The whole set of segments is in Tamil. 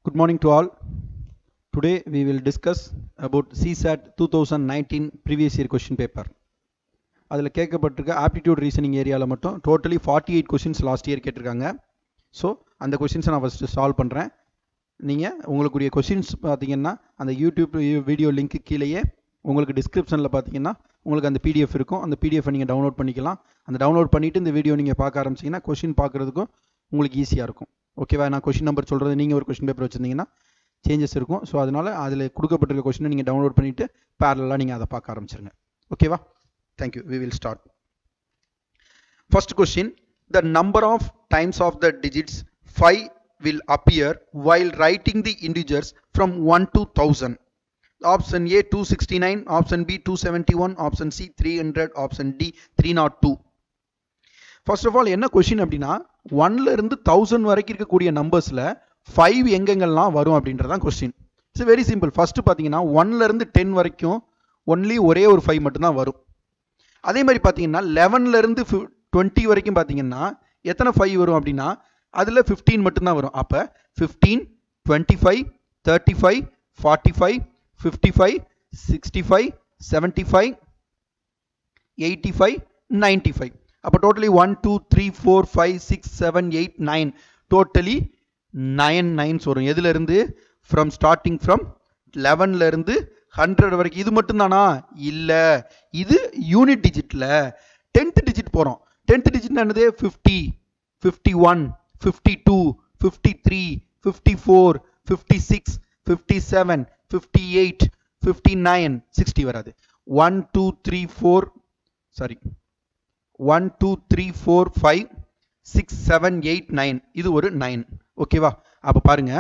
Good morning to all. Today we will discuss about CSAT 2019 previous year question paper. அதில் கேட்கப்பட்டிருக்க ஆப்டிடியூட் ரீசனிங் ஏரியாவில் மட்டும் totally forty eight questions last year கேட்டிருக்காங்க ஸோ அந்த கொஷின்ஸை நான் ஃபஸ்ட்டு சால்வ் பண்ணுறேன் நீங்கள் உங்களுக்குரிய கொஷின்ஸ் பார்த்தீங்கன்னா அந்த யூடியூப் வீடியோ லிங்க் கீழேயே உங்களுக்கு டிஸ்கிரிப்ஷனில் பார்த்தீங்கன்னா உங்களுக்கு அந்த பிடிஎஃப் இருக்கும் அந்த பிடிஎஃப் நீங்கள் டவுன்லோட் பண்ணிக்கலாம் அந்த டவுன்லோட் பண்ணிவிட்டு இந்த வீடியோ நீங்கள் பார்க்க ஆரம்பிச்சிங்கன்னா கொஷின் பார்க்குறதுக்கும் உங்களுக்கு ஈஸியாக இருக்கும் ஓகேவா நான் கொஷின் நம்பர் சொல்கிறது நீங்கள் ஒரு கொஷின் பேப்பர் வச்சுருந்தீங்கன்னா சேஞ்சஸ் இருக்கும் ஸோ அதனால் அதில் கொடுக்கப்பட்டிருக்க கொஷினை நீங்கள் டவுன்லோட் பண்ணிவிட்டு பேரலாக நீங்கள் அதை பார்க்க ஆரம்பிச்சிருங்க ஓகேவா thank you we will start first question the number of times of the digits five will appear while writing the integers from 1 to 1000. Option A 269, option B 271, option C 300, option D 302. First of all என்ன கொஷின் அப்படின்னா ஒன்ல இருந்து தௌசண்ட் வரைக்கும் இருக்கக்கூடிய நம்பர்ஸில் ஃபைவ் எங்கெங்கெல்லாம் வரும் அப்படின்றதான் question it's very simple first பார்த்தீங்கன்னா ஒன்ல இருந்து டென் வரைக்கும் ஒன்லி ஒரே ஒரு ஃபைவ் மட்டும்தான் வரும் அதே மாதிரி பார்த்தீங்கன்னா லெவன்ல இருந்து டுவெண்ட்டி வரைக்கும் பார்த்தீங்கன்னா எத்தனை ஃபைவ் வரும் அப்படின்னா அதில் ஃபிஃப்டீன் மட்டும்தான் வரும் அப்போ fifteen twenty five thirty five forty five fifty five sixty five seventy five eighty five ninety five அப்போ totally one two three four five six seven eight nine totally nine nines வரும் எதுலேருந்து ஃப்ரம் ஸ்டார்டிங் ஃப்ரம் லெவன்லேருந்து ஹண்ட்ரட் வரைக்கும் இது மட்டும்தானா இல்லை இது யூனிட் டிஜிட்டில் டென்த் டிஜிட் போகிறோம் டென்த் டிஜிட் என்னது fifty fifty one fifty two fifty three fifty four fifty six fifty seven fifty eight fifty nine sixty வராது one two three four sorry one two three four five six seven eight nine இது ஒரு நைன் ஓகேவா அப்போ பாருங்க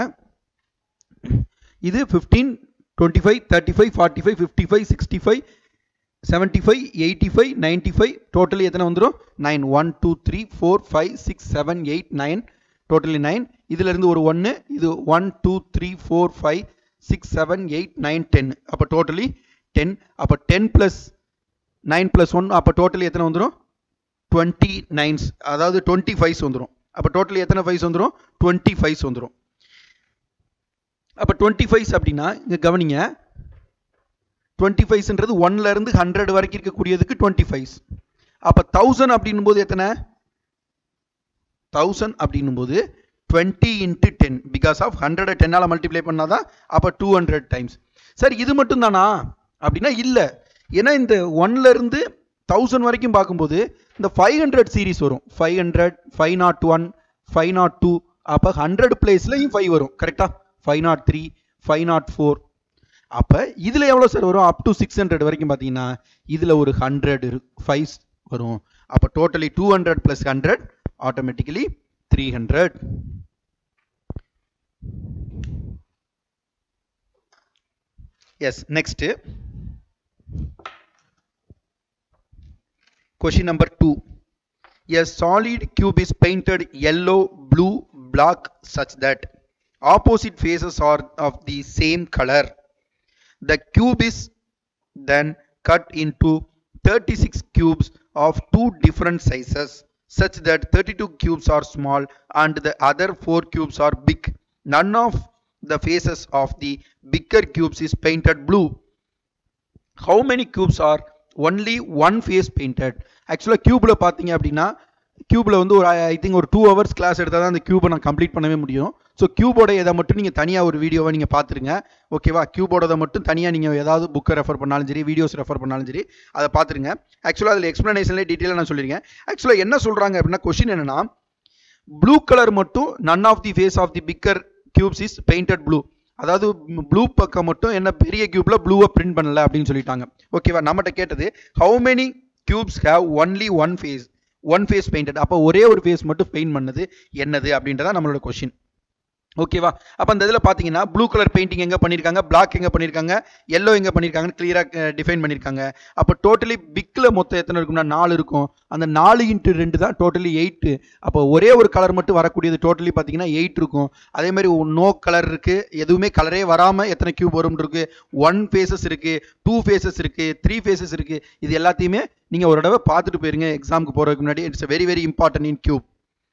இது fifteen twenty five thirty five forty five fifty five sixty five seventy five eighty five ninety five totally எத்தனை வந்துடும் nine one two three four five six seven eight nine totally nine இதிலிருந்து ஒரு ஒன்று இது one two three four five six seven eight nine ten அப்போ டோட்டலி டென் அப்போ ten plus nine plus one அப்போ டோட்டலி எத்தனை வந்துடும் டுவெண்ட்டி நைன்ஸ் அதாவது டுவெண்ட்டி ஃபைவ்ஸ் வந்துடும் அப்போ டோட்டலி எத்தனை ஃபைவ்ஸ் வந்துடும் டுவெண்ட்டி ஃபைவ்ஸ் வந்துடும் அப்போ டுவெண்ட்டி ஃபைவ்ஸ் அப்படின்னா இங்கே கவனிங்க டுவெண்ட்டி ஃபைவ்ஸ்ன்றது ஒன்ல இருந்து ஹண்ட்ரட் வரைக்கும் இருக்கக்கூடியதுக்கு டுவெண்ட்டி ஃபைவ்ஸ் அப்போ தௌசண்ட் அப்படின்னும் போது எத்தனை தௌசண்ட் அப்படின்னும் போது twenty into ten because of hundred டென்னால் மல்டிப்ளை பண்ணாதான் அப்போ டூ ஹண்ட்ரட் டைம்ஸ் சார் இது மட்டும் தானா அப்படின்னா இல்லை ஏன்னா இந்த ஒன்ல இருந்து தௌசண்ட் வரைக்கும் பார்க்கும்போது இந்த ஃபைவ் ஹண்ட்ரட் சீரீஸ் வரும் five hundred five nought one five nought two அப்போ ஹண்ட்ரட் பிளேஸ்லையும் ஃபைவ் வரும் கரெக்டாக five nought three five nought four அப்போ இதில் எவ்வளோ சார் வரும் அப் டு சிக்ஸ் ஹண்ட்ரட் வரைக்கும் பார்த்தீங்கன்னா இதில் ஒரு ஹண்ட்ரட் ஃபைவ் வரும் அப்போ totally two hundred plus hundred automatically three hundred yes next question number 2 a solid cube is painted yellow blue black such that opposite faces are of the same color the cube is then cut into 36 cubes of two different sizes such that 32 cubes are small and the other four cubes are big none of the faces of the bigger cubes is painted blue how many cubes are only one face painted ஆக்சுவலாக கியூபில் பார்த்தீங்க அப்படின்னா கியூபில் வந்து ஒரு ஐ திங்க் ஒரு டூ ஹவர்ஸ் கிளாஸ் எடுத்தால் தான் அந்த கியூபை நான் கம்ப்ளீட் பண்ணவே முடியும் ஸோ கியூபோட இதை மட்டும் நீங்கள் தனியாக ஒரு வீடியோவை நீங்கள் பார்த்துருங்க ஓகேவா கியூபோட மட்டும் தனியாக நீங்கள் ஏதாவது புக்கை ரெஃபர் பண்ணாலும் சரி வீடியோஸ் ரெஃபர் பண்ணாலும் சரி அதை பார்த்துருங்க ஆக்சுவலாக அதில் எக்ஸ்ப்ளனேஷன்லேயே டீட்டெயிலாக நான் சொல்லியிருக்கேன் ஆக்சுவலாக என்ன சொல்கிறாங்க அப்படின்னா கொஷின் என்னன்னா ப்ளூ கலர் மட்டும் none of the face of the bigger cubes is painted blue அதாவது ப்ளூ பக்கம் மட்டும் என்ன பெரிய கியூப்ல ப்ளூவை பிரிண்ட் பண்ணல அப்படின்னு சொல்லிட்டாங்க ஓகேவா நம்மகிட்ட கேட்டது how many cubes have only one face one face painted அப்போ ஒரே ஒரு ஃபேஸ் மட்டும் பெயிண்ட் பண்ணது என்னது அப்படின்றத நம்மளோட கொஷின் ஓகேவா அப்போ அந்த இதில் பார்த்தீங்கன்னா ப்ளூ கலர் பெயிண்டிங் எங்கே பண்ணியிருக்காங்க பிளாக் எங்கே பண்ணியிருக்காங்க எல்லோ எங்கே பண்ணியிருக்காங்கன்னு கிளியராக டிஃபைன் பண்ணியிருக்காங்க அப்போ டோட்டலி பிக்கில் மொத்தம் எத்தனை இருக்கும்னா நாலு இருக்கும் அந்த நாலு இன்ட்டு ரெண்டு தான் டோட்டலி எயிட்டு அப்போ ஒரே ஒரு கலர் மட்டும் வரக்கூடியது டோட்டலி பார்த்தீங்கன்னா எயிட் இருக்கும் அதே மாதிரி நோ கலர் இருக்குது எதுவுமே கலரே வராமல் எத்தனை கியூப் வரும் இருக்கு ஒன் ஃபேஸஸ் இருக்குது டூ ஃபேஸஸ் இருக்குது த்ரீ ஃபேஸஸ் இருக்குது இது எல்லாத்தையுமே நீங்கள் ஒரு தடவை பார்த்துட்டு போயிருங்க எக்ஸாமுக்கு போகிறதுக்கு முன்னாடி it's very very important in cube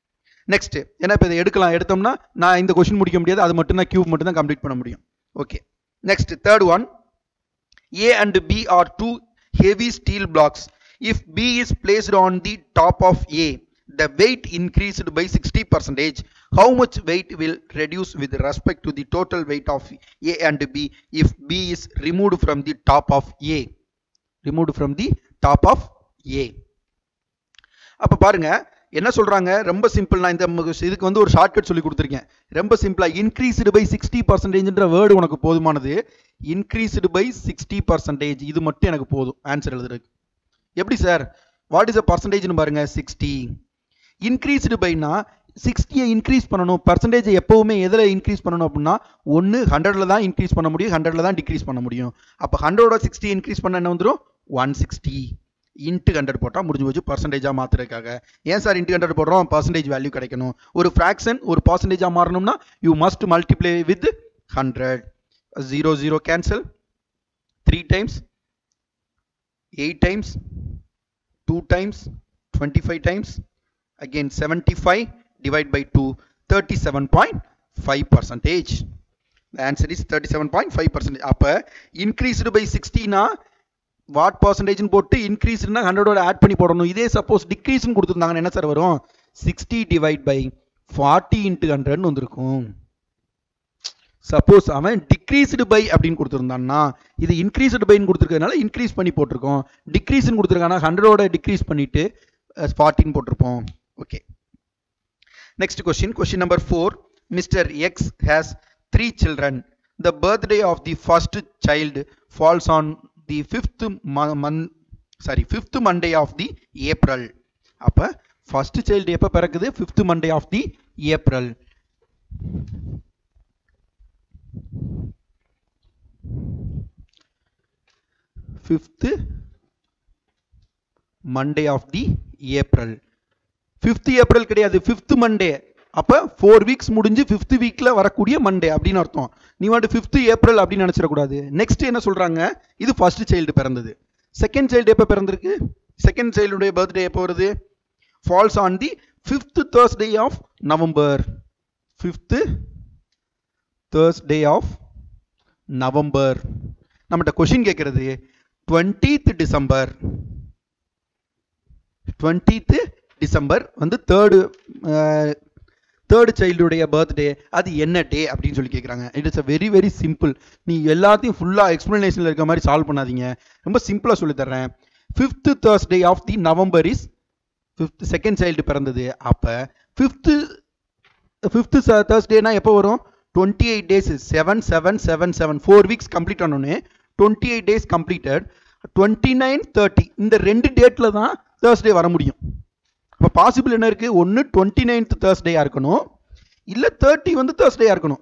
next ஏன்னா இப்போ இதை எடுக்கலாம் எடுத்தோம்னா நான் இந்த கொஸ்டின் முடிக்க முடியாது அது மட்டும் தான் கியூப் மட்டும் தான் கம்ப்ளீட் பண்ண முடியும் okay next third one A and B are two heavy steel blocks. If B is placed on the top of A, the weight increased by 60 percentage. How much weight will reduce with respect to the total weight of A and B if B is removed from the top of A? Removed from the top of A. அப்ப பாருங்க என்ன சொல்றாங்க ரொம்ப சிம்பிள் நான் இந்த மு- இதுக்கு வந்து ஒரு ஷார்ட்கட் சொல்லி கொடுத்துருக்கேன் ரொம்ப சிம்பிளா இன்க்ரீஸ்டு பை சிக்ஸ்டி பர்சன்டேஜ்ன்ற வேர்டு உனக்கு போதுமானது இன்க்ரீஸ்டு பை சிக்ஸ்டி பர்சன்டேஜ் இது மட்டும் எனக்கு போதும் ஆன்சர் எழுதுறதுக்கு எப்படி சார் வாட் இஸ் அ பர்சன்டேஜ்னு பாருங்க சிக்ஸ்டி இன்க்ரீஸ்டு பைனா சிக்ஸ்டியை இன்க்ரீஸ் பண்ணணும் பர்சன்டேஜ் எப்பவுமே எதில் இன்க்ரீஸ் பண்ணணும் அப்படின்னா ஒன்று ஹண்ட்ரட்ல தான் இன்க்ரீஸ் பண்ண முடியும் ஹண்ட்ரட்ல தான் டிக்ரீஸ் பண்ண முடியும் அப்போ ஹண்ட்ரடோட சிக்ஸ்டி இன்க்ரீஸ் பண்ண என்ன வந்துடும் ஒன் சிக்ஸ்டி இன்ட்டு ஹண்ட்ரட் போட்டால் முடிஞ்சு போச்சு பர்சன்டேஜாக மாற்றுறதுக்காக ஏன் சார் இன்ட்டு ஹண்ட்ரட் போடுறோம் பர்சன்டேஜ் வேல்யூ கிடைக்கணும் ஒரு ஃப்ராக்ஷன் ஒரு பர்சன்டேஜாக மாறணும்னா you must multiply with hundred zero zero cancel three times eight times two times twenty five times again 75 divided by 2 37.5 percentage the answer is 37.5 percentage அப்ப increased by 60 னா வாட் பர்சன்டேஜ்னு போட்டு இன்க்ரீஸ்னா ஹண்ட்ரடோட ஆட் பண்ணி போடணும் இதே சப்போஸ் டிக்ரீஸ்னு கொடுத்துருந்தாங்கன்னா என்ன சார் வரும் sixty divide by forty into ஹண்ட்ரட்னு வந்திருக்கும் சப்போஸ் அவன் டிக்ரீஸ்டு பை அப்படின்னு கொடுத்துருந்தான்னா இது இன்க்ரீஸ்டு பைன்னு கொடுத்துருக்கறதுனால இன்க்ரீஸ் பண்ணி போட்டிருக்கோம் டிக்ரீஸ்னு கொடுத்துருக்கானா ஹண்ட்ரடோட டிக்ரீஸ் பண்ணிட்டு ஃபார்ட்டின் போட்டிருப்போம் okay Next question, question number four. Mr. X has three children. The birthday of the first child falls on the fifth mo- month, sorry, fifth Monday of the April. அப்ப first child எப்ப பிறக்குது fifth Monday of the April. Fifth Monday of the April. Fifth April கிடையாது ஃபிஃப்த் மண்டே அப்போ ஃபோர் வீக்ஸ் முடிஞ்சு ஃபிஃப்த் வீக்கில் வரக்கூடிய மண்டே அப்படின்னு அர்த்தம் நீ வந்து ஃபிஃப்த் ஏப்ரல் அப்படின்னு நினச்சிடக்கூடாது நெக்ஸ்ட் என்ன சொல்கிறாங்க இது ஃபர்ஸ்ட் சைல்டு பிறந்தது செகண்ட் சைல்டு எப்போ பிறந்திருக்கு செகண்ட் சைல்டுடைய பர்த்டே எப்போ வருது falls on the fifth Thursday of November fifth Thursday of November நம்மகிட்ட கொஷின் கேட்குறது டுவெண்ட்டீத் டிசம்பர் டுவெண்ட்டீத்து டிசம்பர் வந்து தேர்டு தேர்டு சைல்டுடைய பர்த்டே அது என்ன டே அப்படின்னு சொல்லி கேட்குறாங்க it is a very very simple நீ எல்லாத்தையும் ஃபுல்லாக எக்ஸ்ப்ளனேஷனில் இருக்க மாதிரி சால்வ் பண்ணாதீங்க ரொம்ப சிம்பிளாக சொல்லித்தர்றேன் fifth Thursday of the November is fifth second child பிறந்தது அப்போ ஃபிஃப்த்து ஃபிஃப்த்து தேர்ஸ்டேனா எப்போ வரும் twenty eight days seven seven seven seven four weeks complete ஆனோடனே twenty eight days completed twenty nine thirty இந்த ரெண்டு டேட்டில் தான் தேர்ஸ்டே வர முடியும் அப்போ பாசிபிள் என்ன இருக்குது ஒன்று டுவெண்ட்டி நைன்த் தேர்ஸ்டேயாக இருக்கணும் இல்லை தேர்ட்டி வந்து தேர்ஸ்டேயாக இருக்கணும்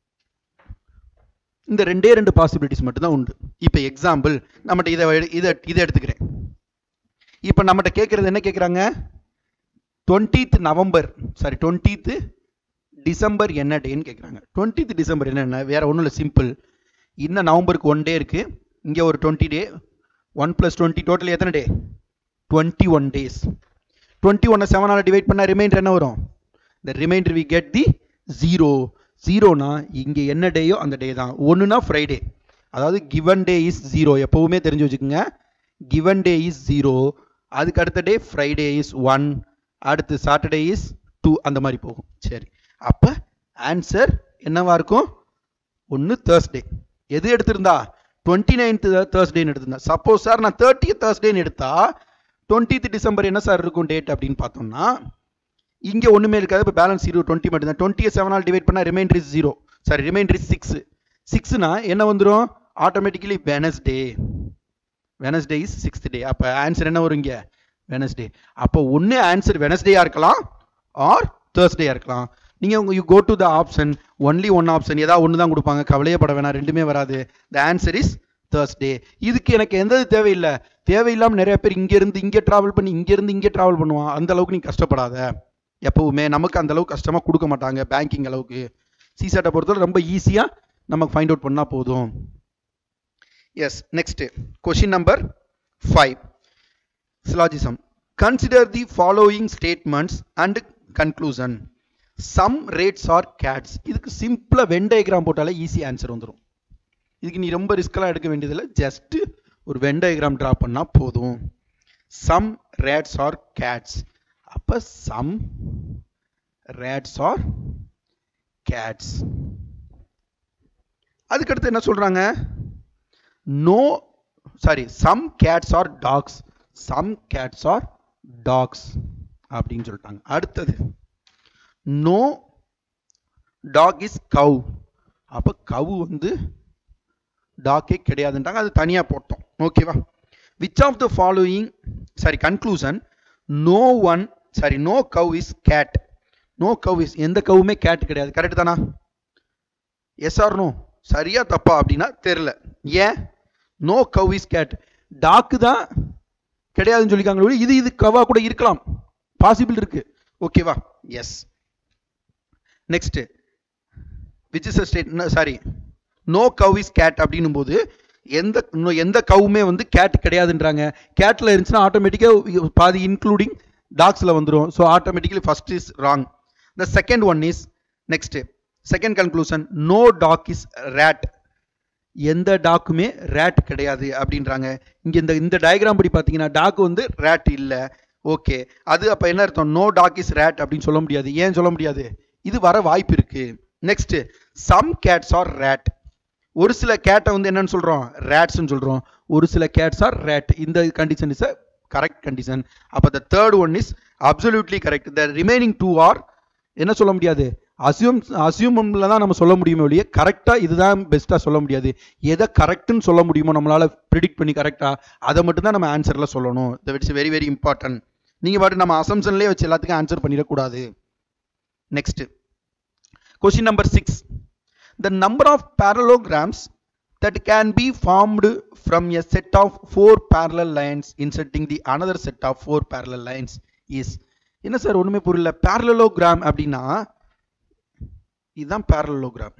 இந்த ரெண்டே ரெண்டு பாசிபிலிட்டிஸ் மட்டும்தான் உண்டு இப்போ எக்ஸாம்பிள் நம்மகிட்ட இதை எடு- இதை இதை எடுத்துக்கிறேன் இப்போ நம்மகிட்ட கேட்குறது என்ன கேட்குறாங்க twentieth November sorry twentieth December என்ன டேன்னு கேட்குறாங்க டுவெண்ட்டீத் டிசம்பர் என்னென்ன வேற ஒன்றும் இல்லை சிம்பிள் இன்னும் நவம்பருக்கு ஒன் டே இருக்குது இங்கே ஒரு twenty day one plus twenty total எத்தனை day twenty one days twenty ஒன்னை செவனால் டிவைட் பண்ணால் ரிமைண்டர் என்ன வரும் the remainder we get the zero ஜீரோனா இங்கே என்ன டேயோ அந்த டே தான் ஒன்றுனா ஃப்ரைடே அதாவது கிவன் டே இஸ் ஜீரோ எப்போவுமே தெரிஞ்சு வச்சுக்கோங்க கிவன் டே இஸ் ஜீரோ அதுக்கு அடுத்த டே ஃப்ரைடே இஸ் ஒன் அடுத்து சாட்டர்டே இஸ் டூ அந்த மாதிரி போகும் சரி அப்போ ஆன்சர் என்னவா இருக்கும் ஒன்று தேர்ஸ்டே எது எடுத்திருந்தா டுவெண்ட்டி நைன்த் தேர்ஸ்டேன்னு எடுத்திருந்தா சப்போஸ் சார் நான் தேர்ட்டி தேர்ஸ்டேன்னு எடுத்தா டுவெண்ட்டித் டிசம்பர் என்ன சார் இருக்கும் டேட் அப்படின்னு பார்த்தோம்னா இங்கே ஒன்றுமே இருக்காது இப்போ பேலன்ஸ் ஜீரோ டுவெண்ட்டி மட்டும் தான் டுவெண்ட்டியை செவனால் டிவைட் பண்ணால் remainder is zero sorry remainder is six சிக்ஸ்னா என்ன வந்துடும் automatically Wednesday Wednesday is sixth day அப்போ ஆன்சர் என்ன வரும் இங்கே வெனஸ்டே அப்போ ஒன்று ஆன்சர் வெனஸ்டேயாக இருக்கலாம் ஆர் தேர்ஸ்டேயாக இருக்கலாம் நீங்கள் உங்கள் you go to the option only one option ஏதாவது ஒன்று தான் கொடுப்பாங்க கவலையே பட வேணாம் ரெண்டுமே வராது த ஆன்சர் இஸ் தேர்ஸ்டே இதுக்கு எனக்கு எந்த இது தேவையில்லை தேவையில்லாமல் நிறைய பேர் இங்கேருந்து இங்கே ட்ராவல் பண்ணி இங்கேருந்து இங்கே ட்ராவல் பண்ணுவான் அந்த அளவுக்கு நீ கஷ்டப்படாத எப்பவுமே நமக்கு அந்த அளவுக்கு கஷ்டமாக கொடுக்க மாட்டாங்க பேங்கிங் அளவுக்கு சிசாட்டை பொறுத்தவரை ரொம்ப ஈஸியாக நமக்கு ஃபைண்ட் அவுட் பண்ணால் போதும் yes next question number five syllogism consider the following statements and conclusion some rats are cats இதுக்கு சிம்பிளா வென் டயக்ராம் போட்டாலே ஈஸி ஆன்சர் வந்துடும் இதுக்கு நீ ரொம்ப ரிஸ்கெல்லாம் எடுக்க வேண்டியதில்லை ஜஸ்ட் ஒரு வென் டயக்ராம் ட்ரா பண்ணா போதும் சம் ரேட்ஸ் ஆர் கேட்ஸ் அப்ப சம் ரேட்ஸ் ஆர் கேட்ஸ் அதுக்கடுத்து என்ன சொல்றாங்க no sorry some cats are dogs some cats are dogs அப்படின்னு சொல்லிட்டாங்க அடுத்தது நோ டாக் இஸ் கவ் அப்போ கவு வந்து டாக்கே கிடையாதுன்றாங்க அது தனியாக போட்டோம் ஓகேவா which of the following sorry conclusion no one sorry no cow is cat no cow is எந்த கவுமே கேட் கிடையாது கரெக்ட் தானா எஸ் ஆர் நோ சரியா தப்பா அப்படின்னா தெரில ஏன் no cow is cat dog தான் கிடையாதுன்னு சொல்லிக்காங்க இது இது கவா கூட இருக்கலாம் பாசிபிள் இருக்கு ஓகேவா yes next which is state sorry no cow is cat அப்படின்னும் போது எந்த எந்த கவுமே வந்து கேட் கிடையாதுன்றாங்க கேட்டில் இருந்துச்சுன்னா ஆட்டோமேட்டிக்காக பாதி இன்க்ளூடிங் டாக்ஸில் வந்துடும் so automatically first is wrong the second one is next second conclusion no dog is rat எந்த டாக்குமே ரேட் கிடையாது அப்படின்றாங்க இங்க இந்த இந்த டயக்ராம் படி பார்த்தீங்கன்னா டாக் வந்து ரேட் இல்லை ஓகே அது அப்போ என்ன அர்த்தம் நோ டாக் இஸ் ரேட் அப்படின்னு சொல்ல முடியாது ஏன் சொல்ல முடியாது இது வர வாய்ப்பு இருக்கு next some cats are rat ஒரு சில கேட்டை வந்து என்னன்னு சொல்றோம் ரேட்ஸ்னு சொல்றோம் ஒரு சில கேட்ஸ் ஆர் ரேட் இந்த condition is a correct condition அப்போ the third one is absolutely correct the remaining two are என்ன சொல்ல முடியாது அசியூம் அசியூமில் தான் நம்ம சொல்ல முடியுமே ஒழிய கரெக்டாக இதுதான் பெஸ்ட்டாக சொல்ல முடியாது எதை கரெக்ட்னு சொல்ல முடியுமோ நம்மளால் ப்ரிடிக்ட் பண்ணி கரெக்டாக அதை மட்டும் தான் நம்ம ஆன்சரில் சொல்லணும் the it's very very important நீங்கள் பாட்டு நம்ம அசம்ஷன்லேயே வச்சு எல்லாத்துக்கும் ஆன்சர் பண்ணிடக்கூடாது next question number six the number of parallelograms that can be formed from a set of four parallel lines inserting the another set of four parallel lines is என்ன சார் ஒண்ணுமே புரியல parallelogram அப்படின்னா இதுதான் parallelogram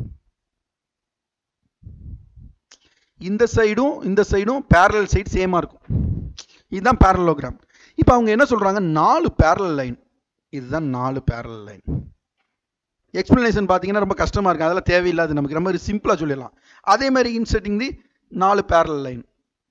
இந்த சைடும் இந்த சைடும் parallel சைடு சேமா இருக்கும் இதுதான் parallelogram இப்போ அவங்க என்ன சொல்றாங்க நாலு parallel லைன் இதுதான் நாலு parallel லைன் எக்ஸ்பிளனேஷன் பார்த்தீங்கன்னா ரொம்ப கஷ்டமா இருக்கு அதெல்லாம் தேவையில்லாது நமக்கு ரொம்ப சிம்பிளா சொல்லிடலாம் அதே மாதிரி இன்செட்டிங் தி நாலு பேரல் லைன்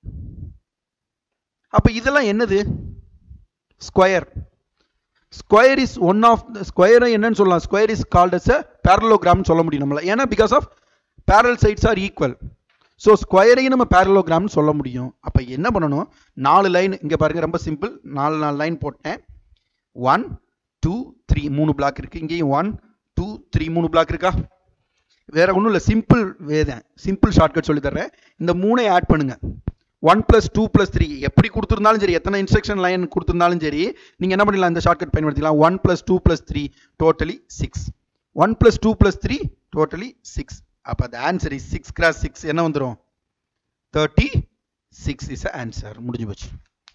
அப்ப இதெல்லாம் என்னது square square is one of ஸ்கொயரை என்னன்னு சொல்லலாம் square is called as a பேரலோகிராம்னு சொல்ல முடியும் நம்மள ஏன்னா because of parallel sides are equal so ஸ்கொயரையும் நம்ம பேரலோகிராம்னு சொல்ல முடியும் அப்போ என்ன பண்ணணும் நாலு லைன் இங்கே பாருங்க ரொம்ப சிம்பிள் நாலு நாலு லைன் போட்டேன் ஒன் டூ த்ரீ மூணு பிளாக் இருக்கு இங்கேயும் ஒன் டூ த்ரீ மூணு பிளாக் இருக்கா வேற ஒன்றும் இல்லை சிம்பிள் வேதன் சிம்பிள் ஷார்ட்கட் சொல்லி தர்றேன் இந்த மூணை ஆட் பண்ணுங்க one plus two plus three எப்படி கொடுத்துருந்தாலும் சரி எத்தனை இன்ஸ்ட்ரக்ஷன் லைன் கொடுத்துருந்தாலும் சரி நீங்கள் என்ன பண்ணிடலாம் இந்த ஷார்ட்கட் பயன்படுத்திக்கலாம் one plus two plus three totally six one plus two plus three totally six அப்போ அந்த answer is six cross six என்ன வந்துடும் தேர்ட்டி சிக்ஸ் இஸ் ஆன்சர் முடிஞ்சு போச்சு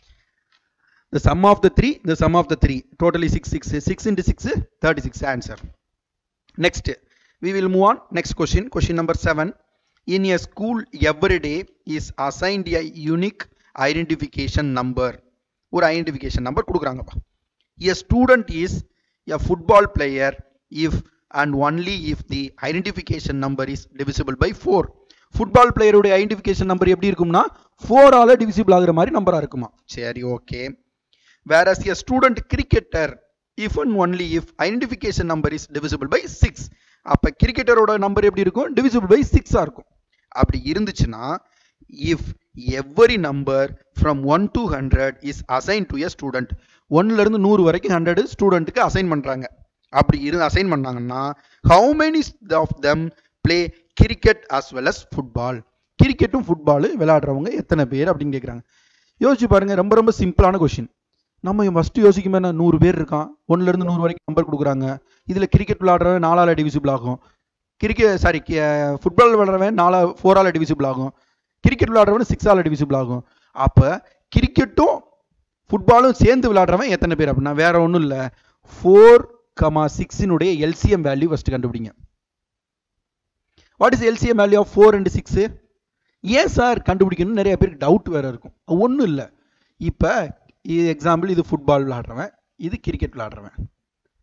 the sum of the 3 the sum of the 3 totally 6 6 6 into 6 36 answer next we will move on next question question number 7 in a school every day is assigned a unique identification number ஒரு ஐடென்டிஃபிகேஷன் நம்பர் கொடுக்குறாங்கப்பா a student is a football player if and only if the identification number is divisible by 4 football பிளேயருடைய ஐடென்டிஃபிகேஷன் நம்பர் எப்படி இருக்கும்னா ஃபோரால டிவிசிபிள் ஆகுற மாதிரி நம்பரா இருக்குமா சரி okay whereas a student cricketer if and only if identification number is divisible by 6 அப்ப கிரிக்கெட்டரோட நம்பர் எப்படி இருக்கும் divisible by 6 ஆ இருக்கும் அப்படி இருந்துச்சுன்னா if every number from 1 to 100 is assigned to a student ஒன்னுல இருந்து நூறு வரைக்கும் ஹண்ட்ரட் ஸ்டூடெண்ட்டுக்கு அசைன் பண்றாங்க அப்படி இருந்து அசைன் பண்ணாங்கன்னா how many of them play cricket as well as football கிரிக்கெட்டும் ஃபுட்பால் விளையாடுறவங்க எத்தனை பேர் அப்படின்னு கேட்குறாங்க யோசிச்சு பாருங்க ரொம்ப ரொம்ப சிம்பிளான கொஷின் நம்ம ஃபர்ஸ்ட் யோசிக்கும் போது நூறு பேர் இருக்கான் ஒன்னுல இருந்து நூறு வரைக்கும் நம்பர் கொடுக்குறாங்க இதுல கிரிக்கெட் விளையாடுறவன் நாலால டிவிசிபிள் ஆகும் கிரிக்கெட் சாரி ஃபுட்பால் விளையாடுறவன் நாலா ஃபோரால டிவிசிபிள் ஆகும் கிரிக்கெட் விளையாடுறவன் சிக்ஸால டிவிசிபிள் ஆகும் அப்ப கிரிக்கெட்டும் ஃபுட்பாலும் சேர்ந்து விளையாடுறவன் எத்தனை பேர் அப்படின்னா வேற ஒன்றும் இல்லை ஃபோர் கமா சிக்ஸினுடைய எல்சிஎம் வேல்யூ ஃபர்ஸ்ட் கண்டுபிடிங்க what is LCM value of four and six ஏன் சார் கண்டுபிடிக்கணும்னு நிறைய பேருக்கு டவுட் வேற இருக்கும் ஒன்றும் இல்லை இப்போ இது எக்ஸாம்பிள் இது ஃபுட்பால் விளையாடுறவன் இது கிரிக்கெட் விளையாடுறவன்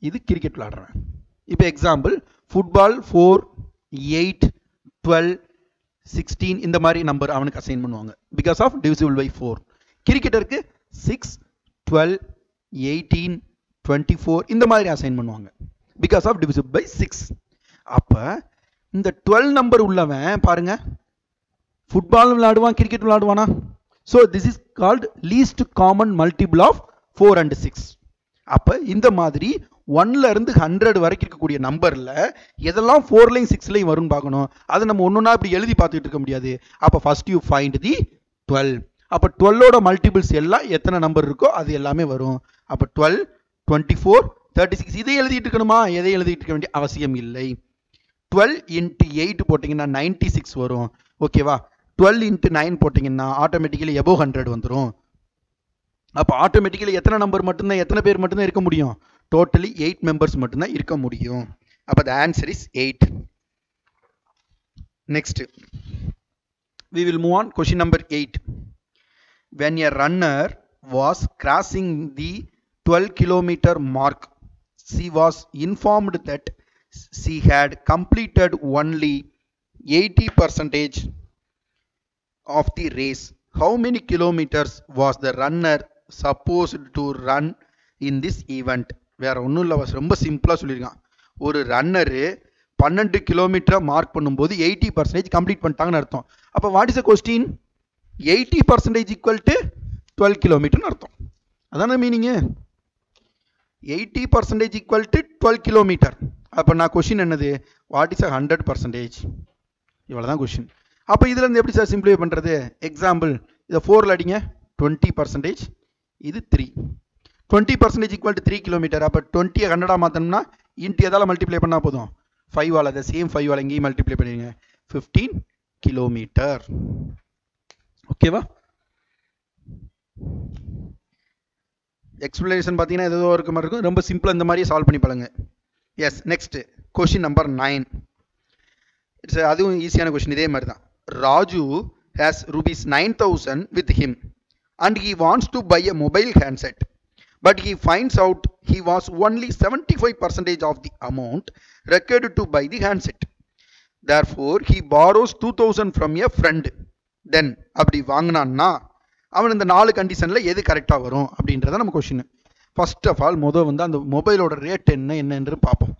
இது கிரிக்கெட் விளாடுறேன் இப்போ example football four eight twelve sixteen இந்த மாதிரி நம்பர் அவனுக்கு அசைன் பண்ணுவாங்க because of divisible by four கிரிக்கெட்டருக்கு six twelve eighteen twenty four இந்த மாதிரி அசைன் பண்ணுவாங்க because of divisible by six அப்போ இந்த டுவெல் நம்பர் உள்ளவன் பாருங்க ஃபுட்பால் விளையாடுவான் கிரிக்கெட் விளையாடுவானா so this is called least common multiple of four and six அப்போ இந்த மாதிரி ஒன்ல இருந்து ஹண்ட்ரட் வரைக்கும் இருக்கக்கூடிய நம்பரில் எதெல்லாம் ஃபோர்லையும் சிக்ஸ்லையும் வரும்னு பார்க்கணும் அதை நம்ம ஒன்றுனா இப்படி எழுதி பார்த்துட்டு இருக்க முடியாது அப்போ first you find the twelve அப்போ டுவெல்லோட மல்டிபிள்ஸ் எல்லாம் எத்தனை நம்பர் இருக்கோ அது எல்லாமே வரும் அப்போ twelve twenty four thirty six இதை எழுதிட்டு இருக்கணுமா எதை எழுதிட்டு இருக்க வேண்டிய அவசியம் இல்லை டுவெல் இன்ட்டு எயிட் போட்டிங்கன்னா நைன்டி சிக்ஸ் வரும் ஓகேவா டுவெல் இன்ட்டு நைன் போட்டிங்கன்னா ஆட்டோமேட்டிக்கலி எபோ ஹண்ட்ரட் வந்துடும் அப்போ ஆட்டோமேட்டிக்கலி எத்தனை நம்பர் மட்டும்தான் எத்தனை பேர் மட்டும்தான் இருக்க முடியும் டோட்டலி எயிட் மெம்பர்ஸ் மட்டும்தான் இருக்க முடியும் அப்போ the answer is eight next we will move on question number 8 when a runner was crossing the 12 kilometer mark she was informed that she had completed only 80 percentage of the race how many kilometers was the runner supposed to run in this event வேற ஒன்றும் இல்லை ரொம்ப சிம்பிளாக சொல்லியிருக்கான் ஒரு ரன்னரு பன்னெண்டு கிலோமீட்டரை மார்க் பண்ணும்போது எயிட்டி பர்சன்டேஜ் கம்ப்ளீட் பண்ணிட்டாங்கன்னு அர்த்தம் அப்போ what is a question eighty percentage equal to twelve கிலோமீட்டர்னு அர்த்தம் அதான meaning eighty percentage equal to twelve kilometer அப்போ நான் கொஷின் என்னது what is a hundred percentage இவ்வளோ தான் கொஷின் அப்போ இதுல இருந்து எப்படி சார் சிம்பிளிஃபை பண்ணுறது எக்ஸாம்பிள் இதை ஃபோரில் அடிங்க டுவெண்ட்டி பர்சன்டேஜ் இது three twenty percentage equal to three kilometer அப்போ டுவெண்ட்டியை ஹண்ட்ரடாக மாற்றணும்னா இன்ட்டு எதால் மல்டிப்ளை பண்ணால் போதும் ஃபைவ் ஆல் அதை சேம் ஃபைவ் ஆல் எங்கேயும் மல்டிப்ளை பண்ணிடுங்க ஃபிஃப்டீன் கிலோமீட்டர் ஓகேவா எக்ஸ்பிளனேஷன் பார்த்தீங்கன்னா ஏதோ இருக்க மாதிரி இருக்கும் ரொம்ப சிம்பிளாக இந்த மாதிரியே சால்வ் பண்ணி பழங்க yes next question number nine it's அதுவும் ஈஸியான கொஷின் இதே மாதிரி தான் Raju has rupees nine thousand with him and he wants to buy a mobile handset but he finds out he was only 75 percentage of the amount required to buy the handset. Therefore, he borrows 2000 from a friend. Then, அப்படி வாங்கினான்னா அவன் இந்த நாலு கண்டிஷனில் எது கரெக்டாக வரும் அப்படின்றத நம்ம கொஷின் ஃபர்ஸ்ட் ஆஃப் ஆல் முதல் வந்து அந்த மொபைலோட ரேட் என்ன என்னன்று பார்ப்போம்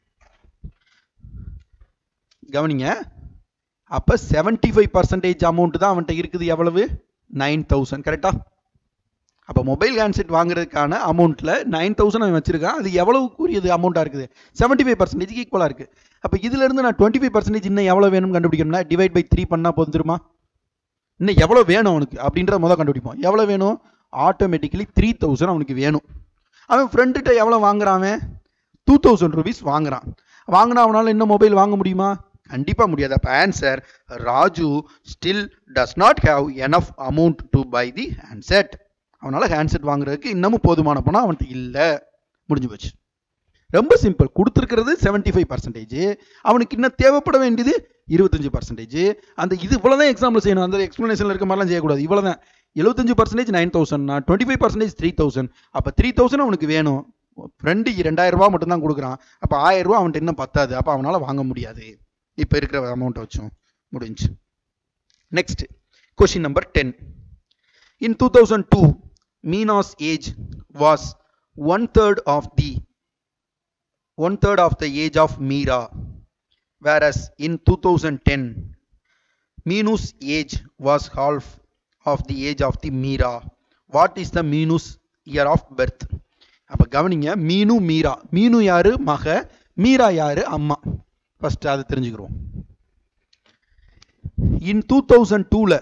கவனிங்க அப்போ செவன்டி ஃபைவ் பர்சன்டேஜ் அமௌண்ட் தான் அவன்கிட்ட இருக்குது எவ்வளவு நைன் தௌசண்ட் கரெக்டா அப்போ மொபைல் ஹேண்ட்செட் வாங்குறதுக்கான அமௌண்ட்டில் நைன் தௌசண்ட் அவன் வச்சிருக்கான் அது எவ்வளவுக்குரியது அமௌண்ட்டாக இருக்குது செவன்ட்டி ஃபைவ் பர்சன்டேஜ்க்கு ஈக்குவலாக இருக்குது அப்போ இதுலேருந்து நான் டுவெண்ட்டி ஃபைவ் பர்சன்டேஜ் இன்னும் எவ்வளோ வேணும் கண்டுபிடிக்கணும்னா டிவைட் பை த்ரீ பண்ணால் போந்துருமா இன்னும் எவ்வளோ வேணும் அவனுக்கு அப்படின்ற முதல் கண்டுபிடிப்போம் எவ்வளோ வேணும் ஆட்டோமேட்டிக்கலி த்ரீ தௌசண்ட் அவனுக்கு வேணும் அவன் ஃப்ரெண்டுகிட்ட எவ்வளோ வாங்குறான் அவன் டூ தௌசண்ட் ருபீஸ் வாங்குறான் வாங்கினா அவனால் இன்னும் மொபைல் வாங்க முடியுமா கண்டிப்பாக முடியாது அப்போ answer Raju still does not have enough amount to buy the handset அவனால் ஹேண்ட்செட் வாங்குறதுக்கு இன்னமும் போதுமான பணம் அவன்கிட்ட இல்லை முடிஞ்சு போச்சு ரொம்ப சிம்பிள் கொடுத்துருக்கிறது செவன்ட்டி ஃபைவ் பர்சன்டேஜ் அவனுக்கு இன்னும் தேவைப்பட வேண்டியது இருபத்தஞ்சு பர்சன்டேஜ் அந்த இது இவ்வளோ தான் எக்ஸாம்பிள் செய்யணும் அந்த எக்ஸ்ப்ளனேஷனில் இருக்க மாதிரிலாம் செய்யக்கூடாது இவ்வளோ தான் எழுபத்தஞ்சு பர்சன்டேஜ் நைன் தௌசண்ட்னா twenty five percentage three thousand அப்போ த்ரீ தௌசண்ட் அவனுக்கு வேணும் ஃப்ரெண்டு ரெண்டாயிரம் ரூபா மட்டும் தான் கொடுக்குறான் அப்போ ஆயிரம் ரூபா அவன்கிட்ட இன்னும் பத்தாது அப்போ அவனால் வாங்க முடியாது இப்போ இருக்கிற அமௌண்ட்டை வச்சும் முடிஞ்சு next question number ten in two thousand two Mina's age was one third of the one third of the age of Mira, whereas in 2010, Minu's age was half of the age of the Mira. What is the Minu's year of birth? அப்ப கவனிங்க மீனு மீரா மீனு யாரு மக மீரா யாரு அம்மா ஃபர்ஸ்ட் அதை தெரிஞ்சுக்கிறோம் இன் டூ தௌசண்ட் டூல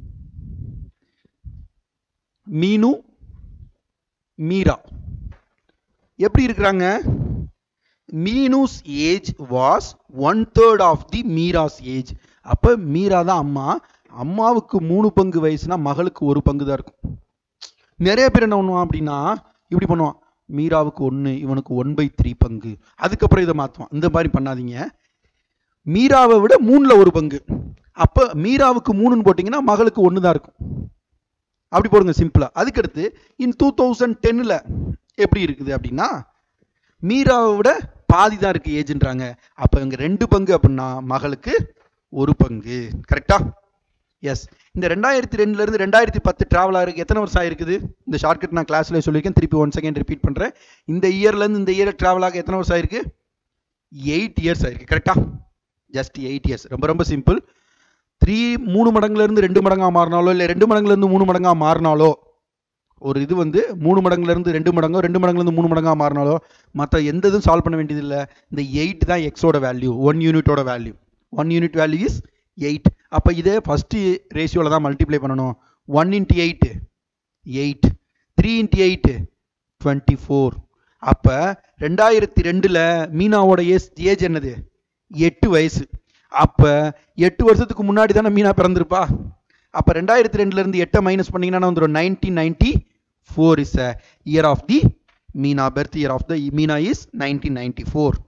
மீனு மீரா எப்படி இருக்கிறாங்க Meenu's age was one third of the Meera's age அப்போ மீரா தான் அம்மா அம்மாவுக்கு மூணு பங்கு வயசுனா மகளுக்கு ஒரு பங்கு தான் இருக்கும் நிறைய பேர் என்ன பண்ணுவான் அப்படின்னா இப்படி பண்ணுவான் மீராவுக்கு ஒன்று இவனுக்கு ஒன் பை த்ரீ பங்கு அதுக்கப்புறம் இதை மாற்றுவான் இந்த மாதிரி பண்ணாதீங்க மீராவை விட மூணில் ஒரு பங்கு அப்போ மீராவுக்கு மூணுன்னு போட்டிங்கன்னா மகளுக்கு ஒன்று தான் இருக்கும் அப்படி போடுங்க சிம்பிளா அதுக்கடுத்து இன் டூ தௌசண்ட் டென்னில் எப்படி இருக்குது அப்படின்னா மீராவை விட பாதி தான் இருக்கு ஏஜ்ன்றாங்க அப்ப இவங்க ரெண்டு பங்கு அப்படின்னா மகளுக்கு ஒரு பங்கு கரெக்டா எஸ் இந்த ரெண்டாயிரத்தி ரெண்டுல இருந்து ரெண்டாயிரத்தி பத்து டிராவல் ஆகிருக்கு எத்தனை வருஷம் ஆயிருக்குது இந்த ஷார்ட்கட் நான் கிளாஸ்ல சொல்லியிருக்கேன் திருப்பி ஒன் செகண்ட் ரிப்பீட் பண்றேன் இந்த இயர்ல இருந்து இந்த இயர் டிராவல் ஆக எத்தனை வருஷம் ஆயிருக்கு எயிட் இயர்ஸ் ஆயிருக்கு கரெக்டா ஜஸ்ட் எயிட் இயர்ஸ் ரொம்ப ரொம்ப சிம்பிள் த்ரீ மூணு மடங்குல இருந்து ரெண்டு மடங்கா மாறினாலோ இல்லை ரெண்டு மடங்குல இருந்து மூணு மடங்கா மாறினாலோ ஒரு இது வந்து மூணு மடங்குல இருந்து ரெண்டு மடங்கோ ரெண்டு மடங்குல இருந்து மூணு மடங்கா மாறினாலோ மற்ற எந்த இதுவும் சால்வ் பண்ண வேண்டியது இல்லை இந்த எயிட் தான் எக்ஸோட வேல்யூ ஒன் யூனிட்டோட value one unit value is eight அப்போ இதே ஃபஸ்ட்டு ரேஷியோவில் தான் மல்டிப்ளை பண்ணணும் one into eight eight three into eight twenty four அப்போ ரெண்டாயிரத்தி ரெண்டில் மீனாவோட ஏஸ் ஏஜ் என்னது எட்டு வயசு அப்போ எட்டு வருஷத்துக்கு முன்னாடி தானே மீனா பிறந்திருப்பா அப்போ ரெண்டாயிரத்தி ரெண்டுலேருந்து எட்டை மைனஸ் பண்ணிங்கன்னா வந்துடும் nineteen ninety four is a year of the Meena birth year of the Meena is nineteen ninety four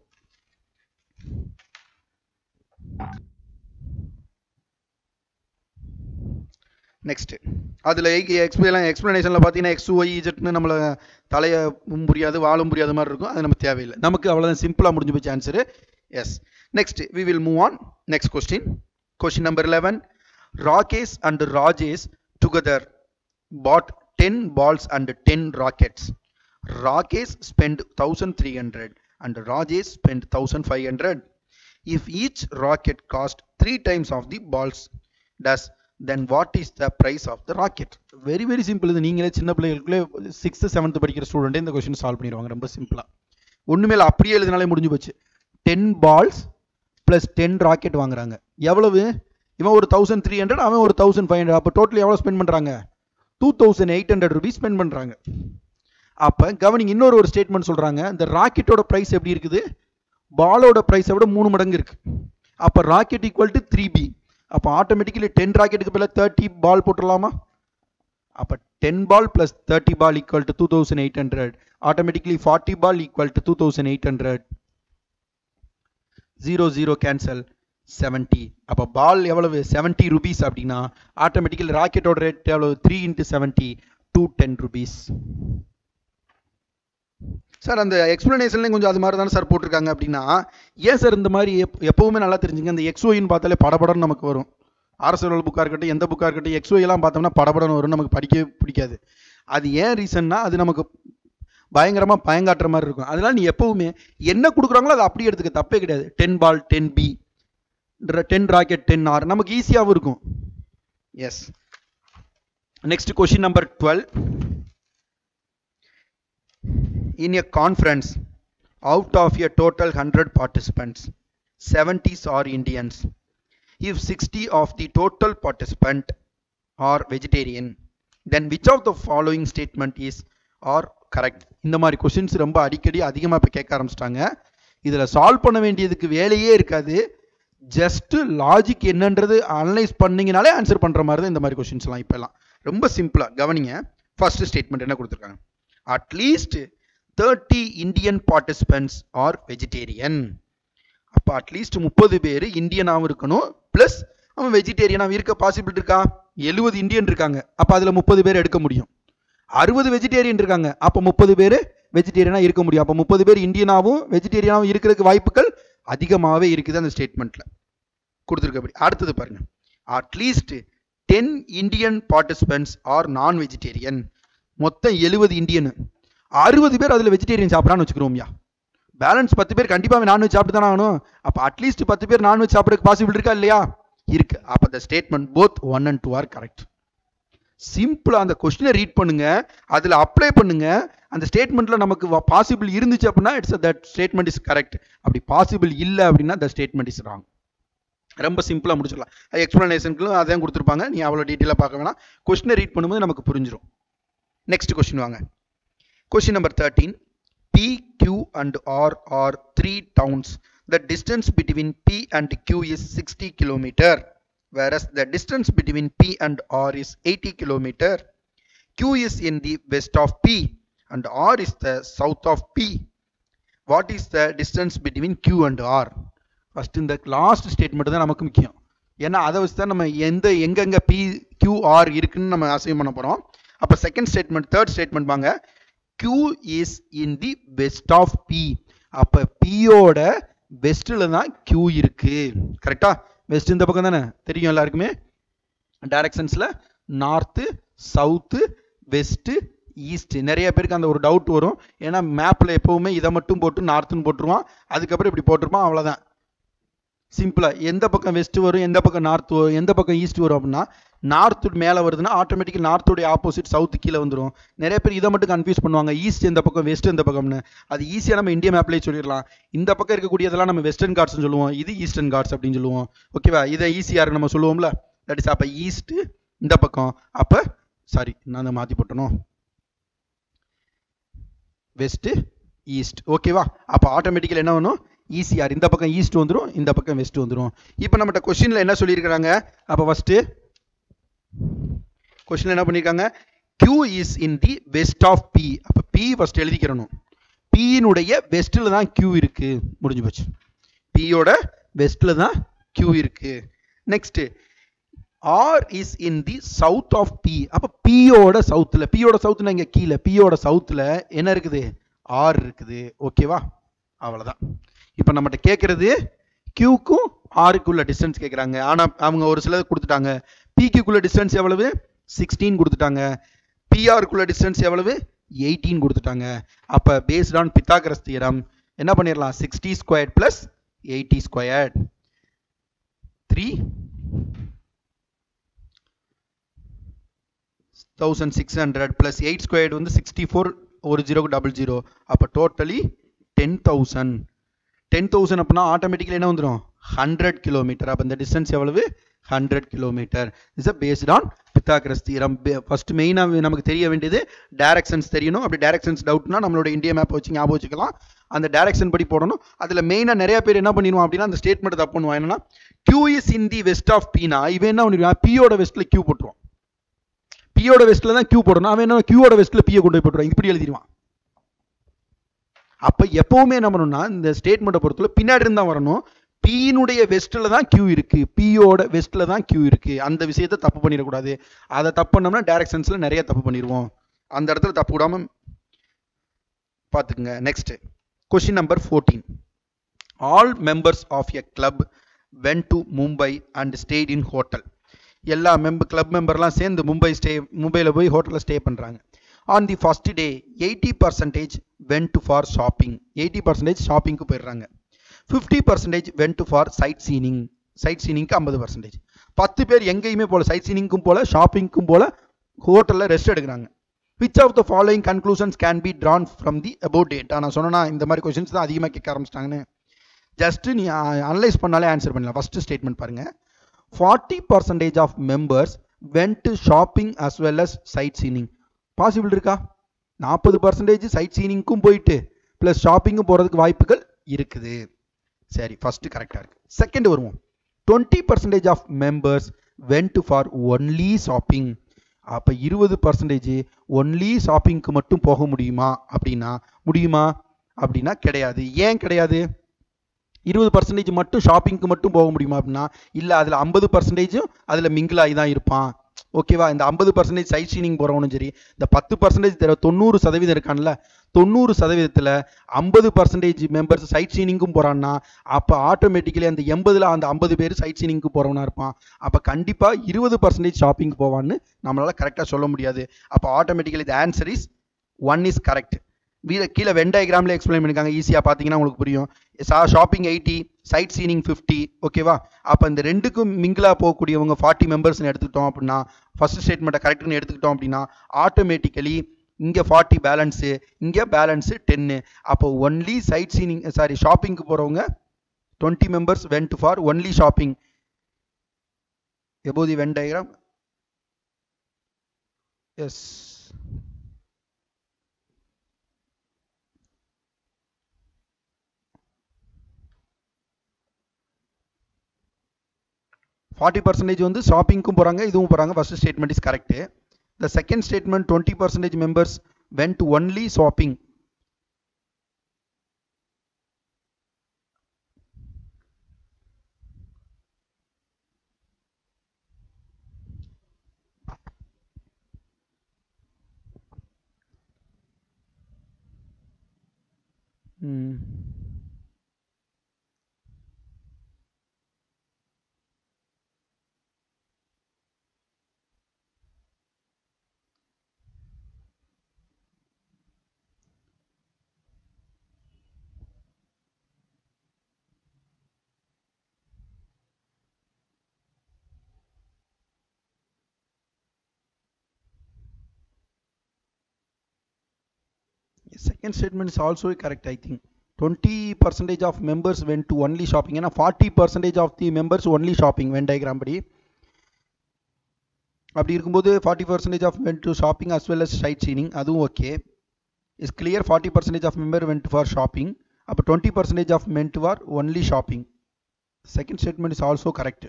next அதில் எக்ஸ்பிளேலாம் எக்ஸ்பிளனேஷனில் பார்த்தீங்கன்னா எக்ஸ் ஒய் இஜெட்னு நம்மளை தலையை புரியாது வாழும் புரியாத மாதிரி இருக்கும் அது நம்ம தேவையில்லை நமக்கு அவ்வளோதான் சிம்பிளாக முடிஞ்சு போச்சு answer yes next we will move on next question question number eleven Rakesh and Rajesh together bought ten balls and ten rockets Rakesh spend thousand three hundred and Rajesh spend thousand five hundred if each rocket cost three times of the balls does then what is the price of the rocket very very simple இது நீங்களே சின்ன பிள்ளைகளுக்குள்ளே சிக்ஸ்த் செவன்த் படிக்கிற ஸ்டூடெண்ட்டே இந்த கொஸ்டின் சால்வ் பண்ணிடுவாங்க ரொம்ப சிம்பிளா ஒண்ணுமே இல்லை அப்படியே எழுதினாலே முடிஞ்சு போச்சு ten balls plus ten racket வாங்குறாங்க எவ்வளவு இவன் ஒரு தௌசண்ட் த்ரீ ஹண்ட்ரட் அவன் ஒரு தௌசண்ட் ஃபைவ் ஹண்ட்ரட் அப்போ டோட்டல் எவ்வளோ ஸ்பெண்ட் பண்ணுறாங்க two thousand eight hundred rupees spend பண்ணுறாங்க அப்போ கவனிங்க இன்னொரு ஒரு ஸ்டேட்மெண்ட் சொல்கிறாங்க இந்த ராக்கெட்டோட ப்ரைஸ் எப்படி இருக்குது பாலோட ப்ரைஸை விட மூணு மடங்கு இருக்கு அப்போ racket equal to three B அப்போ ஆட்டோமேட்டிக்கலி டென் ராக்கெட்டுக்கு பதிலாக தேர்ட்டி பால் போட்டுடலாமா அப்போ ten ball plus thirty ball equal to two thousand eight hundred automatically forty ball equal to two thousand eight hundred zero zero cancel seventy அப்போ பால் எவ்வளவு செவன்ட்டி ருபீஸ் அப்படின்னா ஆட்டோமேட்டிக்கலி ராக்கெட்டோட ரேட் எவ்வளவு three into seventy two ten rupees sir அந்த எக்ஸ்பிளனேஷன்லேயும் கொஞ்சம் அது மாதிரி தானே சார் போட்டிருக்காங்க அப்படின்னா ஏன் சார் இந்த மாதிரி எப் எப்பவுமே நல்லா தெரிஞ்சுங்க அந்த எக்ஸ்ஓயின்னு பார்த்தாலே படபடன்னு நமக்கு வரும் அரசியல் புக்காக இருக்கட்டும் எந்த புக்காக இருக்கட்டும் எக்ஸ்ஓ எல்லாம் பார்த்தோம்னா படபடன்னு வரும் நமக்கு படிக்கவே பிடிக்காது அது ஏன் ரீசன்னா அது நமக்கு பயங்கரமாக பயங்காட்டுற மாதிரி இருக்கும் அதனால நீ எப்பவுமே என்ன கொடுக்குறாங்களோ அதை அப்படியே எடுத்துக்க தப்பே கிடையாது ten ball ten B ten racket ten R நமக்கு ஈஸியாகவும் இருக்கும் yes next question number twelve in a conference out of a total 100 participants 70s are indians if 60 of the total participant are vegetarian then which of the following statement is or correct இந்த மாதிரி கொஸ்டின்ஸ் ரொம்ப அடிக்கடி அதிகமாக இப்போ கேட்க ஆரம்பிச்சிட்டாங்க இதில் சால்வ் பண்ண வேண்டியதுக்கு வேலையே இருக்காது ஜஸ்ட் லாஜிக் என்னன்றது அனலைஸ் பண்ணீங்கனாலே ஆன்சர் பண்ணுற மாதிரி தான் இந்த மாதிரி கொஸ்டின்ஸ்லாம் இப்போல்லாம் ரொம்ப சிம்பிளாக கவனிங்க ஃபர்ஸ்ட் ஸ்டேட்மெண்ட் என்ன கொடுத்துருக்காங்க at least thirty Indian participants are vegetarian அப்போ அட்லீஸ்ட் முப்பது பேர் இந்தியனாகவும் இருக்கணும் ப்ளஸ் அவன் வெஜிடேரியனாக இருக்க பாசிபிள் இருக்கா எழுபது இந்தியன் இருக்காங்க அப்போ அதில் முப்பது பேர் எடுக்க முடியும் அறுபது வெஜிடேரியன் இருக்காங்க அப்போ முப்பது பேர் வெஜிடேரியனாக இருக்க முடியும் அப்போ முப்பது பேர் இந்தியனாகவும் வெஜிடேரியனாகவும் இருக்கிறதுக்கு வாய்ப்புகள் அதிகமாகவே இருக்குது அந்த ஸ்டேட்மெண்ட்டில் கொடுத்துருக்கப்படி அடுத்தது பாருங்க at least ten Indian participants are non vegetarian மொத்தம் எழுபது இந்தியன் அறுபது பேர் அதில் வெஜிடேரியன் சாப்பிட்றான்னு வச்சுக்கிறோம்யா பேலன்ஸ் பத்து பேர் கண்டிப்பாக நான்வெஜ் சாப்பிட்டு தானே ஆகணும் அப்போ அட்லீஸ்ட் பத்து பேர் நான்வெஜ் சாப்பிட்றதுக்கு பாசிபிள் இருக்கா இல்லையா இருக்கு அப்போ the statement both one and two are correct சிம்பிளாக அந்த கொஸ்டினை ரீட் பண்ணுங்க அதில் அப்ளை பண்ணுங்க அந்த ஸ்டேட்மெண்ட்டில் நமக்கு பாசிபிள் இருந்துச்சு அப்படின்னா it's that statement is correct அப்படி பாசிபிள் இல்லை அப்படின்னா த ஸ்டேட்மெண்ட் இஸ் ராங் ரொம்ப சிம்பிளாக முடிச்சிடலாம் எக்ஸ்ப்ளனேஷனுக்கும் அதான் கொடுத்துருப்பாங்க நீ அவ்வளோ டீட்டெயிலாக பார்க்க வேணாம் கொஸ்டினை ரீட் பண்ணும்போது நமக்கு புரிஞ்சிடும் நெக்ஸ்ட் கொஸ்டின் வாங்க Question number 13. P, Q and R are three towns. The distance between P and Q is 60 kilometer, whereas the distance between P and R is 80 kilometer. Q is in the west of P and R is the south of P. What is the distance between Q and R? First இந்த லாஸ்ட் ஸ்டேட்மெண்ட் தான் நமக்கு முக்கியம் ஏன்னா அதை வச்சு தான் நம்ம எந்த எங்கெங்க பி கியூ ஆர் இருக்குன்னு நம்ம அசைன் பண்ண போகிறோம் அப்போ செகண்ட் ஸ்டேட்மெண்ட் தேர்ட் ஸ்டேட்மெண்ட் வாங்க Q is in the west of P அப்ப P யோட வெஸ்ட்ல தான் Q இருக்கு கரெக்டா வெஸ்ட் இந்த பக்கம் தானே தெரியும் எல்லாருக்குமே டைரக்ஷன்ஸ்ல நார்த்து சவுத்து வெஸ்ட் ஈஸ்ட் நிறைய பேருக்கு அந்த ஒரு டவுட் வரும் ஏன்னா மேப்ல எப்பவுமே இதை மட்டும் போட்டு நார்த்துன்னு போட்டுருவான் அதுக்கப்புறம் இப்படி போட்டிருப்பான் அவ்வளவுதான் சிம்பிளா எந்த பக்கம் வெஸ்ட் வரும் எந்த பக்கம் நார்த் வரும் எந்த பக்கம் ஈஸ்ட் வரும் அப்படின்னா நார்த் மேலே வருதுன்னா ஆட்டோமேட்டிக் நார்த்துடைய ஆப்போசிட் சவுத் கீழே வந்துடும் நிறைய பேர் இதை மட்டும் கன்ஃபியூஸ் பண்ணுவாங்க ஈஸ்ட் எந்த பக்கம் வெஸ்ட் எந்த பக்கம்னு அது ஈஸியாக நம்ம இந்தியா மேப்லேயே சொல்லிடலாம் இந்த பக்கம் இருக்கக்கூடியதெல்லாம் நம்ம வெஸ்டர்ன் கார்ட்ஸ்னு சொல்லுவோம் இது ஈஸ்டர்ன் கார்ட்ஸ் அப்படின்னு சொல்லுவோம் ஓகேவா இதை ஈஸியாக நம்ம சொல்லுவோம்ல தட் இஸ் அப்போ ஈஸ்ட் இந்த பக்கம் அப்போ சாரி நான் மாற்றி போட்டணும் வெஸ்ட் ஈஸ்ட் ஓகேவா அப்போ ஆட்டோமேட்டிக்கல் என்ன வேணும் ஈஸியார் இந்த பக்கம் ஈஸ்ட் வந்துடும் இந்த பக்கம் வெஸ்ட் வந்துடும் இப்போ நம்மகிட்ட கொஸ்டின்ல என்ன சொல்லியிருக்கிறாங்க அப்போ ஃபர்ஸ்ட் கொஸ்டின்ல என்ன பண்ணியிருக்காங்க Q is in the west of P அப்போ P ஃபர்ஸ்ட் எழுதிக்கிறணும் Pயினுடைய வெஸ்ட்ல தான் Q இருக்கு முடிஞ்சு போச்சு Pயோட வெஸ்ட்ல தான் Q இருக்கு next R is in the south of P அப்போ Pயோட சவுத்தில் Pயோட சவுத்துனா இங்கே கீழே Pயோட சவுத்தில் என்ன இருக்குது R இருக்குது ஓகேவா அவ்வளோதான் இப்போ நம்மகிட்ட கேட்குறது கியூக்கும் ஆருக்குள்ள டிஸ்டன்ஸ் கேட்குறாங்க ஆனால் அவங்க ஒரு சிலது கொடுத்துட்டாங்க பிக்குள்ள டிஸ்டன்ஸ் எவ்வளவு சிக்ஸ்டீன் கொடுத்துட்டாங்க பிஆருக்குள்ள டிஸ்டன்ஸ் எவ்வளவு எயிட்டீன் கொடுத்துட்டாங்க அப்போ பேஸ்ட் ஆன் பித்தாகரஸ் தியரம் என்ன பண்ணிடலாம் sixty square plus eighty square three thousand six hundred plus eight squared வந்து சிக்ஸ்டி ஃபோர் ஒரு ஜீரோக்கு டபுள் ஜீரோ அப்போ totally ten thousand ten thousand அப்படின்னா ஆட்டோமேட்டிக்கலி என்ன வந்துடும் ஹண்ட்ரட் கிலோமீட்டர் அப்போ இந்த டிஸ்டன்ஸ் எவ்வளவு hundred kilometre is a based on Pythagoras theorem first மெயினாக நமக்கு தெரிய வேண்டியது டைரக்ஷன்ஸ் தெரியணும் அப்படி டைரக்ஷன்ஸ் டவுட்னா நம்மளோட இந்தியா மேப் வச்சு ஞாபகம் வச்சுக்கலாம் அந்த டைரக்ஷன் படி போடணும் அதில் மெயினாக நிறைய பேர் என்ன பண்ணிடுவோம் அப்படின்னா அந்த ஸ்டேட்மெண்ட் தப்பு பண்ணுவான் என்னன்னா Q is in the west of பீனா இவன் என்ன பண்ணிடுவான் பியோட வெஸ்ட்ல கியூ போட்டுருவான் பியோட வெஸ்ட்ல தான் கியூ போடணும் அவன் என்ன கியூவோட வெஸ்ட்ல பியை கொண்டு போய் போட்டுருவான் இப்படி எழுதிடுவான் அப்ப எப்பவுமே என்ன பண்ணணும்னா இந்த ஸ்டேட்மெண்ட்டை பொறுத்தவரை பின்னாடி இருந்தா வரணும் பியினுடைய வெஸ்ட்ல தான் கியூ இருக்கு பியோட வெஸ்ட்ல தான் கியூ இருக்கு அந்த விஷயத்தை தப்பு பண்ணிடக்கூடாது அதை தப்பு பண்ணோம்னா டைரக்ஷன்ஸ்ல நிறைய தப்பு பண்ணிடுவோம் அந்த இடத்துல தப்பு விடாம பார்த்துக்குங்க next question number fourteen all members of a club went to Mumbai and stayed in hotel எல்லா மெம்பர் கிளப் மெம்பர்லாம் சேர்ந்து மும்பை ஸ்டே மும்பையில் போய் ஹோட்டலில் ஸ்டே பண்ணுறாங்க on the first day eighty percentage went for shopping eighty percentage ஷாப்பிங்க்கு போயிடுறாங்க fifty percentage went for sight seeing sight சீனிங்க்கு ஐம்பது பர்சன்டேஜ் பத்து பேர் எங்கேயுமே போல சைட் சீனிங்க்கும் போல ஷாப்பிங்க்கும் போல ஹோட்டலில் ரெஸ்ட் எடுக்கிறாங்க which of the following conclusions can be drawn from the above data நான் சொன்னா இந்த மாதிரி கொஸ்டின்ஸ் தான் அதிகமாக கேட்க ஆரம்பிச்சிட்டாங்கன்னு ஜஸ்ட் நீ அனலைஸ் பண்ணாலே ஆன்சர் பண்ணலாம் ஃபர்ஸ்ட் ஸ்டேட்மெண்ட் பாருங்க forty percentage of members went shopping as well as sight seeing possible இருக்கா நாற்பது பர்சன்டேஜ் சைட் சீனிங்க்கும் போயிட்டு ப்ளஸ் ஷாப்பிங்கும் போகிறதுக்கு வாய்ப்புகள் இருக்குது சரி ஃபர்ஸ்ட் கரெக்டாக இருக்கு செகண்ட் வருவோம் twenty percentage of members went for only shopping அப்போ இருபது பர்சன்டேஜ் ஒன்லி ஷாப்பிங்க்கு மட்டும் போக முடியுமா அப்படின்னா முடியுமா அப்படின்னா கிடையாது ஏன் கிடையாது இருபது பர்சன்டேஜ் மட்டும் ஷாப்பிங்க்கு மட்டும் போக முடியுமா அப்படின்னா இல்லை அதில் ஐம்பது பர்சன்டேஜும் அதில் மிங்கிள் ஆகி தான் இருப்பான் ஓகேவா இந்த ஐம்பது பர்சன்டேஜ் சைட் சீனிங் போகிறவனும் சரி இந்த பத்து பர்சன்டேஜ் தொண்ணூறு சதவீதம் இருக்கான்ல தொண்ணூறு சதவீதத்தில் ஐம்பது பர்சன்டேஜ் மெம்பர்ஸ் சைட் சீனிங்கும் போகிறான்னா அப்போ ஆட்டோமேட்டிக்கலி அந்த எண்பதில் அந்த ஐம்பது பேர் சைட் சீனிங்க்கு போகிறவனா இருப்பான் அப்போ கண்டிப்பாக இருபது பர்சன்டேஜ் ஷாப்பிங் போவான்னு நம்மளால் கரெக்டாக சொல்ல முடியாது அப்போ automatically the answer is one is correct வீட கீழே வென் டயக்ராமில் எக்ஸ்பிளைன் பண்ணிருக்காங்க ஈஸியாக பார்த்தீங்கன்னா உங்களுக்கு புரியும் சா shopping eighty sight seeing fifty ஓகேவா அப்போ இந்த ரெண்டுக்கும் மிங்கிளாக போகக்கூடியவங்க ஃபார்ட்டி மெம்பர்ஸ்னு எடுத்துக்கிட்டோம் அப்படின்னா ஃபர்ஸ்ட் ஸ்டேட்மெண்ட்டை கரெக்ட்னு எடுத்துக்கிட்டோம் அப்படின்னா ஆட்டோமேட்டிக்கலி இங்கே ஃபார்ட்டி பேலன்ஸு இங்கே பேலன்ஸு டென்னு அப்போ ஒன்லி சைட் சீனிங் சாரி ஷாப்பிங்க்கு போகிறவங்க twenty members went for only shopping above the Venn diagram yes forty percentage வந்து ஷாப்பிங்க்கும் போகிறாங்க இதுவும் போகிறாங்க first statement is correct the second statement twenty percentage members went only shopping hmm second statement is also correct i think 20 percentage of members went to only shopping ஏன்னா 40 percentage of the members only shopping when diagram படி அப்படி இருக்கும்போது 40 percentage of went to shopping as well as sight seeing அதுவும் okay is clear 40 percentage of member went for shopping அப்போ 20 percentage of went for only shopping second statement is also correct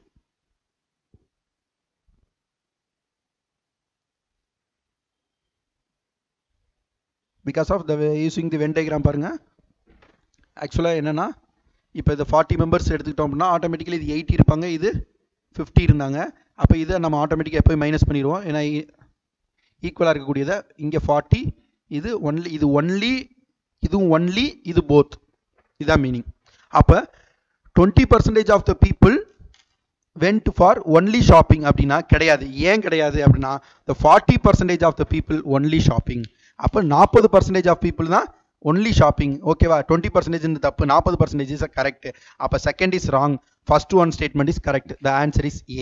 because of the using the Venn diagram பாருங்கள் ஆக்சுவலாக என்னென்னா இப்போ இது ஃபார்ட்டி மெம்பர்ஸ் எடுத்துக்கிட்டோம் அப்படின்னா ஆட்டோமேட்டிக்கலி இது எயிட்டி இருப்பாங்க இது ஃபிஃப்டி இருந்தாங்க அப்போ இதை நம்ம ஆட்டோமேட்டிக்காக எப்போயும் மைனஸ் பண்ணிடுவோம் ஏன்னா ஈக்குவலாக இருக்கக்கூடியதை இங்கே ஃபார்ட்டி இது ஒன்லி இது ஒன்லி இதுவும் ஒன்லி இது போத் இதுதான் மீனிங் அப்போ twenty percentage of the people went for only shopping அப்படின்னா கிடையாது ஏன் கிடையாது அப்படின்னா the forty percentage of the people only shopping அப்போ நாற்பது பர்சன்டேஜ் ஆஃப் பீப்புள் தான் ஒன்லி ஷாப்பிங் ஓகேவா டுவெண்ட்டி பர்சன்டேஜ் தப்பு நாற்பது பர்சன்டேஜ் இஸ் கரெக்ட் அப்போ second is wrong first one statement is correct the answer is A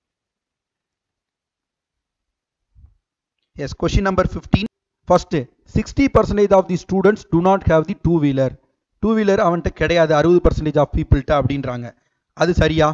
yes question number fifteen first sixty percentage of the students do not have the two wheeler two wheeler அவன்கிட்ட கிடையாது அறுபது பர்சன்டேஜ் ஆஃப் பீப்புள்கிட்ட அப்படின்றாங்க அது சரியா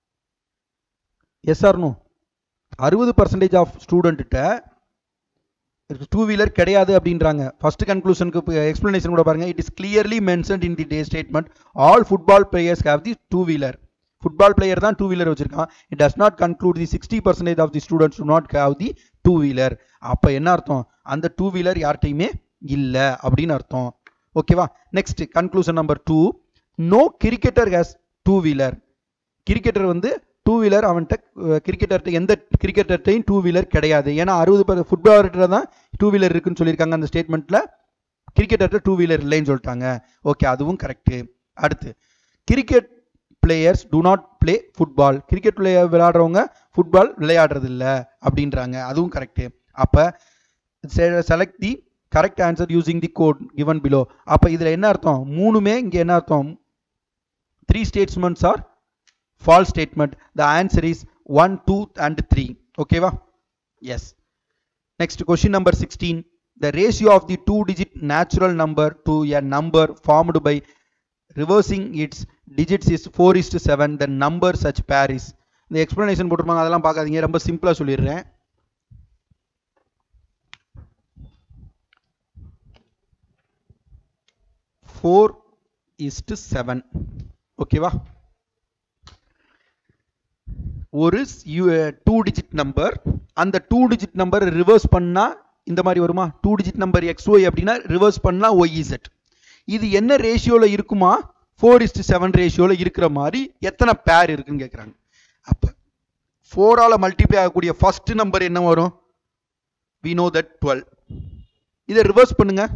எஸ் ஆர்னோ அறுபது percentage of student two wheeler கிடையாது அப்படின்றாங்க ஃபர்ஸ்ட் கன்க்ளூஷனுக்கு எக்ஸ்பிளனேஷன் கூட பாருங்க it is clearly mentioned in the day statement all football players have the two wheeler football player தான் டூ வீலர் வச்சிருக்கான் it does not conclude the sixty percentage of the students do not have the two wheeler அப்போ என்ன அர்த்தம் அந்த டூ வீலர் யார்கிட்டையுமே இல்லை அப்படின்னு அர்த்தம் ஓகேவா next conclusion number two no cricketer has two wheeler cricketer வந்து டூ வீலர் அவன்கிட்ட கிரிக்கெட்டர்கிட்ட எந்த கிரிக்கெட்டர்கிட்டையும் டூ வீலர் கிடையாது ஏன்னா அறுபது பேர் ஃபுட்பாலர்கிட்ட தான் டூ வீலர் இருக்குன்னு சொல்லியிருக்காங்க அந்த ஸ்டேட்மெண்ட்டில் கிரிக்கெட்டர்கிட்ட டூ வீலர் இல்லைன்னு சொல்லிட்டாங்க ஓகே அதுவும் கரெக்டு அடுத்து cricket players do not play football cricket player விளையாடுறவங்க ஃபுட்பால் விளையாடுறது இல்லை அப்படின்றாங்க அதுவும் கரெக்டு அப்போ select the correct answer using the code given below அப்போ இதில் என்ன அர்த்தம் மூணுமே இங்கே என்ன அர்த்தம் three statements are false statement the answer is 1 2 and 3 okay va yes next question number 16 the ratio of the two digit natural number to a number formed by reversing its digits is 4 is to 7 the number such pair is இந்த எக்ஸ்பிளனேஷன் போட்டிருப்பாங்க அதெல்லாம் பார்க்காதீங்க ரொம்ப சிம்பிளாக சொல்லிடுறேன் ஃபோர் இஸ்டு செவன் ஓகேவா ஒரு டூ டிஜிட் நம்பர் அந்த டூ டிஜிட் நம்பர் ரிவர்ஸ் பண்ணா இந்த மாதிரி வருமா two digit number X Y அப்படின்னா ரிவர்ஸ் பண்ணா ஒய் இசட் இது என்ன ரேஷியோவில் இருக்குமா ஃபோர் இஸ்டு செவன் ரேஷியோவில் இருக்கிற மாதிரி எத்தனை பேர் இருக்குன்னு கேட்குறாங்க அப்போ ஃபோரால் மல்டிப்ளை ஆகக்கூடிய ஃபர்ஸ்ட் நம்பர் என்ன வரும் வி நோ தட் டுவெல் இதை ரிவர்ஸ் பண்ணுங்க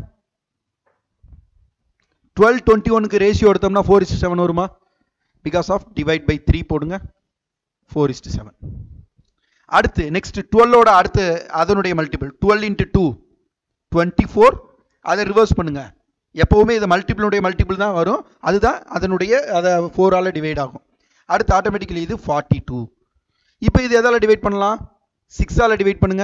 டுவெல் டுவெண்ட்டி ஒனுக்கு ரேஷியோ எடுத்தோம்னா ஃபோர் இஸ்டு செவன் வருமா because of divide by three போடுங்க ஃபோர் இஸ்டு செவன் அடுத்து நெக்ஸ்ட் டுவெல்லோட அடுத்து அதனுடைய multiple twelve into two twenty four அதை ரிவர்ஸ் பண்ணுங்க எப்போவுமே இது மல்டிபிளுடைய மல்டிபிள் தான் வரும் அதுதான் அதனுடைய அதை ஃபோரால் டிவைட் ஆகும் அடுத்து ஆட்டோமேட்டிக்கலி இது ஃபார்ட்டி டூ இப்போ இது எதால் டிவைட் பண்ணலாம் சிக்ஸால் டிவைட் பண்ணுங்க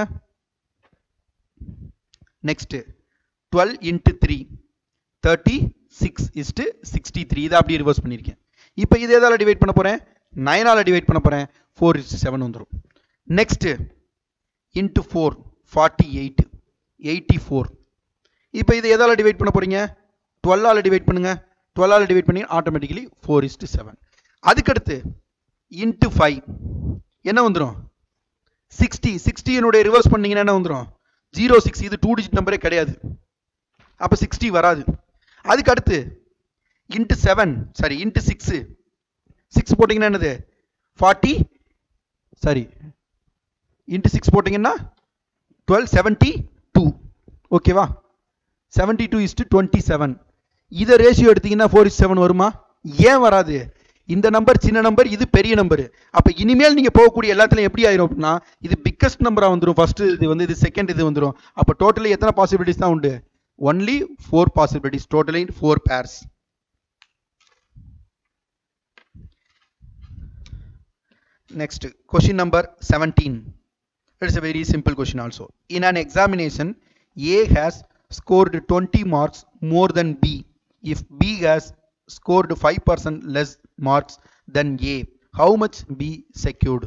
next twelve into three thirty six is to sixty three இதை அப்படியே ரிவர்ஸ் பண்ணியிருக்கேன் இப்போ இது எதால் டிவைட் பண்ண போகிறேன் நைனால் டிவைட் பண்ண போகிறேன் ஃபோர் இஸ்ட்டு செவன் வந்துடும் next into four forty eight eighty four இப்போ இதை எதால் டிவைட் பண்ண போகிறீங்க டுவெல்லால் டிவைட் பண்ணுங்க டுவெல்லால் டிவைட் பண்ணி ஆட்டோமேட்டிக்கலி ஃபோர் இஸ்ட்டு செவன் அதுக்கடுத்து இன்ட்டு ஃபைவ் என்ன வந்துடும் சிக்ஸ்டி சிக்ஸ்டியினுடைய ரிவர்ஸ் பண்ணீங்கன்னா என்ன வந்துடும் ஜீரோ சிக்ஸ் இது டூ டிஜிட் நம்பரே கிடையாது அப்போ சிக்ஸ்டி வராது அதுக்கு அடுத்து into seven sorry into six six போட்டிங்கன்னா என்னது ஃபார்ட்டி சாரி இன்ட்டு சிக்ஸ் போட்டிங்கன்னா டுவெல் செவன்ட்டி டூ ஓகேவா seventy two is to twenty seven இதை ரேஷியோ எடுத்தீங்கன்னா ஃபோர் இஸ் செவன் வருமா ஏன் வராது இந்த நம்பர் சின்ன நம்பர் இது பெரிய நம்பர் அப்போ இனிமேல் நீங்கள் போகக்கூடிய எல்லாத்துலையும் எப்படி ஆயிரும் அப்படின்னா இது பிக்கஸ்ட் நம்பராக வந்துடும் ஃபர்ஸ்ட் இது வந்து இது செகண்ட் இது வந்துடும் அப்போ டோட்டலி எத்தனை பாசிபிலிட்டிஸ் தான் உண்டு only four possibilities totally four pairs Next, question number 17. It is a very simple question also. In an examination, A has scored 20 marks more than B. If B has scored 5% less marks than A, how much B secured?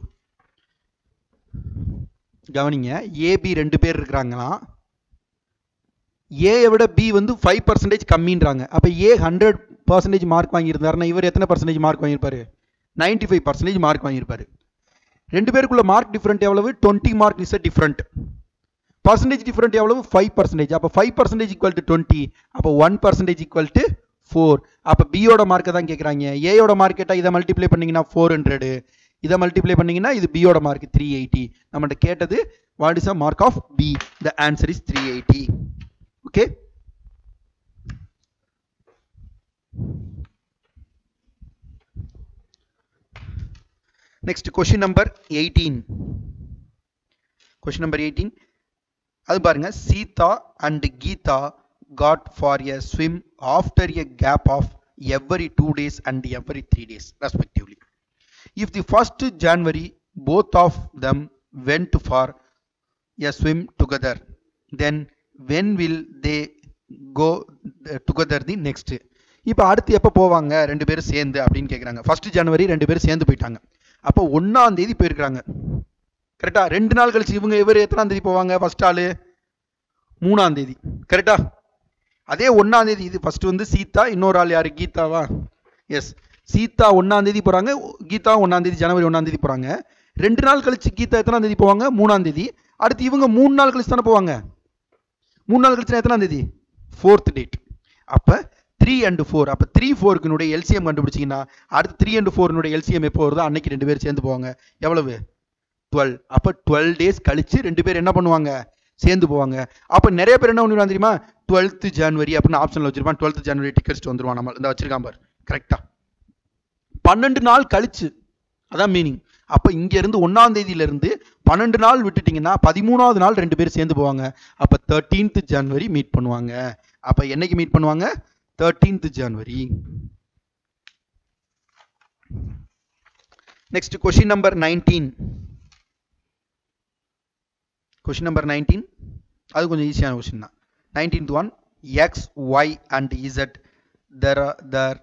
கவனிங்க ஏபி ரெண்டு பேர் இருக்கிறாங்களாம் ஏயை விட பி வந்து ஃபைவ் பர்சன்டேஜ் கம்மின்றாங்க அப்போ ஏ ஹண்ட்ரட் பர்சன்டேஜ் மார்க் வாங்கியிருந்தாருன்னா இவர் எத்தனை பர்சன்டேஜ் மார்க் வாங்கியிருப்பாரு நைன்டி ஃபைவ் பர்சன்டேஜ் மார்க் வாங்கியிருப்பாரு ரெண்டு பேருக்குள்ள மார்க் டிஃப்ரெண்ட் எவ்வளவு twenty mark is a difference percentage difference எவ்வளவு ஃபைவ் பர்சன்டேஜ் அப்போ five percentage equal to twenty அப்போ one percentage equal to four அப்போ பியோட மார்க்கை தான் கேட்குறாங்க ஏயோட மார்க் கேட்டால் இதை மல்டிப்ளை பண்ணீங்கன்னா ஃபோர் ஹண்ட்ரடு இதை மல்டிப்ளை பண்ணீங்கன்னா இது பியோட மார்க் த்ரீ எயிட்டி நம்மகிட்ட கேட்டது what is a mark of B the answer is three eighty okay next question number eighteen question number eighteen அது பாருங்க Sita and Geeta got for a swim after a gap of every two days and every three days respectively if the first January both of them went for a swim together then when will they go together the next இப்போ அடுத்து எப்போ போவாங்க ரெண்டு பேரும் சேர்ந்து அப்படின்னு கேட்குறாங்க ஃபர்ஸ்ட் ஜனவரி ரெண்டு பேரும் சேர்ந்து போயிட்டாங்க அப்போ ஒன்றாம் தேதி போயிருக்கிறாங்க கரெக்டா ரெண்டு நாள் கழிச்சு இவங்க இவர் எத்தனாம் தேதி போவாங்க ஃபர்ஸ்ட் ஆளு மூணாம் தேதி கரெக்டா அதே ஒன்றாம் தேதி இது ஃபர்ஸ்ட் வந்து சீதா இன்னொரு ஆள் யாரு கீதாவா எஸ் சீதா ஒன்றாம் தேதி போகிறாங்க கீதா ஒன்றாம் தேதி ஜனவரி ஒன்றாம் தேதி போகிறாங்க ரெண்டு நாள் கழிச்சு கீதா எத்தனாம் தேதி போவாங்க மூணாம் தேதி அடுத்து இவங்க மூணு நாள் கழிச்சு தானே போவாங்க மூணு நாள் கழிச்சு எத்தனாம் தேதி ஃபோர்த் டேட் அப்போ த்ரீ அண்ட் ஃபோர் அப்போ த்ரீ ஃபோருக்குனுடைய எல்சிஎம் கண்டுபிடிச்சிங்கன்னா அடுத்து த்ரீ அண்ட் ஃபோர்னுடைய எல்சிஎம் எப்போ வருதோ அன்னைக்கு ரெண்டு பேர் சேர்ந்து போவாங்க எவ்வளவு டுவெல் அப்போ டுவெல் டேஸ் கழிச்சு ரெண்டு பேர் என்ன பண்ணுவாங்க சேர்ந்து போவாங்க அப்போ நிறைய பேர் என்ன பண்ணுவாங்க தெரியுமா டுவெல்த்து ஜனவரி அப்படின்னு ஆப்ஷனில் வச்சிருப்பான் டுவெல்த் ஜனவரி டிக்கெட்ஸ் வந்துருவான் நம்ம இந்த வச்சிருக்கான் பார் கரெக்டாக பன்னெண்டு நாள் கழிச்சு அதான் மீனிங் அப்போ இங்கேருந்து ஒன்றாம் தேதியிலேருந்து பன்னெண்டு நாள் விட்டுட்டிங்கன்னா பதிமூணாவது நாள் ரெண்டு பேர் சேர்ந்து போவாங்க அப்போ தேர்ட்டீன்த் ஜனவரி மீட் பண்ணுவாங்க அப்போ என்னைக்கு மீட் பண்ணுவாங்க thirteenth January next question number nineteen question number nineteen அது கொஞ்சம் ஈஸியான கொஷின் தான் nineteenth one X Y and Z there there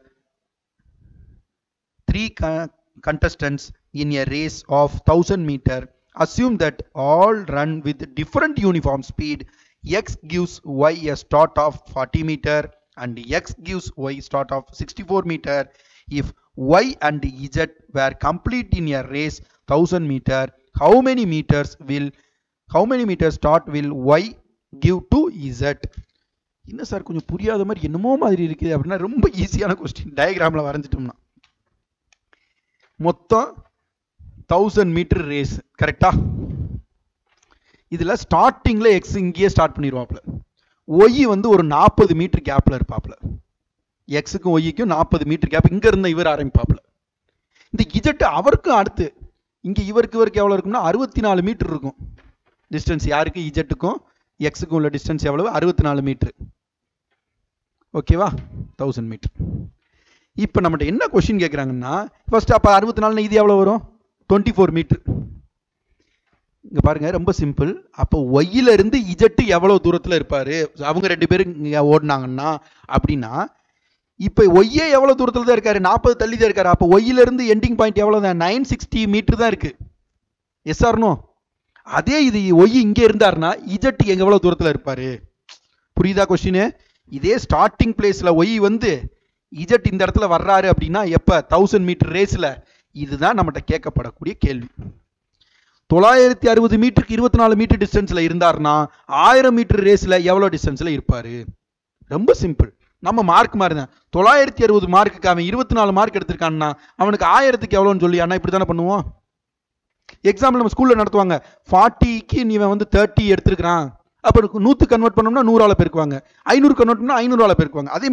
three contestants in a race of 1000 meter assume that all run with different uniform speed x gives y a start of 40 meter and x gives y start of 64 meter if y and z were complete in a race 1000 meter how many meters will how many meters start will y give to z என்ன சார் கொஞ்சம் புரியாத மாதிரி என்னமோ மாதிரி இருக்குது அப்படின்னா ரொம்ப ஈஸியான கொஸ்டின் டயக்ராமில் வரைஞ்சிட்டோம்னா மொத்தம் தௌசண்ட் மீட்டர் ரேஸ் கரெக்டா இதில் ஸ்டார்டிங்கில் எக்ஸ் இங்கேயே ஸ்டார்ட் பண்ணிடுவாப்ல ஒய் வந்து ஒரு நாற்பது மீட்டர் கேப்பில் இருப்பாப்ல எக்ஸுக்கும் ஒய்க்கும் நாற்பது மீட்டர் கேப் இங்கே இருந்த இவர் ஆரம்பிப்பாப்ல இந்த இஜெட் அவருக்கும் அடுத்து இங்கே இவருக்கு இவருக்கு எவ்வளோ இருக்கும்னா அறுபத்தி நாலு மீட்டர் இருக்கும் டிஸ்டன்ஸ் யாருக்கு இஜெட்டுக்கும் எக்ஸுக்கும் உள்ள டிஸ்டன்ஸ் எவ்வளவு அறுபத்தி நாலு மீட்ரு ஓகேவா தௌசண்ட் மீட்டர் இப்போ நம்மகிட்ட என்ன கொஷின் கேட்குறாங்கன்னா ஃபர்ஸ்ட் அப்போ அறுபத்தி நாலு இது எவ்வளோ வரும் டுவெண்ட்டி ஃபோர் மீட்ரு இங்கே பாருங்க ரொம்ப சிம்பிள் அப்போ ஒய்யில இருந்து இஜெட்டு எவ்வளோ தூரத்தில் இருப்பார் அவங்க ரெண்டு பேரும் இங்கே ஓடினாங்கன்னா அப்படின்னா இப்போ ஒய்யே எவ்வளோ தூரத்தில் தான் இருக்காரு நாற்பது தள்ளி தான் இருக்காரு அப்போ ஒய்யில இருந்து எண்டிங் பாயிண்ட் எவ்வளோ தான் நைன் சிக்ஸ்டி மீட்டர் தான் இருக்கு எஸ் ஆர்னோ அதே இது ஒய் இங்கே இருந்தாருன்னா இஜெட் எங்க எவ்வளோ தூரத்தில் இருப்பார் புரியுதா கொஸ்டின் இதே ஸ்டார்டிங் பிளேஸில் ஒய் வந்து இஜெட் இந்த இடத்துல வர்றாரு அப்படின்னா எப்போ தௌசண்ட் மீட்டர் ரேஸில் இதுதான் நம்மகிட்ட கேட்கப்படக்கூடிய கேள்வி தொள்ளாயிரத்தி அறுபது மீட்டருக்கு இருபத்தி நாலு மீட்டர் டிஸ்டன்ஸில் இருந்தாருன்னா ஆயிரம் மீட்டர் ரேஸில் எவ்வளோ டிஸ்டன்ஸில் இருப்பார் ரொம்ப சிம்பிள் நம்ம மார்க் மாதிரி தான் தொள்ளாயிரத்தி அறுபது மார்க்குக்கு அவன் இருபத்தி நாலு மார்க் எடுத்திருக்கான்னா அவனுக்கு ஆயிரத்துக்கு எவ்வளோன்னு சொல்லி அண்ணா இப்படி தானே பண்ணுவோம் எக்ஸாம்பிள் நம்ம ஸ்கூலில் நடத்துவாங்க ஃபார்ட்டிக்கு நீ வந்து தேர்ட்டி எடுத்திருக்கிறான் அப்போ நூற்று கன்வெர்ட் பண்ணோம்னா நூறால பெருக்குவாங்க ஐநூறு கன்வெர்ட் பண்ணால் ஐநூறுவால பெருக்குவாங்க அதே மாதிரி தான்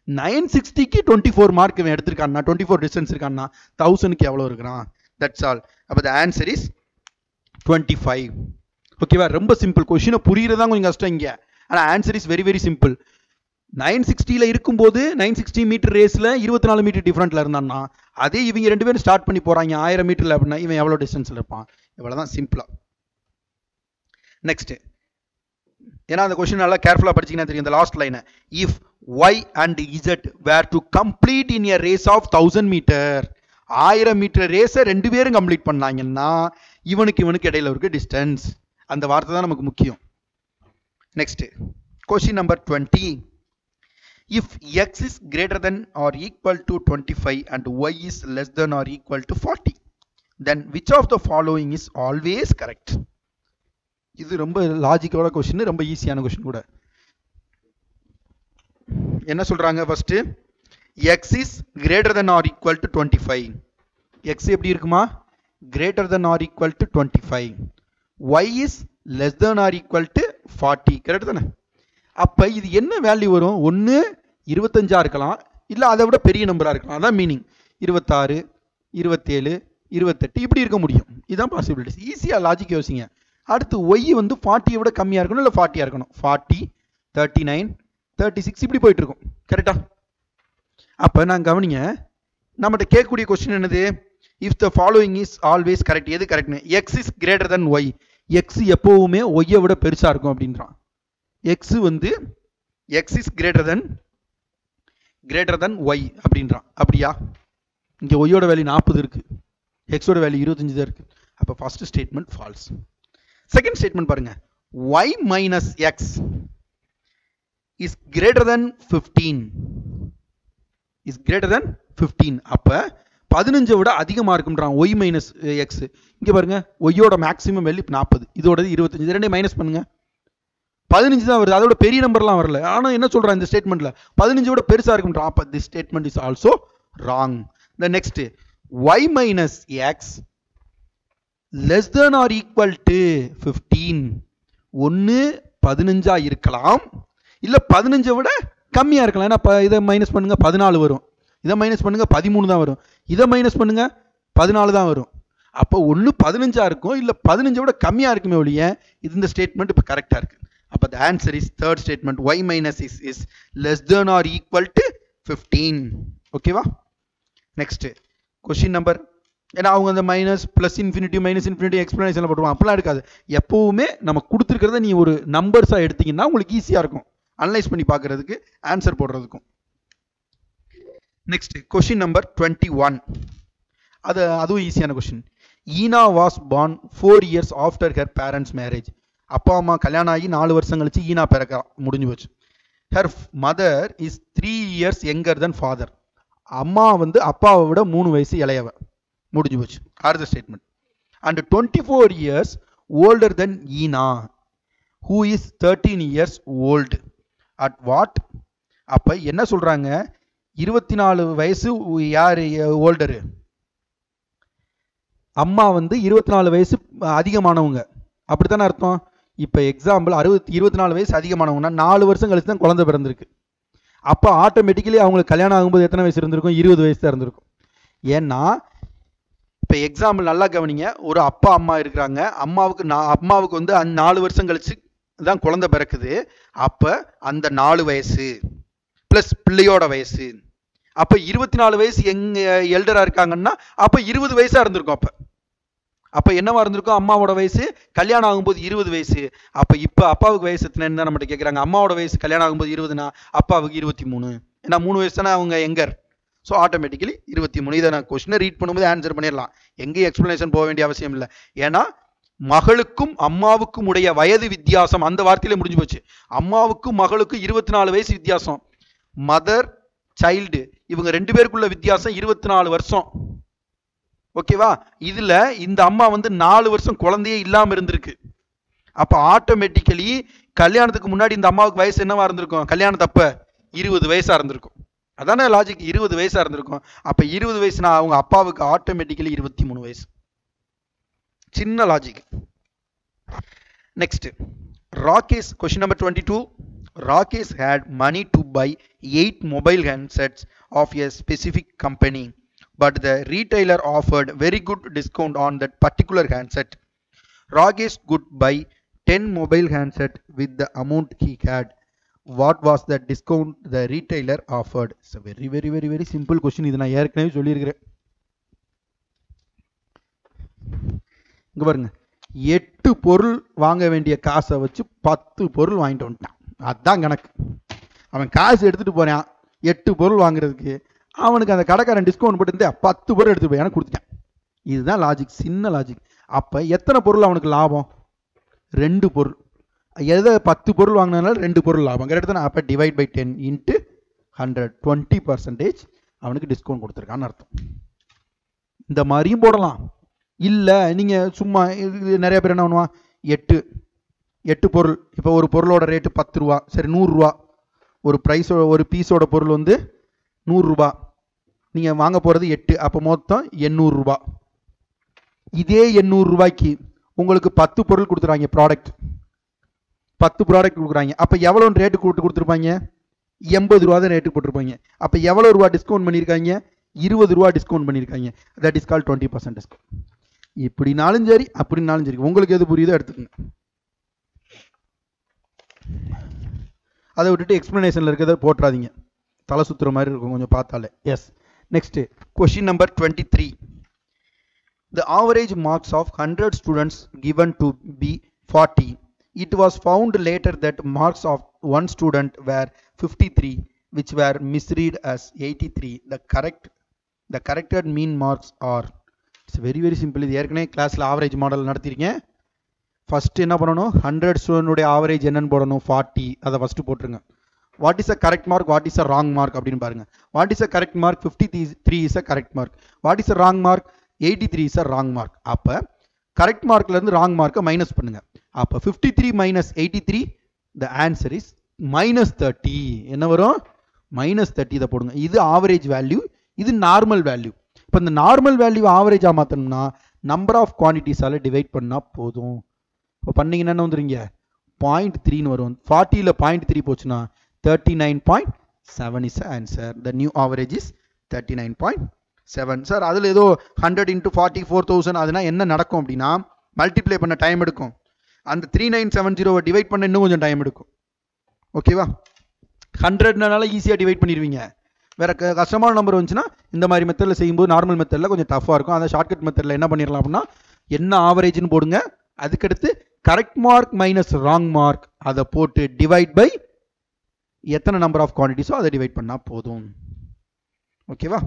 நைன் சிக்ஸ்டிக்கு டுவெண்ட்டி ஃபோர் மார்க் இவன் எடுத்திருக்கான்னா டுவெண்ட்டி ஃபோர் டிஸ்டன்ஸ் இருக்கான்னா தௌசண்ட்க்கு எவ்வளோ இருக்கிறான் தட்ஸ் ஆல் அப்போ the answer is twenty five ஓகேவா ரொம்ப சிம்பிள் கொஷினை புரியுறதா கொஞ்சம் கஷ்டம் இங்கே ஆனால் answer is very very simple nine சிக்ஸ்டியில் இருக்கும்போது நைன் சிக்ஸ்டி மீட்டர் ரேஸில் இருபத்தி நாலு மீட்டர் டிஃப்ரெண்ட்டில் இருந்தான்னா அதே இவங்க ரெண்டு பேரும் ஸ்டார்ட் பண்ணி போகிறாங்க ஆயிரம் மீட்டரில் அப்படின்னா இவன் எவ்வளோ டிஸ்டன்ஸில் இருப்பான் இவ்வளோ தான் சிம்பிளாக நெக்ஸ்ட் ஏன்னா அந்த கொஸ்டின் நல்லா கேர்ஃபுல்லாக படிச்சிங்கன்னா தெரியும் இந்த லாஸ்ட் லைனை if y and z were to complete in a race of thousand metre ஆயிரம் மீட்டர் ரேஸை ரெண்டு பேரும் கம்ப்ளீட் பண்ணாங்கன்னா இவனுக்கு இவனுக்கு இடையில இருக்க டிஸ்டன்ஸ் அந்த வார்த்தை தான் நமக்கு முக்கியம் next question number twenty if x is greater than or equal to twenty five and y is less than or equal to forty then which of the following is always correct இது ரொம்ப லாஜிக்கோட கொஸ்டின் ரொம்ப ஈஸியான கொஸ்டின் கூட என்ன சொல்றாங்க first x is greater than or equal to twenty five x எப்படி இருக்குமா greater than or equal to twenty five y is less than or equal to forty correct தானே அப்போ இது என்ன வேல்யூ வரும் ஒன்று இருபத்தஞ்சா இருக்கலாம் இல்லை அதை விட பெரிய நம்பராக இருக்கலாம் அதான் மீனிங் இருபத்தாறு இருபத்தேழு இருபத்தெட்டு இப்படி இருக்க முடியும் இதுதான் பாசிபிலிட்டிஸ் ஈஸியாக லாஜிக் யோசிங்க அடுத்து ஒய் வந்து ஃபார்ட்டியை விட கம்மியாக இருக்கணும் இல்லை ஃபார்ட்டியாக இருக்கணும் forty thirty nine thirty six இப்படி போயிட்டு இருக்கும் கரெக்டா அப்போ நான் கவனிங்க நம்மகிட்ட கேட்கக்கூடிய கொஸ்டின் என்னது if the following is always correct எது கரெக்ட்னு x is greater than y x எப்போவுமே ஒய்யை விட பெருசாக இருக்கும் அப்படின்றான் எக்ஸ் வந்து x is greater than greater than y அப்படின்றான் அப்படியா இங்கே ஒய்யோட வேல்யூ நாற்பது இருக்கு எக்ஸோட வேல்யூ இருபத்தஞ்சு தான் இருக்கு அப்போ first statement false second statement பாருங்க y minus x is greater than fifteen is greater than fifteen அப்போ பதினஞ்சை விட அதிகமாக இருக்குன்றான் ஒய் மைனஸ் எக்ஸ் இங்கே பாருங்க ஒய்யோட மேக்ஸிமம் வேல்யூ நாற்பது இதோட இருபத்தஞ்சு ரெண்டே மைனஸ் பண்ணுங்க பதினஞ்சு தான் வருது அதோட பெரிய நம்பர்லாம் வரல ஆனால் என்ன சொல்கிறான் இந்த ஸ்டேட்மெண்ட்டில் பதினஞ்சு விட பெருசாக இருக்குன்றான் அப்போ the statement is also wrong the next y minus x less than or equal to fifteen ஒன்று பதினஞ்சா இருக்கலாம் இல்லை பதினஞ்சை விட கம்மியாக இருக்கலாம் ஏன்னா இப்போ இதை மைனஸ் பண்ணுங்க பதினாலு வரும் இதை மைனஸ் பண்ணுங்க பதிமூணு தான் வரும் இதை மைனஸ் பண்ணுங்க பதினாலு தான் வரும் அப்போ ஒன்று பதினஞ்சா இருக்கும் இல்லை பதினஞ்சை விட கம்மியாக இருக்குமே ஒழிய இது இந்த ஸ்டேட்மெண்ட் இப்போ கரெக்டாக இருக்கு அப்போ the answer is third statement y minus is is less than or equal to fifteen ஓகேவா நெக்ஸ்ட் கொஸ்டின் நம்பர் ஏன்னா அவங்க அந்த minus plus infinity minus infinity explanation போட்டுருவாங்க அப்படிலாம் இருக்காது எப்பவுமே நம்ம கொடுத்துருக்கிறத நீ ஒரு நம்பர்ஸாக எடுத்தீங்கன்னா உங்களுக்கு ஈஸியாக இருக்கும் அனலைஸ் பண்ணி பார்க்கறதுக்கு ஆன்சர் போடுறதுக்கும் next question number twenty one அது அதுவும் ஈஸியான question Ena was born four years after her parents marriage அப்பா அம்மா கல்யாணம் ஆகி நாலு வருஷம் கழிச்சு ஈனா பிறக்க முடிஞ்சு போச்சு her mother is three years younger than father அம்மா வந்து அப்பாவை விட மூணு வயசு இளையவ முடிஞ்சு போச்சு அடுத்த statement and twenty four years older than Ena who is thirteen years old at what அப்போ என்ன சொல்கிறாங்க இருபத்தி நாலு வயசு யார் ஓல்டரு அம்மா வந்து இருபத்தி நாலு வயசு அதிகமானவங்க அப்படித்தானே அர்த்தம் இப்போ எக்ஸாம்பிள் அறுபத்தி இருபத்தி நாலு வயசு அதிகமானவங்கன்னா நாலு வருஷம் கழிச்சு தான் குழந்தை பிறந்திருக்கு அப்போ ஆட்டோமேட்டிக்கலி அவங்களுக்கு கல்யாணம் ஆகும்போது எத்தனை வயசு இருந்திருக்கும் இருபது வயசு தான் இருந்திருக்கும் ஏன்னா இப்போ எக்ஸாம்பிள் நல்லா கவனிங்க ஒரு அப்பா அம்மா இருக்கிறாங்க அம்மாவுக்கு நான் அம்மாவுக்கு வந்து அந்த நாலு வருஷம் கழிச்சு தான் குழந்தை பிறக்குது அப்போ அந்த நாலு வயசு ப்ளஸ் பிள்ளையோட வயசு அப்போ இருபத்தி நாலு வயசு எங்க எல்டராக இருக்காங்கன்னா அப்போ இருபது வயசாக இருந்திருக்கும் அப்போ அப்போ என்னவா இருந்திருக்கும் அம்மாவோட வயசு கல்யாணம் ஆகும்போது இருபது வயசு அப்போ இப்போ அப்பாவுக்கு வயசு எத்தனைன்னு தான் நம்மகிட்ட கேட்குறாங்க அம்மாவோட வயசு கல்யாணம் ஆகும்போது இருபதுனா அப்பாவுக்கு இருபத்தி மூணு ஏன்னா மூணு வயசு தானே அவங்க எங்கர் ஸோ ஆட்டோமேட்டிக்கலி இருபத்தி மூணு இதை நான் கொஸ்டினை ரீட் பண்ணும்போது ஆன்சர் பண்ணிடலாம் எங்கேயும் எக்ஸ்ப்ளனேஷன் போக வேண்டிய அவசியம் இல்லை ஏன்னா மகளுக்கும் அம்மாவுக்கும் உடைய வயது வித்தியாசம் அந்த வார்த்தையிலே முடிஞ்சு போச்சு அம்மாவுக்கும் மகளுக்கும் இருபத்தி நாலு வயசு வித்தியாசம் மதர் சைல்டு இவங்க ரெண்டு பேருக்குள்ள வித்தியாசம் இருபத்தி நாலு வருஷம் ஓகேவா இதுல இந்த அம்மா வந்து நாலு வருஷம் குழந்தையே இல்லாம இருந்திருக்கு அப்ப ஆட்டோமேட்டிக்கலி கல்யாணத்துக்கு முன்னாடி இந்த அம்மாவுக்கு வயசு என்னவா இருந்திருக்கும் கல்யாணத்தப்ப இருபது வயசா இருந்திருக்கும் அதானே லாஜிக் இருபது வயசா இருந்திருக்கும் அப்ப இருபது வயசுனா அவங்க அப்பாவுக்கு ஆட்டோமேட்டிக்கலி இருபத்தி மூணு வயசு சின்ன logic next Rakesh question number twenty two Rakesh had money to buy 8 mobile handsets of a specific company, but the retailer offered very good discount on that particular handset. Rakesh could buy 10 mobile handset with the amount he had. What was the discount the retailer offered? It's a very very very very simple question இது நான் ஏற்கனவே சொல்லியிருக்கிறேன் இங்க பாருங்க எட்டு பொருள் வாங்க வேண்டிய காசை வச்சு பத்து பொருள் வாங்கிட்டு வந்துட்டான் அதான் கணக்கு அவன் காசு எடுத்துட்டு போறான் எட்டு பொருள் வாங்குறதுக்கு அவனுக்கு அந்த கடைக்காரன் டிஸ்கவுண்ட் போட்டு பத்து பொருள் எடுத்துட்டு போய் எனக்கு கொடுத்துட்டான் இதுதான் லாஜிக் சின்ன லாஜிக் அப்ப எத்தனை பொருள் அவனுக்கு லாபம் ரெண்டு பொருள் எதை பத்து பொருள் வாங்கினதுனால ரெண்டு பொருள் லாபம் கரெக்ட் தானே அப்போ divide by ten into hundred twenty percentage அவனுக்கு டிஸ்கவுண்ட் கொடுத்துருக்கான்னு அர்த்தம் இந்த மாதிரியும் போடலாம் இல்லை நீங்கள் சும்மா இது நிறைய பேர் என்ன பண்ணுவான் எட்டு எட்டு பொருள் இப்போ ஒரு பொருளோட ரேட்டு பத்து ரூபா சரி நூறுரூவா ஒரு ப்ரைஸோட ஒரு பீஸோட பொருள் வந்து நூறுரூபா நீங்கள் வாங்க போகிறது எட்டு அப்போ மொத்தம் எண்ணூறுரூபா இதே எண்ணூறுரூவாய்க்கு உங்களுக்கு பத்து பொருள் கொடுத்துறாங்க ப்ராடக்ட் பத்து ப்ராடக்ட் கொடுக்குறாங்க அப்போ எவ்வளோ ரேட்டு கொடுத்து கொடுத்துருப்பாங்க எண்பது ரூபா தான் ரேட்டு போட்டிருப்பாங்க அப்போ எவ்வளோ ரூபா டிஸ்கவுண்ட் பண்ணியிருக்காங்க இருபது ரூபா டிஸ்கவுண்ட் பண்ணியிருக்காங்க that is call twenty percent discount இப்படினாலும் சரி அப்படினாலும் சரி உங்களுக்கு எது புரியுதோ எடுத்துக்கங்க அதை விட்டுட்டு எக்ஸ்பிளனேஷனில் இருக்கிறத போட்டுறாதீங்க தலை சுத்துற மாதிரி இருக்கும் கொஞ்சம் பார்த்தாலே yes next question number twenty three the average marks of 100 students given to be 40 it was found later that marks of one student were 53 which were misread as 83 the correct the corrected mean marks are it's very very simple இது ஏற்கனவே கிளாஸில் ஆவரேஜ் மாடல் நடத்திருக்கேன் ஃபர்ஸ்ட் என்ன பண்ணணும் ஹண்ட்ரட் ஸ்டூடெண்டுடைய ஆவரேஜ் என்னன்னு போடணும் ஃபார்ட்டி அதை ஃபர்ஸ்ட் போட்டுருங்க what is a correct mark what is a wrong mark அப்படின்னு பாருங்க what is a correct mark fifty three is a correct mark what is a wrong mark eighty three is a wrong mark அப்போ கரெக்ட் மார்க்லேருந்து ராங் மார்க்கை மைனஸ் பண்ணுங்க அப்போ fifty three minus eighty three the answer is minus thirty என்ன வரும் மைனஸ் தேர்ட்டி இதை போடுங்க இது ஆவரேஜ் வேல்யூ இது நார்மல் வேல்யூ இப்போ இந்த நார்மல் வேல்யூ ஆவரேஜாக மாற்றணும்னா நம்பர் ஆஃப் குவான்டிட்டிஸால் டிவைட் பண்ணால் போதும் இப்போ பண்ணீங்கன்னா என்ன வந்துருங்க பாயிண்ட் த்ரீன்னு வரும் ஃபார்ட்டியில் பாயிண்ட் த்ரீ போச்சுன்னா thirty nine point seven is answer the new average is thirty nine point seven sir அதில் ஏதோ hundred into forty four thousand அதுனா என்ன நடக்கும் அப்படின்னா மல்டிப்ளை பண்ண டைம் எடுக்கும் அந்த த்ரீ நைன் செவன் ஜீரோவை டிவைட் பண்ண இன்னும் கொஞ்சம் டைம் எடுக்கும் ஓகேவா ஹண்ட்ரட்னால ஈஸியாக டிவைட் பண்ணிடுவீங்க வேற க- கஷ்டமான நம்பர் வந்துச்சுன்னா இந்த மாதிரி மெத்தடில் செய்யும்போது நார்மல் மெத்தடில் கொஞ்சம் டஃப்பாக இருக்கும் அந்த ஷார்ட்கட் மெத்தடில் என்ன பண்ணிடலாம் அப்படின்னா என்ன ஆவரேஜ்னு போடுங்க அதுக்கடுத்து correct mark minus wrong mark அதை போட்டு டிவைட் பை எத்தனை நம்பர் ஆஃப் குவான்டிட்டிஸோ அதை டிவைட் பண்ணால் போதும் ஓகேவா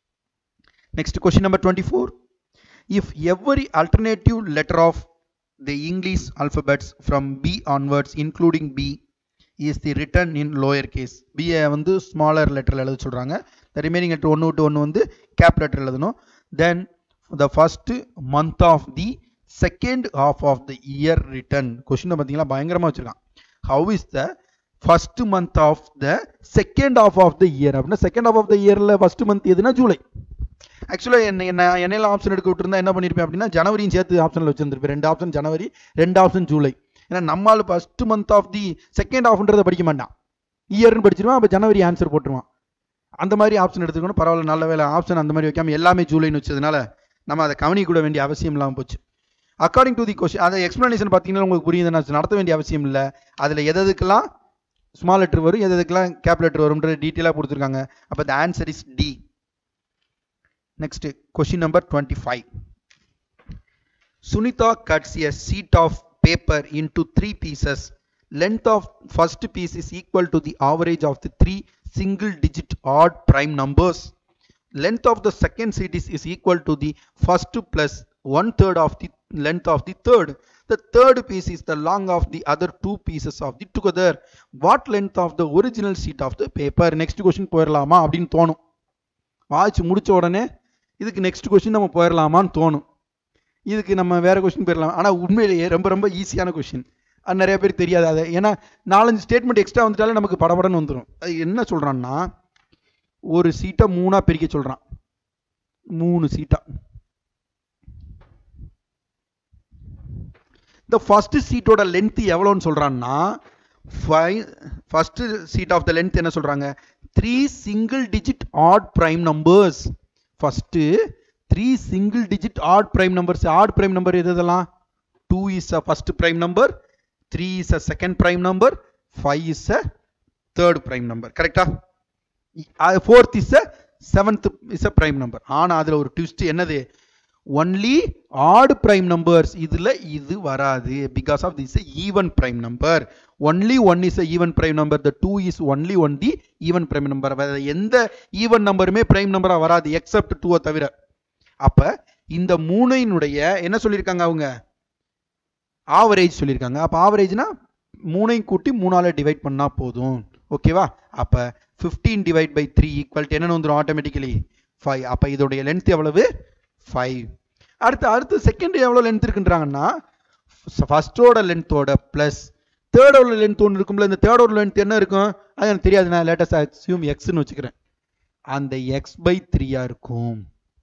Next question number 24. If every alternative letter of the English alphabets from B onwards including B is the written in lower case. B ஐ வந்து smaller letter எழுத சொல்றாங்க the remaining letter ஒன்று விட்டு ஒன்று வந்து cap letter எழுதணும் then the first month of the second half of the year written question பார்த்தீங்களா பயங்கரமா வச்சிருக்கான் how is the first month of the second half of the year அப்படின்னா second half of the yearல first month எதுனா ஜூலை ஆக்சுவலாக என்ன என்ன என்னையில ஆப்ஷன் எடுக்க விட்டுருந்தா என்ன பண்ணியிருப்பேன் அப்படின்னா ஜனவரியும் சேர்த்து ஆப்ஷனில் வச்சிருந்திருப்பேன் ரெண்டு ஆப்ஷன் ஜனவரி ரெண்டு ஆப்ஷன் ஜூலை ஏன்னா நம்மால் first month of the second ஆஃப்ன்றதை படிக்க மாட்டான் இயர்னு படிச்சிருவான் அப்போ ஜனவரி ஆன்சர் போட்டுருவான் அந்த மாதிரி ஆப்ஷன் எடுத்துக்கணும் பரவாயில்ல நல்ல வேலை ஆப்ஷன் அந்த மாதிரி வைக்காம எல்லாமே ஜூலைன்னு வச்சதுனால நம்ம அதை கவனிக்க கூட வேண்டிய அவசியம் இல்லாமல் போச்சு அக்கார்டிங் டு தி கொஸ்டின் அதை எக்ஸ்பிளனேஷன் பார்த்தீங்கன்னா உங்களுக்கு புரியுது நான் நடத்த வேண்டிய அவசியம் இல்லை அதில் எதுக்கெல்லாம் ஸ்மால் லெட்டர் வரும் எது எதுக்கெல்லாம் கேப் லெட்டர் வரும்ன்றது டீட்டெயிலாக கொடுத்துருக்காங்க அப்போ the answer is D Next, question number 25. Sunita cuts a sheet of paper into three pieces. Length of first piece is equal to the average of the three single digit odd prime numbers. Length of the second sheet is, is equal to the first plus one third of the length of the third. The third piece is the long of the other two pieces of the together. What length of the original sheet of the paper? Next question போயிடலாமா அப்படின்னு தோணும் வாய்ச்சி முடிச்ச உடனே இதுக்கு நெக்ஸ்ட் கொஸ்டின் நம்ம போயிடலாமான்னு தோணும் இதுக்கு நம்ம வேற கொஸ்டின் போயிடலாம் ஆனால் உண்மையிலேயே ரொம்ப ரொம்ப ஈஸியான கொஸ்டின் அது நிறைய பேர் தெரியாது அது ஏன்னா நாலஞ்சு ஸ்டேட்மெண்ட் எக்ஸ்ட்ரா வந்துட்டாலே நமக்கு படபடன்னு வந்துடும் அது என்ன சொல்கிறான்னா ஒரு சீட்டை மூணாக பிரிக்க சொல்கிறான் மூணு சீட்டா இந்த ஃபர்ஸ்ட் சீட்டோட லென்த் எவ்வளோன்னு சொல்கிறான்னா five first seat of the length என்ன சொல்றாங்க three single digit odd prime numbers first three single digit odd prime numbers odd prime number எது இதெல்லாம் two is a first prime number three is a second prime number five is a third prime number கரெக்டா fourth is a seventh is a prime number ஆனா அதுல ஒரு ட்விஸ்ட் என்னது ஒன்லி ஆட் பிரைம் நம்பர்ஸ் இதுல இது வராது because of this even prime number only one is even prime number the two is only one the even prime number எந்த ஈவன் நம்பருமே பிரைம் நம்பரா வராது எக்ஸப்ட் டூவை தவிர அப்ப இந்த மூணையினுடைய என்ன சொல்லியிருக்காங்க அவங்க ஆவரேஜ் சொல்லியிருக்காங்க அப்ப ஆவரேஜ்னா மூணையும் கூட்டி மூணால டிவைட் பண்ணா போதும் ஓகேவா அப்ப 15 டிவைட் பை த்ரீ ஈக்குவல் என்னன்னு வந்துடும் ஆட்டோமேட்டிக்கலி ஃபைவ் அப்ப இதோடைய லென்த் எவ்வளவு ஃபைவ் அடுத்து அடுத்து செகண்ட் எவ்வளோ லென்த் இருக்குன்றாங்கன்னா ஃபர்ஸ்டோட லென்த்தோட ப்ளஸ் தேர்டோட லென்த் ஒன்று இருக்கும்ல இந்த தேர்டோட லென்த் என்ன இருக்கும் அது எனக்கு தெரியாது நான் லேட்டஸ்ட் அக்சியூம் எக்ஸ்னு வச்சுக்கிறேன் அந்த எக்ஸ் பை த்ரீயா இருக்கும்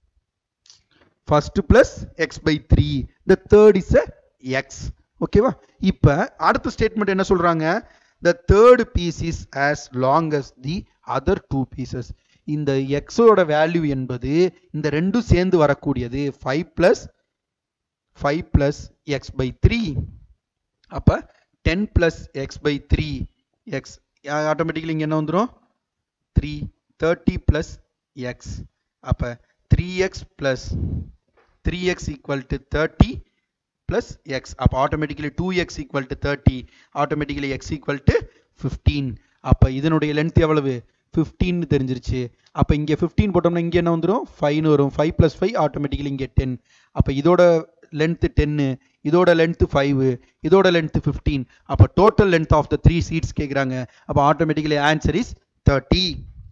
first plus x by three the third is x ஓகேவா இப்போ அடுத்த ஸ்டேட்மெண்ட் என்ன சொல்றாங்க the third piece is as long as the other two pieces இந்த எக்ஸோட வேல்யூ என்பது இந்த ரெண்டும் சேர்ந்து வரக்கூடியது five plus five plus x by three அப்போ ten plus x by three x automatically இங்கே என்ன வந்துடும் த்ரீ தேர்ட்டி பிளஸ் எக்ஸ் அப்போ three x plus three x equal to thirty plus x அப்போ automatically two x equal to thirty automatically x equal to fifteen அப்போ இதனுடைய லென்த் எவ்வளவு ஃபிஃப்டீன்னு தெரிஞ்சிருச்சு அப்போ இங்கே ஃபிஃப்டீன் போட்டோம்னா இங்கே என்ன வந்துடும் ஃபைவ்னு வரும் ஃபைவ் ப்ளஸ் ஃபைவ் ஆட்டோமேட்டிக்கலி இங்கே டென் அப்போ இதோட லென்த்து டென்னு இதோட லென்த்து ஃபைவ் இதோட லென்த்து ஃபிஃப்டீன் அப்போ total length of the three seats கேட்குறாங்க அப்போ automatically answer is thirty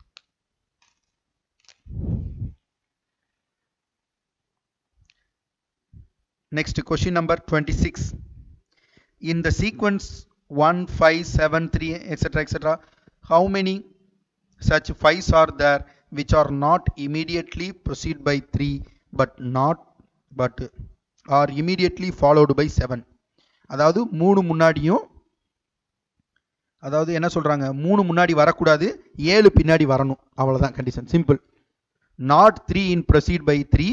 Next question number 26. In the sequence 1, 5, 7, 3, etc. etc. How many such 5s are there which are not immediately proceed by 3 but not but are immediately followed by 7 அதாவது மூணு முன்னாடியும் அதாவது என்ன சொல்றாங்க மூணு முன்னாடி வரக்கூடாது ஏழு பின்னாடி வரணும் அவ்வளவுதான் condition simple not three in proceed by three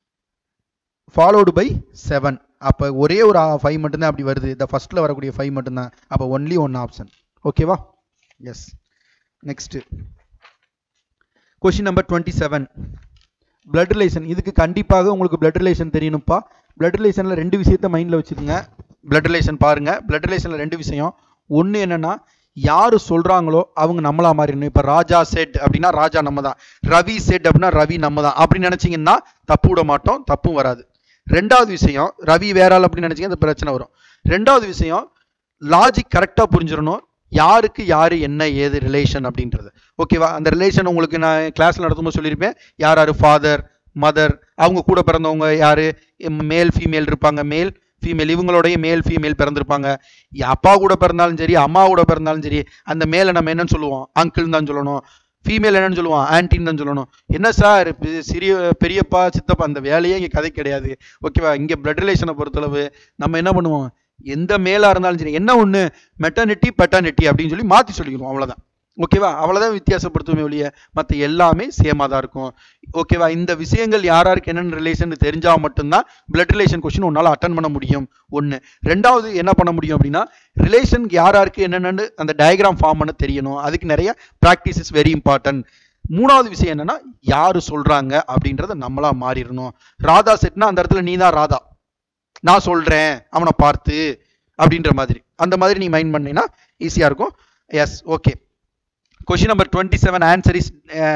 followed by seven அப்போ ஒரே ஒரு ஃபைவ் மட்டும்தான் அப்படி வருது இந்த ஃபர்ஸ்ட்ல வரக்கூடிய ஃபைவ் மட்டும்தான் அப்போ ஒன்லி ஒன் ஆப்ஷன் ஓகேவா yes next question number twenty seven blood relation இதுக்கு கண்டிப்பாக உங்களுக்கு பிளட் ரிலேஷன் தெரியணும்ப்பா பிளட் ரிலேஷனில் ரெண்டு விஷயத்த மைண்டில் வச்சுக்கோங்க பிளட் ரிலேஷன் பாருங்க பிளட் ரிலேஷனில் ரெண்டு விஷயம் ஒன்று என்னன்னா யார் சொல்கிறாங்களோ அவங்க நம்மளா மாறிடணும் இப்போ ராஜா செட் அப்படின்னா ராஜா நம்ம தான் ரவி செட் அப்படின்னா ரவி நம்ம தான் அப்படின்னு நினச்சிங்கன்னா தப்பு விட மாட்டோம் தப்பும் வராது ரெண்டாவது விஷயம் ரவி வேற ஆள் அப்படின்னு நினச்சிங்க இந்த பிரச்சனை வரும் ரெண்டாவது விஷயம் லாஜிக் கரெக்டாக புரிஞ்சிடணும் யாருக்கு யாரு என்ன ஏது ரிலேஷன் அப்படின்றது ஓகேவா அந்த ரிலேஷன் உங்களுக்கு நான் கிளாஸ்ல நடத்தும்போது சொல்லியிருப்பேன் யார் யாரு ஃபாதர் மதர் அவங்க கூட பிறந்தவங்க யாரு மேல் ஃபீமேல் இருப்பாங்க மேல் ஃபீமேல் இவங்களுடைய மேல் ஃபீமேல் பிறந்திருப்பாங்க அப்பா கூட பிறந்தாலும் சரி அம்மா கூட பிறந்தாலும் சரி அந்த மேலை நம்ம என்னன்னு சொல்லுவோம் அங்கிள் தான் சொல்லணும் ஃபீமேல் என்னன்னு சொல்லுவோம் ஆன்டின்னு தான் சொல்லணும் என்ன சார் சிறிய பெரியப்பா சித்தப்பா அந்த வேலையே இங்கே கதை கிடையாது ஓகேவா இங்கே பிளட் ரிலேஷனை பொறுத்தளவு நம்ம என்ன பண்ணுவோம் எந்த மேலா இருந்தாலும் சரி என்ன ஒன்று மெட்டர்னிட்டி பெட்டர்னிட்டி அப்படின்னு சொல்லி மாற்றி சொல்லிக்கிறோம் அவ்வளோதான் ஓகேவா அவ்வளோதான் வித்தியாசப்படுத்துமே ஒழிய மற்ற எல்லாமே சேமாக தான் இருக்கும் ஓகேவா இந்த விஷயங்கள் யார் யாருக்கு என்னென்ன ரிலேஷன் தெரிஞ்சால் மட்டும்தான் பிளட் ரிலேஷன் கொஸ்டின் உன்னால் அட்டன் பண்ண முடியும் ஒன்று ரெண்டாவது என்ன பண்ண முடியும் அப்படின்னா ரிலேஷன் யார் யாருக்கு என்னென்னு அந்த டயக்ராம் ஃபார்ம் பண்ண தெரியணும் அதுக்கு நிறைய ப்ராக்டிஸ் இஸ் வெரி இம்பார்ட்டன்ட் மூணாவது விஷயம் என்னன்னா யாரு சொல்றாங்க அப்படின்றத நம்மளா மாறிடணும் ராதா செட்னா அந்த இடத்துல நீ தான் ராதா நான் சொல்றேன் அவனை பார்த்து அப்படின்ற மாதிரி அந்த மாதிரி நீ மைண்ட் பண்ணீங்கன்னா ஈஸியா இருக்கும் yes okay question number twenty seven answer is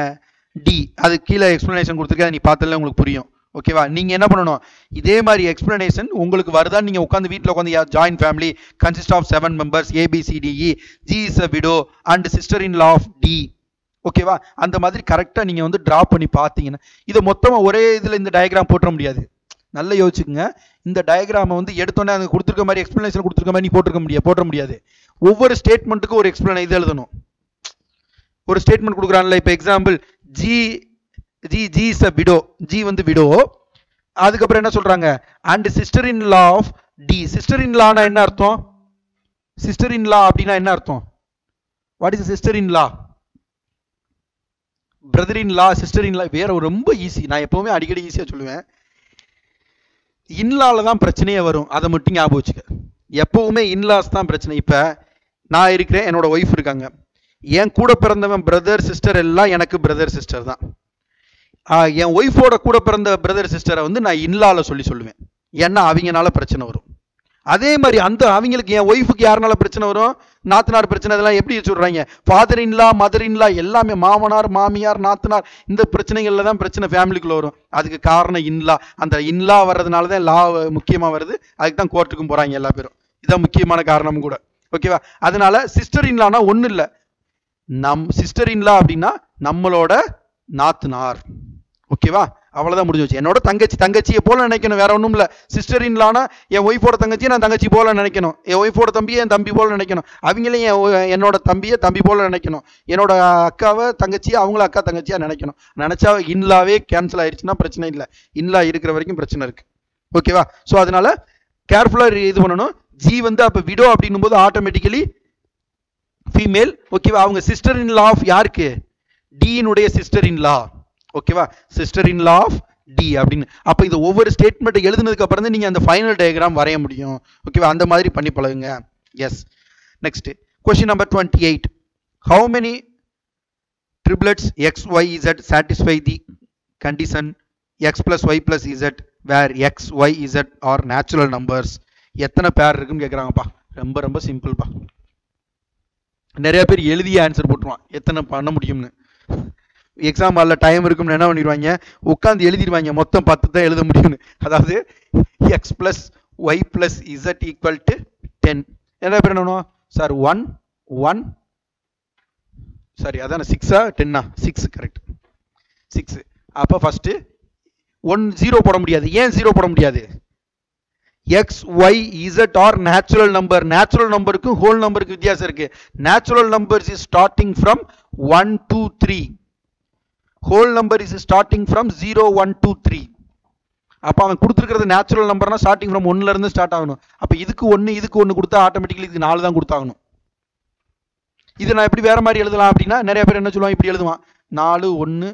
D அது கீழே எக்ஸ்பிளனேஷன் கொடுத்துருக்கேன் நீ பார்த்தல உங்களுக்கு புரியும் ஓகேவா நீங்க என்ன பண்ணணும் இதே மாதிரி எக்ஸ்பிளனேஷன் உங்களுக்கு வருதான்னு நீங்க உட்காந்து வீட்டில் உட்காந்து joint family consist of seven members A B C D E G is a widow and sister in law of D ஓகேவா அந்த மாதிரி கரெக்டாக நீங்கள் வந்து ட்ரா பண்ணி பார்த்தீங்கன்னா இதை மொத்தமாக ஒரே இதில் இந்த டயக்ராம் போட்டுற முடியாது நல்லா யோசிச்சுக்கோங்க இந்த டயக்ராமை வந்து எடுத்தோன்னே அது கொடுத்துருக்க மாதிரி எக்ஸ்பிளனேஷன் கொடுத்துருக்க மாதிரி நீ போட்டிருக்க முடியாது போட்டுற முடியாது ஒவ்வொரு ஸ்டேட்மெண்ட்டுக்கும் ஒரு எக்ஸ்பிளன் இது எழுதணும் ஒரு ஸ்டேட்மெண்ட் கொடுக்குறான்ல இப்போ example G G G is a widow G வந்து விடோ அதுக்கப்புறம் என்ன சொல்றாங்க and sister in law of D sister in லானா என்ன அர்த்தம் சிஸ்டர் இன் லா அப்படின்னா என்ன அர்த்தம் what is sister in law brother in law sister in law வேற ஒரு ரொம்ப ஈஸி நான் எப்பவுமே அடிக்கடி ஈஸியாக சொல்லுவேன் இன்லால தான் பிரச்சனையே வரும் அதை மட்டும் ஞாபகம் வச்சுக்க எப்பவுமே இன்லாஸ் தான் பிரச்சனை இப்போ நான் இருக்கிறேன் என்னோட ஒய்ஃப் இருக்காங்க என் கூட பிறந்தவன் பிரதர் சிஸ்டர் எல்லாம் எனக்கு பிரதர் சிஸ்டர் தான் ஆஹ் என் ஒய்ஃபோட கூட பிறந்த பிரதர் சிஸ்டரை வந்து நான் இன்லால சொல்லி சொல்லுவேன் ஏன்னா அவங்கனால பிரச்சனை வரும் அதே மாதிரி அந்த அவங்களுக்கு என் ஒய்ஃபுக்கு யாருனால பிரச்சனை வரும் நாத்தனார் பிரச்சனை இதெல்லாம் எப்படி சொல்றாங்க ஃபாதர் இன்லா மதர் இன்லா எல்லாமே மாமனார் மாமியார் நாத்தனார் இந்த பிரச்சனைகள்ல தான் பிரச்சனை ஃபேமிலிக்குள்ள வரும் அதுக்கு காரணம் இன்லா அந்த இன்லா வர்றதுனால தான் லா முக்கியமா வருது அதுக்கு தான் கோர்ட்டுக்கும் போறாங்க எல்லா பேரும் இதான் முக்கியமான காரணமும் கூட ஓகேவா அதனால சிஸ்டர் இன்லானா ஒன்றும் இல்லை நம் சிஸ்டர் இன்லா அப்படின்னா நம்மளோட நாத்தனார் ஓகேவா அவ்வளவுதான் முடிஞ்சு வச்சு என்னோட தங்கச்சி தங்கச்சியை போல நினைக்கணும் வேற ஒன்றும் இல்லை சிஸ்டர் இன்லானா என் ஒய்ஃபோட தங்கச்சியை நான் தங்கச்சி போல நினைக்கணும் என் ஒய்ஃபோட தம்பியை என் தம்பி போல நினைக்கணும் அவங்களையும் என் ஒ- என்னோட தம்பியை தம்பி போல நினைக்கணும் என்னோட அக்காவை தங்கச்சியை அவங்கள அக்கா தங்கச்சியா நினைக்கணும் நினைச்சா இன்லாவே கேன்சல் ஆயிடுச்சுன்னா பிரச்சனை இல்லை இன்லா இருக்கிற வரைக்கும் பிரச்சனை இருக்கு ஓகேவா ஸோ அதனால கேர்ஃபுல்லாக இது பண்ணணும் ஜி வந்து அப்போ விடோ அப்படின்னும் போது ஆட்டோமேட்டிக்கலி ஃபீமேல் ஓகேவா அவங்க சிஸ்டர் இன் லா ஆஃப் யாருக்கு டீனுடைய சிஸ்டர் இன் லா ஓகேவா sister in law of D அப்படின்னு அப்போ இது ஒவ்வொரு ஸ்டேட்மெண்ட் எழுதுனதுக்கு அப்புறம் தான் நீங்கள் அந்த ஃபைனல் டயக்ராம் வரைய முடியும் ஓகேவா அந்த மாதிரி பண்ணி பழகுங்க yes next question number twenty eight how many triplets x y z satisfy the condition x plus y plus z where x y z are natural numbers எத்தனை பேர் இருக்குன்னு கேட்குறாங்கப்பா ரொம்ப ரொம்ப சிம்பிள்ப்பா நிறைய பேர் எழுதிய ஆன்சர் போட்டுருவான் எத்தனை பண்ண முடியும்னு எக்ஸாம் ஹாலில் டைம் இருக்கும்னு என்ன பண்ணிடுவாங்க உட்காந்து எழுதிடுவாங்க மொத்தம் பத்து தான் எழுத முடியும்னு அதாவது x plus y plus z equal to ten என்ன பேர் என்ன சார் ஒன் ஒன் சாரி அதான சிக்ஸா டென்னா சிக்ஸ் கரெக்ட் சிக்ஸ் அப்போ ஃபஸ்ட்டு ஒன் ஜீரோ போட முடியாது ஏன் ஜீரோ போட முடியாது x y z are natural number natural நம்பருக்கும் ஹோல் நம்பருக்கு வித்தியாசம் இருக்கு natural numbers is starting from one two three whole number is starting from zero one two three அப்போ அவன் கொடுத்துருக்கிறது நேச்சுரல் நம்பர்னா ஸ்டார்டிங் ஃப்ரம் ஒன்ல இருந்து ஸ்டார்ட் ஆகணும் அப்போ இதுக்கு ஒன்று இதுக்கு ஒன்று கொடுத்தா ஆட்டோமேட்டிக்கலி இதுக்கு நாலு தான் கொடுத்தாகணும் இது நான் எப்படி வேற மாதிரி எழுதலாம் அப்படின்னா நிறைய பேர் என்ன சொல்லுவாங்க இப்படி எழுதுவான் நாலு ஒன்று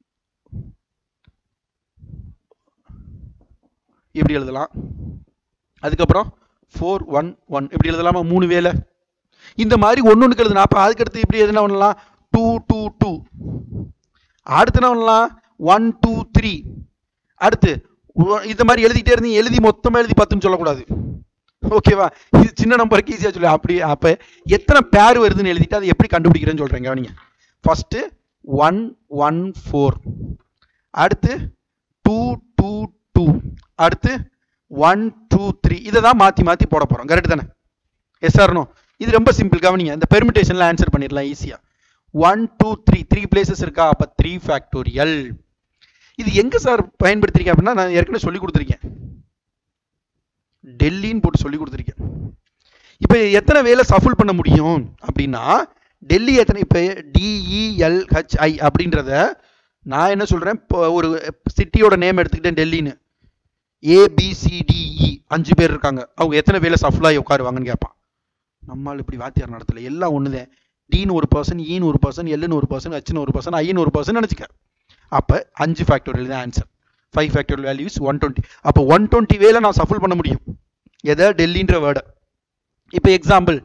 இப்படி எழுதலாம் அதுக்கப்புறம் ஃபோர் ஒன் ஒன் இப்படி எழுதலாமா மூணு வேலை இந்த மாதிரி ஒன்று ஒன்றுக்கு எழுதலாம் அப்போ அதுக்கடுத்து இப்படி எதுனா பண்ணலாம் டூ டூ டூ அடுத்து என்ன பண்ணலாம் ஒன் டூ த்ரீ அடுத்து ஒ- இந்த மாதிரி எழுதிட்டே இருந்தீங்க எழுதி மொத்தமாக எழுதி பத்துன்னு சொல்லக்கூடாது ஓகேவா இது சின்ன நம்பருக்கு ஈஸியாக சொல்லு அப்படி அப்போ எத்தனை பேர் வருதுன்னு எழுதிட்டு அதை எப்படி கண்டுபிடிக்கிறேன்னு சொல்கிறேன் கவனிங்க ஃபஸ்ட்டு ஒன் ஒன் ஃபோர் அடுத்து டூ டூ டூ அடுத்து ஒன் டூ த்ரீ இதை தான் மாற்றி மாற்றி போட போகிறோம் கரெக்ட் தானே எஸ் ஆர்னோ இது ரொம்ப சிம்பிள் கவனிங்க இந்த பெர்மிட்டேஷனில் ஆன்சர் பண்ணிடலாம் ஈஸியாக one two three three places இருக்கா அப்போ த்ரீ ஃபேக்டோரியல் இது எங்கே சார் பயன்படுத்திருக்கேன் அப்படின்னா நான் ஏற்கனவே சொல்லி கொடுத்துருக்கேன் டெல்லின்னு போட்டு சொல்லி கொடுத்துருக்கேன் இப்போ எத்தனை வேலை சஃபுல் பண்ண முடியும் அப்படின்னா டெல்லி எத்தனை இப்போ டிஇஎல்ஹெச்ஐ அப்படின்றத நான் என்ன சொல்கிறேன் இப்போ ஒரு சிட்டியோட நேம் எடுத்துக்கிட்டேன் டெல்லின்னு ஏபிசிடிஇ அஞ்சு பேர் இருக்காங்க அவங்க எத்தனை வேலை சஃபுல்லாகி உட்காருவாங்கன்னு கேட்பான் நம்மால் இப்படி வாத்தியார் நடத்தல எல்லாம் ஒன்று தான் டீன்னு ஒரு பர்சன் ஈன்னு ஒரு பர்சன் எல்லுன்னு ஒரு பர்சன் ஹச்னு ஒரு பர்சன் ஐன்னு ஒரு பர்சன் நினச்சிக்க அப்போ அஞ்சு ஃபேக்டோரியல் தான் answer five factorial values one twenty அப்போ ஒன் டுவெண்ட்டி வேல நான் சஃபுல் பண்ண முடியும் எதை டெல்லின்ற வேர்டை இப்போ எக்ஸாம்பிள்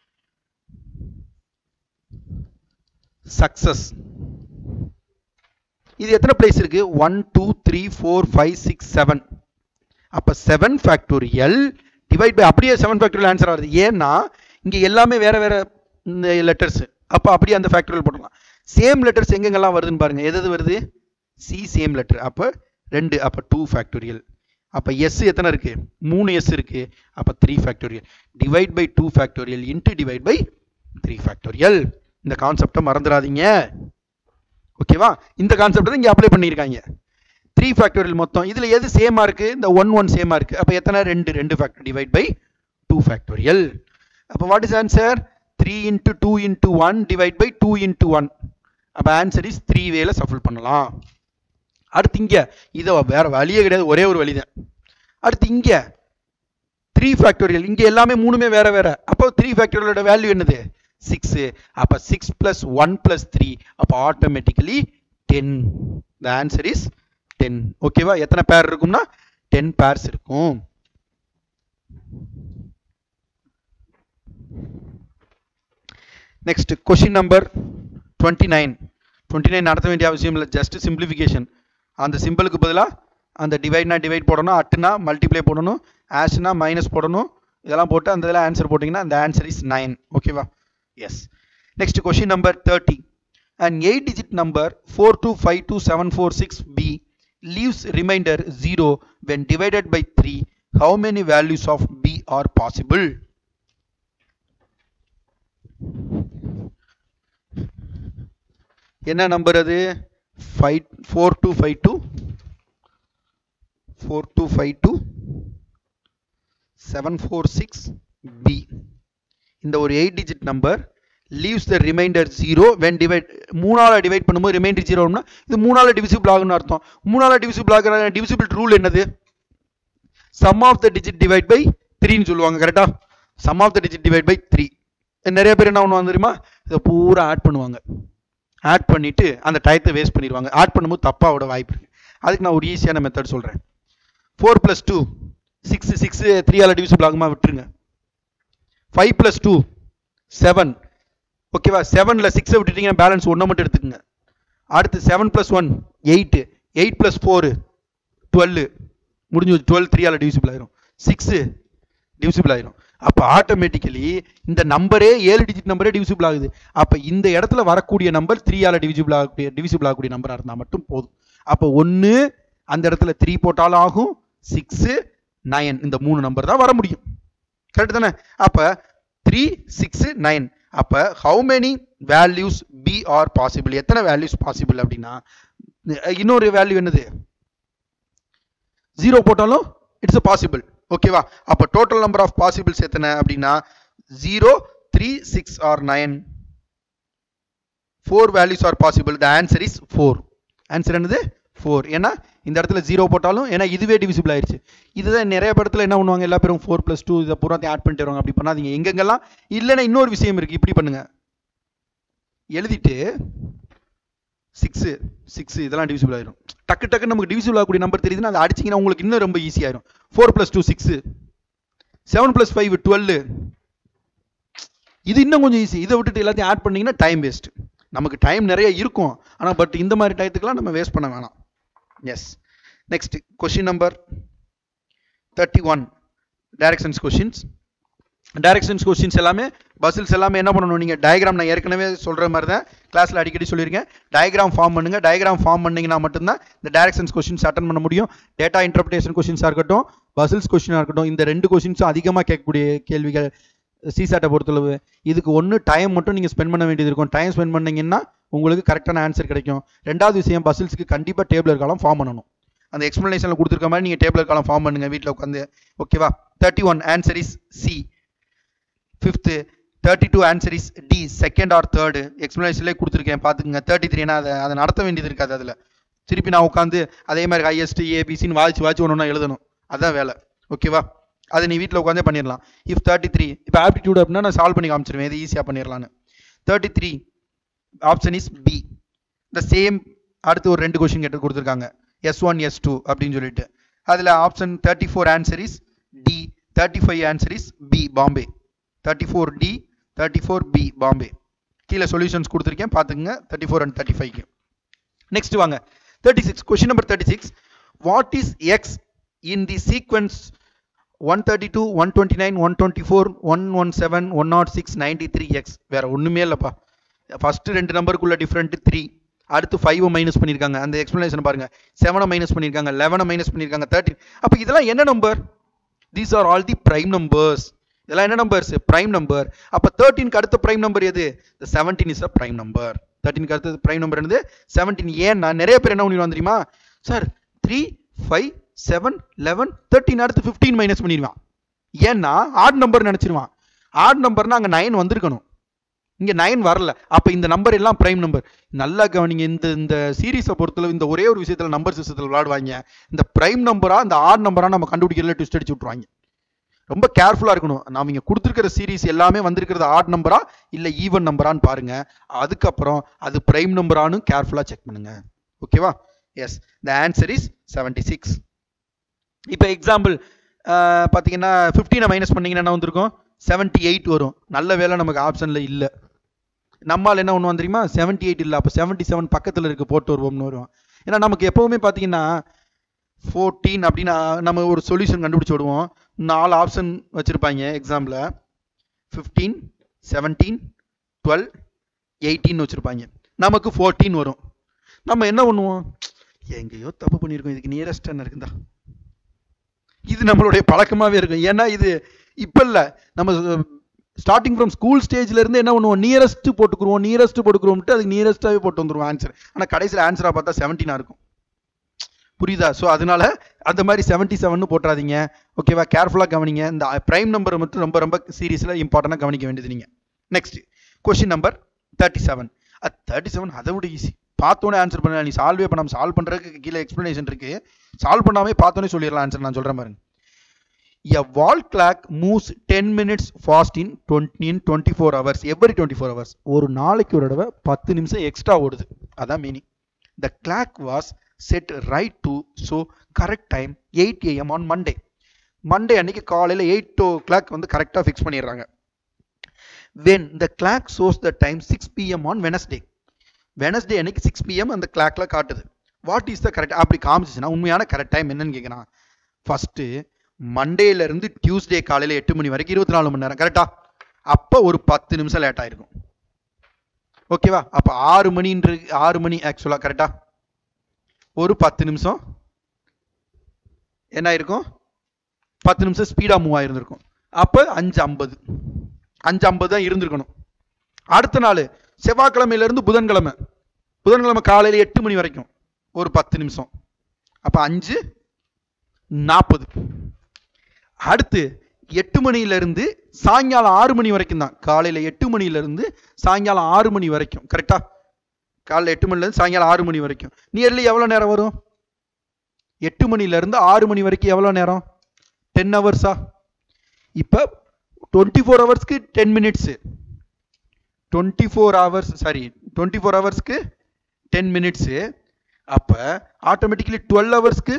சக்சஸ் இது எத்தனை பிளேஸ் இருக்கு one two three four five six seven அப்போ செவன் ஃபேக்டோரியல் டிவைட் பை அப்படியே செவன் ஃபேக்டோரியல் ஆன்சர் ஆகுது ஏன்னா இங்கே எல்லாமே வேற வேற இந்த லெட்டர்ஸ் அப்போ அப்படியே அந்த ஃபேக்டோரியல் போட்டுக்கலாம் சேம் லெட்டர்ஸ் எங்கெங்கெல்லாம் வருதுன்னு பாருங்க எது எது வருது சி சேம் லெட்டர் அப்போ ரெண்டு அப்போ டூ ஃபேக்டோரியல் அப்போ எஸ் எத்தனை இருக்கு மூணு எஸ் இருக்கு அப்போ three factorial divide by two factorial into divide by three factorial இந்த கான்செப்டை மறந்துடாதீங்க ஓகேவா இந்த கான்செப்ட் தான் இங்கே அப்ளை பண்ணியிருக்காங்க த்ரீ ஃபேக்டோரியல் மொத்தம் இதில் எது சேமாக இருக்குது இந்த ஒன் ஒன் சேமாக இருக்குது அப்போ எத்தனை ரெண்டு ரெண்டு factor divide by two factorial அப்போ what is answer three into two into one divide by two into one அப்போ ஆன்சர் இஸ் த்ரீ வேல சஃபுல் பண்ணலாம் அடுத்து இங்கே இதை வேற வழியே கிடையாது ஒரே ஒரு வழி தான் அடுத்து இங்கே த்ரீ ஃபேக்டோரியல் இங்கே எல்லாமே மூணுமே வேற வேற அப்போ த்ரீ ஃபேக்டோரியலோட வேல்யூ என்னது சிக்ஸு அப்போ six plus one plus three அப்போ automatically ten the answer is ten ஓகேவா எத்தனை பேர் இருக்கும்னா டென் பேர்ஸ் இருக்கும் next question number twenty nine twenty nine நடத்த வேண்டிய அவசியம் இல்லை ஜஸ்ட் சிம்பிளிஃபிகேஷன் அந்த சிம்பிளுக்கு பதிலாக அந்த டிவைட்னா டிவைட் போடணும் அட்டுனா மல்டிப்ளை போடணும் ஆஷ்னா மைனஸ் போடணும் இதெல்லாம் போட்டு அந்த இதில் ஆன்சர் போட்டிங்கன்னா அந்த ஆன்சர் இஸ் நைன் ஓகேவா yes next question number thirty and eight digit number four two five two seven four six P leaves remainder 0 when divided by 3 how many values of b are possible என்ன நம்பர் அது five four two five two four two five two seven four six B இந்த ஒரு eight digit number leaves the remainder zero when divide மூணால் டிவைட் பண்ணும்போது ரிமைண்டர் ஜீரோனா இது மூணால் டிவிசிபிள் ஆகும்னு அர்த்தம் மூணால் டிவிசிபிள் ஆகிற டிவிசிபிள் ரூல் என்னது sum of the digit divide by த்ரீன்னு சொல்லுவாங்க கரெக்டா sum of the digit divide by three நிறைய பேர் என்ன பண்ணுவாங்க தெரியுமா இதை பூரா ஆட் பண்ணுவாங்க ஆட் பண்ணிட்டு அந்த டயத்தை வேஸ்ட் பண்ணிடுவாங்க ஆட் பண்ணும்போது தப்பாவோட வாய்ப்பு இருக்கு அதுக்கு நான் ஒரு ஈஸியான மெத்தட் சொல்கிறேன் four plus two six six த்ரீயால் டிவிசிபிள் ஆகுமா விட்டுருங்க ஃபைவ் ப்ளஸ் டூ செவன் ஓகேவா செவனில் சிக்ஸை விட்டுட்டீங்கன்னா பேலன்ஸ் ஒன்றை மட்டும் எடுத்துக்கோங்க அடுத்து seven plus one eight eight plus four twelve முடிஞ்சு டுவெல் த்ரீயால் டிவிசிபிள் ஆயிரும் சிக்ஸு டிவிசிபிள் ஆயிரும் அப்போ ஆட்டோமேட்டிக்கலி இந்த நம்பரே ஏழு டிஜிட் நம்பரே டிவிசிபிள் ஆகுது அப்போ இந்த இடத்துல வரக்கூடிய நம்பர் த்ரீயால் டிவிசிபிள் ஆகக்கூடிய டிவிசிபிள் ஆகக்கூடிய நம்பராக இருந்தால் மட்டும் போதும் அப்போ ஒன்று அந்த இடத்துல த்ரீ போட்டாலும் ஆகும் சிக்ஸு நயன் இந்த மூணு நம்பர் தான் வர முடியும் கரெக்ட் தானே அப்போ த்ரீ சிக்ஸு நைன் அப்போ how many values B are possible எத்தனை வேல்யூஸ் பாசிபிள் அப்படின்னா இன்னொரு வேல்யூ என்னது ஜீரோ போட்டாலும் இட்ஸ் அ பாசிபிள் ஓகேவா அப்போ டோட்டல் நம்பர் ஆஃப் பாசிபிள்ஸ் எத்தனை அப்படின்னா zero three six or nine four values are possible the answer is four answer என்னது ஃபோர் ஏன்னா இந்த இடத்துல ஜீரோ போட்டாலும் ஏன்னா இதுவே டிவிசிபிள் ஆயிடுச்சு இதுதான் நிறைய படத்தில் என்ன பண்ணுவாங்க எல்லா பேரும் ஃபோர் ப்ளஸ் டூ இதை பூராத்தையும் ஆட் பண்ணிட்டு வருவாங்க அப்படி பண்ணாதீங்க எங்கெங்கெல்லாம் இல்லைன்னா இன்னொரு விஷயம் இருக்குது இப்படி பண்ணுங்க எழுதிட்டு சிக்ஸு சிக்ஸ் இதெல்லாம் டிவிசிபிள் ஆயிரும் டக்கு டக்கு நமக்கு டிவிசிபிள் ஆகக்கூடிய நம்பர் தெரியுதுன்னா அதை அடிச்சிங்கன்னா உங்களுக்கு இன்னும் ரொம்ப ஈஸியாயிரும் four plus two six seven plus five twelve இது இன்னும் கொஞ்சம் ஈஸி இதை விட்டுட்டு எல்லாத்தையும் ஆட் பண்ணீங்கன்னா டைம் வேஸ்ட் நமக்கு டைம் நிறைய இருக்கும் ஆனால் பட் இந்த மாதிரி டயத்துக்குலாம் நம்ம வேஸ்ட் பண்ண வேணாம் yes next question number thirty one directions questions directions questions எல்லாமே பசில்ஸ் எல்லாமே என்ன பண்ணணும் நீங்கள் டயக்ராம் நான் ஏற்கனவே சொல்கிற மாதிரி தான் கிளாஸில் அடிக்கடி சொல்லியிருக்கேன் டயக்ராம் ஃபார்ம் பண்ணுங்கள் டயக்ராம் ஃபார்ம் பண்ணிங்கன்னா மட்டும்தான் இந்த டைரக்ஷன்ஸ் கொஸ்டின்ஸ் அட்டன் பண்ண முடியும் டேட்டா இன்டர்பிரேஷன் கொஸ்டின்ஸாக இருக்கட்டும் பசில்ஸ் கொஸ்டினாக இருக்கட்டும் இந்த ரெண்டு கொஸ்டின்ஸும் அதிகமாக கேட்கக்கூடிய கேள்விகள் சிசாட்டை பொறுத்தளவு இதுக்கு ஒன்று டைம் மட்டும் நீங்கள் ஸ்பெண்ட் பண்ண வேண்டியது இருக்கும் டைம் ஸ்பெண்ட் பண்ணீங்கன்னா உங்களுக்கு கரெக்டான ஆன்சர் கிடைக்கும் ரெண்டாவது விஷயம் பசில்ஸ்க்கு கண்டிப்பாக டேபிள் காலம் ஃபார்ம் பண்ணணும் அந்த எக்ஸ்ப்ளனேஷனில் கொடுத்துருக்க மாதிரி நீங்கள் டேபிள் காலம் ஃபார்ம் பண்ணுங்கள் வீட்டில் உட்காந்து ஓகேவா thirty one answer is C fifth thirty two answer is D second or third எக்ஸ்ப்ளனேஷன்லேயே கொடுத்துருக்கேன் பார்த்துக்குங்க தேர்ட்டி த்ரீனா அதை அதை நடத்த வேண்டியது இருக்காது அதில் திருப்பி நான் உட்காந்து அதே மாதிரி ஹையஸ்ட் ஏபிசின்னு வாய்ச்சி வாய்ச்சி ஒன்று ஒன்றா எழுதணும் அதான் வேலை ஓகேவா அதை நீ வீட்டில் உட்காந்தே பண்ணிடலாம் இஃப் தேர்ட்டி த்ரீ இப்போ ஆப்டிடியூட் அப்படின்னா நான் சால்வ் பண்ணி காமிச்சிருவேன் இது ஈஸியாக பண்ணிடலான்னு thirty three option is B the same அடுத்து ஒரு ரெண்டு கொஷின் கேட்டு கொடுத்துருக்காங்க எஸ் ஒன் எஸ் டூ அப்படின்னு சொல்லிட்டு அதில் option thirty four answer is D thirty five answer is B Bombay thirty four D thirty four B Bombay கீழே சொல்யூஷன்ஸ் கொடுத்துருக்கேன் பார்த்துக்குங்க தேர்ட்டி ஃபோர் அண்ட் தேர்ட்டி ஃபைவ்க்கு நெக்ஸ்ட் வாங்க thirty six question number thirty six what is x in the sequence one thirty two one twenty nine one twenty four one one seven one nought six ninety three x வேற ஒன்றுமே இல்லைப்பா ஃபஸ்ட்டு ரெண்டு நம்பருக்குள்ள டிஃப்ரெண்ட் த்ரீ அடுத்து ஃபைவை மைனஸ் பண்ணியிருக்காங்க அந்த எக்ஸ்ப்ளனேஷன் பாருங்க செவனை மைனஸ் பண்ணியிருக்காங்க லெவனை மைனஸ் பண்ணியிருக்காங்க தேர்ட்டி அப்போ இதெல்லாம் என்ன number these are all the prime numbers இதெல்லாம் என்ன நம்பர்ஸ் ப்ரைம் நம்பர் அப்போ தேர்ட்டினுக்கு அடுத்த ப்ரைம் நம்பர் எது இந்த seventeen is a prime number தேர்ட்டினுக்கு அடுத்த ப்ரைம் நம்பர் என்னது செவன்டீன் ஏன்னா நிறைய பேர் என்ன பண்ணிடுவான் தெரியுமா sir three five seven eleven thirteen அடுத்து ஃபிஃப்டீன் மைனஸ் பண்ணிடுவான் ஏன்னா ஆட் நம்பர் நினச்சிருவான் ஆட் நம்பர்னா அங்கே நைன் வந்திருக்கணும் இங்கே நைன் வரல அப்போ இந்த நம்பர் எல்லாம் ப்ரைம் நம்பர் நல்லா கவனிங்க இந்த இந்த சீரீஸை பொறுத்தளவு இந்த ஒரே ஒரு விஷயத்தில் நம்பர் சிஸ்டத்தில் விளாடுவாங்க இந்த ப்ரைம் நம்பரா இந்த ஆட் நம்பரா நம்ம கண்டுபிடிக்கிறதுல ட்விஸ்ட் அடிச்சு விட்ருவாங்க ரொம்ப கேர்ஃபுல்லாக இருக்கணும் நாம் இங்கே கொடுத்துருக்கிற சீரிஸ் எல்லாமே வந்திருக்கிறது ஆட் நம்பரா இல்லை ஈவன் நம்பரான்னு பாருங்க அதுக்கப்புறம் அது பிரைம் நம்பரானு கேர்ஃபுல்லாக செக் பண்ணுங்க ஓகேவா yes the answer is seventy six இப்போ எக்ஸாம்பிள் பார்த்தீங்கன்னா ஃபிஃப்டீனை மைனஸ் பண்ணிங்கன்னா என்ன வந்திருக்கும் செவன்ட்டி எயிட் வரும் நல்ல வேலை நமக்கு ஆப்ஷனில் இல்லை நம்மால் என்ன ஒன்று தெரியுமா செவன்ட்டி எயிட் இல்லை அப்போ செவன்ட்டி செவன் பக்கத்தில் இருக்க போட்டு வருவோம்னு வருவோம் ஏன்னா நமக்கு எப்போவுமே பார்த்தீங்கன்னா ஃபோர்டீன் அப்படின்னு நம்ம ஒரு சொல்யூஷன் கண்டுபிடிச்சி விடுவோம் நாலு ஆப்ஷன் வச்சுருப்பாங்க example fifteen seventeen twelve eighteen வச்சுருப்பாங்க நமக்கு ஃபோர்டீன் வரும் நம்ம என்ன பண்ணுவோம் எங்கேயோ தப்பு பண்ணியிருக்கோம் இதுக்கு நியரஸ்ட் என்ன இருக்குதா இது நம்மளுடைய பழக்கமாகவே இருக்கும் ஏன்னா இது இப்போ இல்லை நம்ம ஸ்டார்டிங் ஃப்ரம் ஸ்கூல் ஸ்டேஜ்ல இருந்து என்ன பண்ணுவோம் நியரஸ்ட் போட்டுக்குருவோம் நியரஸ்ட் போட்டுக்குருவோம்ட்டு அதுக்கு நியரஸ்ட்டாகவே போட்டு வந்துருவோம் ஆன்சர் ஆனால் கடைசியில் ஆன்சராக பார்த்தா செவன்டீனாக இருக்கும் புரியுதா ஸோ அதனால அந்த மாதிரி செவன்ட்டி செவன் போட்டுறாதீங்க ஓகேவா கேர்ஃபுல்லாக கவனிங்க இந்த ப்ரைம் நம்பரை மட்டும் ரொம்ப ரொம்ப சீரியஸில் இம்பார்ட்டண்டாக கவனிக்க வேண்டியது நீங்கள் next question number thirty seven அது தேர்ட்டி செவன் அதை விட ஈஸி பார்த்தோன்னே ஆன்சர் பண்ண நீ சால்வே பண்ணாம சால்வ் பண்ணுறதுக்கு கீழே எக்ஸ்ப்ளனேஷன் இருக்கு சால்வ் பண்ணாமே பார்த்தோன்னே சொல்லிடலாம் ஆன்சர் நான் சொல்கிறேன் பாருங்க A wall clock moves 10 minutes fast in 20 in 24 hours every 24 hours ஒரு நாளைக்கு ஒரு தடவை பத்து நிமிஷம் எக்ஸ்ட்ரா ஓடுது அதான் meaning the clock was set right to so correct time 8 am on monday Monday அன்னைக்கு காலையில் எயிட் ஓ கிளாக் வந்து கரெக்டாக ஃபிக்ஸ் பண்ணிடுறாங்க when the clock shows the time six PM on Wednesday Wednesday அன்னைக்கு சிக்ஸ் பிஎம் அந்த கிளாக்ல காட்டுது வாட் இஸ் த கரெக்ட் அப்படி காமிச்சிச்சுன்னா உண்மையான கரெக்ட் டைம் என்னன்னு கேட்குறான் ஃபஸ்ட்டு மண்டேல இருந்து டியூஸ்டே காலையில் எட்டு மணி வரைக்கும் இருபத்தி நாலு மணி நேரம் கரெக்டா அப்போ ஒரு பத்து நிமிஷம் லேட் ஆயிருக்கும் ஓகேவா அப்போ ஆறு மணின்ற ஆறு மணி ஆக்சுவலாக கரெக்டா ஒரு பத்து நிமிஷம் என்ன ஆயிருக்கும் பத்து நிமிஷம் ஸ்பீடாக மூவ் ஆயிருந்திருக்கும் அப்போ அஞ்சு ஐம்பது அஞ்சு ஐம்பது தான் இருந்திருக்கணும் அடுத்த நாள் செவ்வாய்க்கிழமையிலேருந்து புதன்கிழமை புதன்கிழமை காலையில் எட்டு மணி வரைக்கும் ஒரு பத்து நிமிஷம் அப்போ அஞ்சு நாற்பது அடுத்து எட்டு மணியிலிருந்து சாயங்காலம் ஆறு மணி வரைக்கும் தான் காலையில் எட்டு மணியிலிருந்து சாயங்காலம் ஆறு மணி வரைக்கும் கரெக்டா காலையில் எட்டு மணிலேருந்து சாயங்காலம் ஆறு மணி வரைக்கும் நியர்லி எவ்வளோ நேரம் வரும் எட்டு மணிலேருந்து ஆறு மணி வரைக்கும் எவ்வளோ நேரம் டென் ஹவர்ஸா இப்போ டுவெண்ட்டி ஃபோர் ஹவர்ஸ்க்கு ten minutes twenty four hours sorry twenty four ஹவர்ஸ்க்கு டென் மினிட்ஸு அப்போ ஆட்டோமேட்டிக்கலி டுவெல் ஹவர்ஸ்க்கு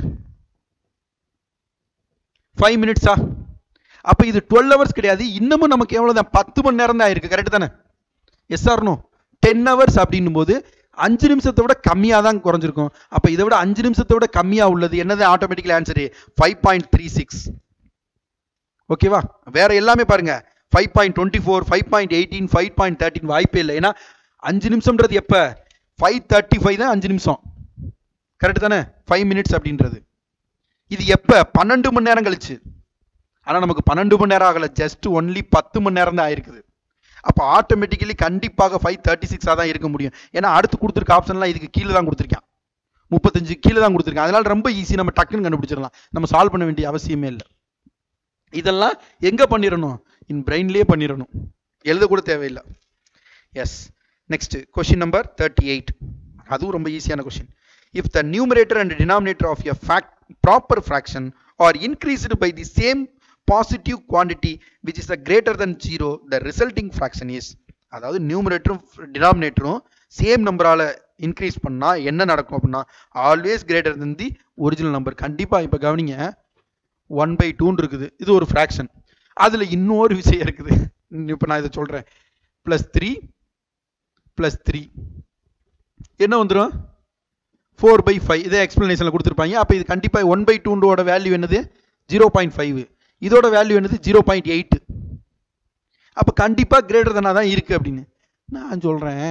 ஃபைவ் மினிட்ஸா அப்போ இது டுவெல் ஹவர்ஸ் கிடையாது இன்னமும் நமக்கு எவ்வளோ தான் பத்து மணி நேரம் தான் இருக்குது கரெக்ட் தானே எஸ் ஆர்னோ டென் ஹவர்ஸ் அப்படின்னும் போது அஞ்சு நிமிஷத்தை விட கம்மியாக தான் குறைஞ்சிருக்கும் அப்போ இதை விட அஞ்சு நிமிஷத்தை விட கம்மியாக உள்ளது என்னது automatical answer five point three six ஓகேவா வேற எல்லாமே பாருங்க five point twenty four five point eighteen five point thirteen வாய்ப்பே இல்லை ஏன்னா அஞ்சு நிமிஷம்ன்றது எப்போ ஃபைவ் தேர்ட்டி ஃபைவ் தான் அஞ்சு நிமிஷம் கரெக்ட் தானே ஃபைவ் மினிட்ஸ் அப்படின்றது இது எப்போ பன்னெண்டு மணி நேரம் கழிச்சு ஆனால் நமக்கு பன்னெண்டு மணி நேரம் ஆகலை ஜஸ்ட் ஒன்லி பத்து மணி நேரம் தான் ஆயிருக்குது அப்போ ஆட்டோமேட்டிக்கலி கண்டிப்பாக ஃபைவ் தேர்ட்டி சிக்ஸாக தான் இருக்க முடியும் ஏன்னா அடுத்து கொடுத்துருக்க ஆப்ஷன்லாம் இதுக்கு கீழே தான் கொடுத்துருக்கான் முப்பத்தஞ்சு கீழே தான் கொடுத்துருக்கான் அதனால ரொம்ப ஈஸி நம்ம டக்குன்னு கண்டுபிடிச்சிடலாம் நம்ம சால்வ் பண்ண வேண்டிய அவசியமே இல்லை இதெல்லாம் எங்கே பண்ணிடணும் இன் பிரெயின்லேயே பண்ணிடணும் எழுத கூட தேவையில்லை yes next question number thirty eight அதுவும் ரொம்ப ஈஸியான question if the numerator and denominator of a fact proper fraction are increased by the same positive quantity which is a greater than zero the resulting fraction is அதாவது நியூமரேட்டரும் டினாமினேட்டரும் சேம் நம்பரால இன்க்ரீஸ் பண்ணா என்ன நடக்கும் அப்படின்னா always greater than the original number கண்டிப்பா இப்ப கவனிங்க ஒன் பை டூன்னு இருக்குது இது ஒரு ஃப்ராக்ஷன் அதுல இன்னொரு விஷயம் இருக்குது இப்ப நான் இதை சொல்றேன் பிளஸ் த்ரீ பிளஸ் த்ரீ என்ன வந்துடும் ஃபோர் பை ஃபைவ் இதே எக்ஸ்பிளனேஷனில் கொடுத்துருப்பாங்க அப்போ இது கண்டிப்பாக ஒன் பை டூண்டோட வேல்யூ என்னது ஜீரோ பாயிண்ட் ஃபைவ் இதோட வேல்யூ என்னது ஜீரோ பாயிண்ட் எயிட் அப்போ கண்டிப்பாக கிரேட்டர் தானாக தான் இருக்குது அப்படின்னு நான் சொல்கிறேன்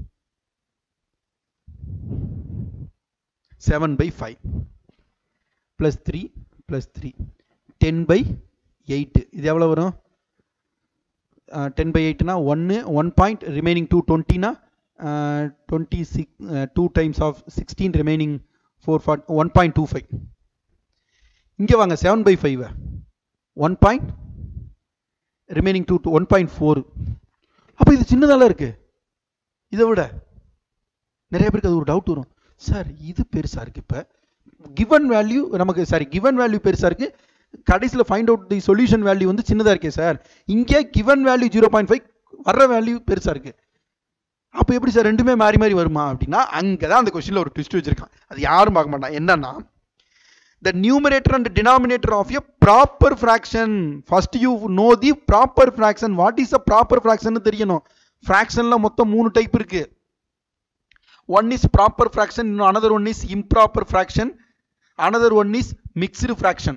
seven by five plus three plus three ten by eight இது எவ்வளோ வரும் டென் பை எயிட்னா ஒன்று ஒன் பாயிண்ட் ரிமைனிங் டூ டுவெண்ட்டினா twenty six two times of sixteen remaining four ஃபார்ட் ஒன் பாயிண்ட் டூ ஃபைவ் இங்கே வாங்க seven by five one point remaining two one point four அப்போ இது சின்னதால இருக்கு இதை விட நிறைய பேருக்கு அது ஒரு டவுட் வரும் சார் இது பெருசாக இருக்குது இப்போ கிவன் வேல்யூ நமக்கு சாரி கிவன் வேல்யூ பெருசாக இருக்குது கடைசியில் find out the solution value வந்து சின்னதாக இருக்கே சார் இங்கே given value zero point five வர்ற வேல்யூ பெருசாக இருக்குது அப்போ எப்படி சார் ரெண்டுமே மாறி மாறி வருமா அப்படின்னா அங்கே தான் அந்த கொஸ்டினில் ஒரு ட்விஸ்ட் வச்சிருக்கான் அது யாரும் பார்க்க மாட்டான் என்னன்னா the numerator and denominator of a proper fraction first you know the proper fraction what is a proper fraction னு தெரியணும் fractionல மொத்தம் மூணு டைப் இருக்கு one is proper fraction another one is improper fraction another one is mixed fraction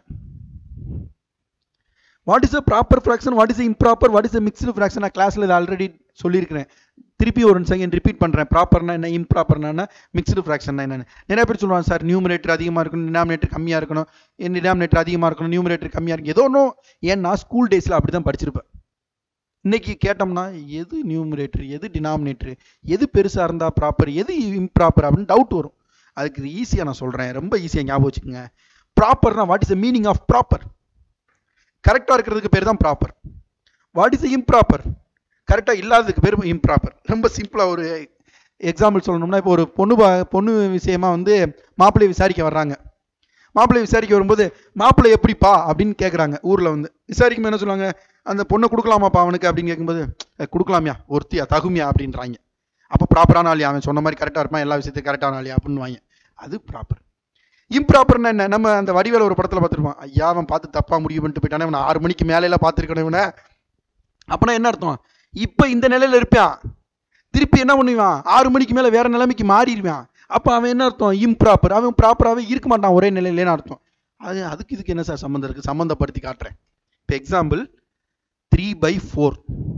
what is a proper fraction what is improper what is mixed fraction நான் கிளாஸில் இது ஆல்ரெடி சொல்லியிருக்கிறேன் திருப்பி ஒரு செகண்ட் ரிப்பீட் பண்ணுறேன் ப்ராப்பர்னா என்ன இம்ப்ராப்பர்னா என்ன மிக்ஸ்டு ஃப்ராக்ஷன் என்னன்னு நிறைய பேர் சொல்லுவாங்க சார் நியூமரேட்டர் அதிகமாக இருக்கணும் டினாமினேட்டர் கம்மியாக இருக்கணும் டினாமினேட்டர் அதிகமாக இருக்கணும் நியூமரேட்டர் கம்மியாக இருக்கும் ஏதோ ஒன்றும் ஏன்னா ஸ்கூல் டேஸில் அப்படி தான் படிச்சிருப்பேன் இன்னைக்கு கேட்டோம்னா எது நியூமரேட்டர் எது டினாமினேட்டர் எது பெருசாக இருந்தால் ப்ராப்பர் எது இம்ப்ராப்பர் அப்படின்னு டவுட் வரும் அதுக்கு ஈஸியாக நான் சொல்கிறேன் ரொம்ப ஈஸியாக ஞாபகம் வச்சுக்கோங்க ப்ராப்பர்னா what is the meaning of proper கரெக்டாக இருக்கிறதுக்கு பேர் தான் ப்ராப்பர் வாட் இஸ் இம்ப்ராப்பர் கரெக்டாக இல்லாததுக்கு பேர் இம்ப்ராப்பர் ரொம்ப சிம்பிளாக ஒரு எக்ஸாம்பிள் சொல்லணும்னா இப்போ ஒரு பொண்ணு பா- பொண்ணு விஷயமா வந்து மாப்பிள்ளை விசாரிக்க வர்றாங்க மாப்பிள்ளை விசாரிக்க வரும்போது மாப்பிள்ளை எப்படிப்பா அப்படின்னு கேட்குறாங்க ஊரில் வந்து விசாரிக்கும் என்ன சொல்லுவாங்க அந்த பொண்ணை கொடுக்கலாமாப்பா அவனுக்கு அப்படின்னு கேட்கும்போது "அஹ், கொடுக்கலாமியா ஒருத்தியா தகுமியா அப்படின்றாங்க அப்போ ப்ராப்பரான ஆளியா அவன் சொன்ன மாதிரி கரெக்டாக இருப்பான் எல்லா விஷயத்தையும் கரெக்டான ஆளியா அப்படின்னுவாங்க அது ப்ராப்பர் இம்ப்ராப்பர்னா என்ன நம்ம அந்த வடிவேல ஒரு படத்தில் பார்த்துருப்போம் ஐயா அவன் பார்த்து தப்பாக முடிவு பண்ணிட்டு போயிட்டானே இவனை ஆறு மணிக்கு மேலையெல்லாம் பார்த்துருக்கணும் இவனை அப்பனா என்ன அர்த்தம் இப்போ இந்த நிலையில இருப்பான் திருப்பி என்ன பண்ணுவான் ஆறு மணிக்கு மேலே வேற நிலைமைக்கு மாறிடுவான் அப்போ அவன் என்ன அர்த்தம் இம்ப்ராப்பர் அவன் ப்ராப்பராகவே இருக்க மாட்டான் ஒரே நிலையிலேன்னு அர்த்தம் அது அதுக்கு இதுக்கு என்ன சார் சம்மந்தம் இருக்குது சம்மந்தப்படுத்தி காட்டுறேன் இப்போ எக்ஸாம்பிள் த்ரீ பை ஃபோர்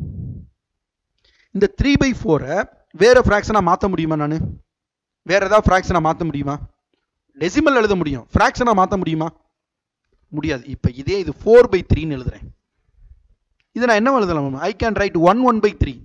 இந்த த்ரீ பை ஃபோரை வேற ஃப்ராக்ஷனாக மாற்ற முடியுமா நான் வேற ஏதாவது ஃப்ராக்ஷனாக மாற்ற முடியுமா டெசிமல் எழுத முடியும் ஃப்ராக்ஷனாக மாற்ற முடியுமா முடியாது இப்போ இதே இது ஃபோர் பை த்ரீன்னு எழுதுறேன் இது நான் என்ன எழுதலாம் I can write one one by three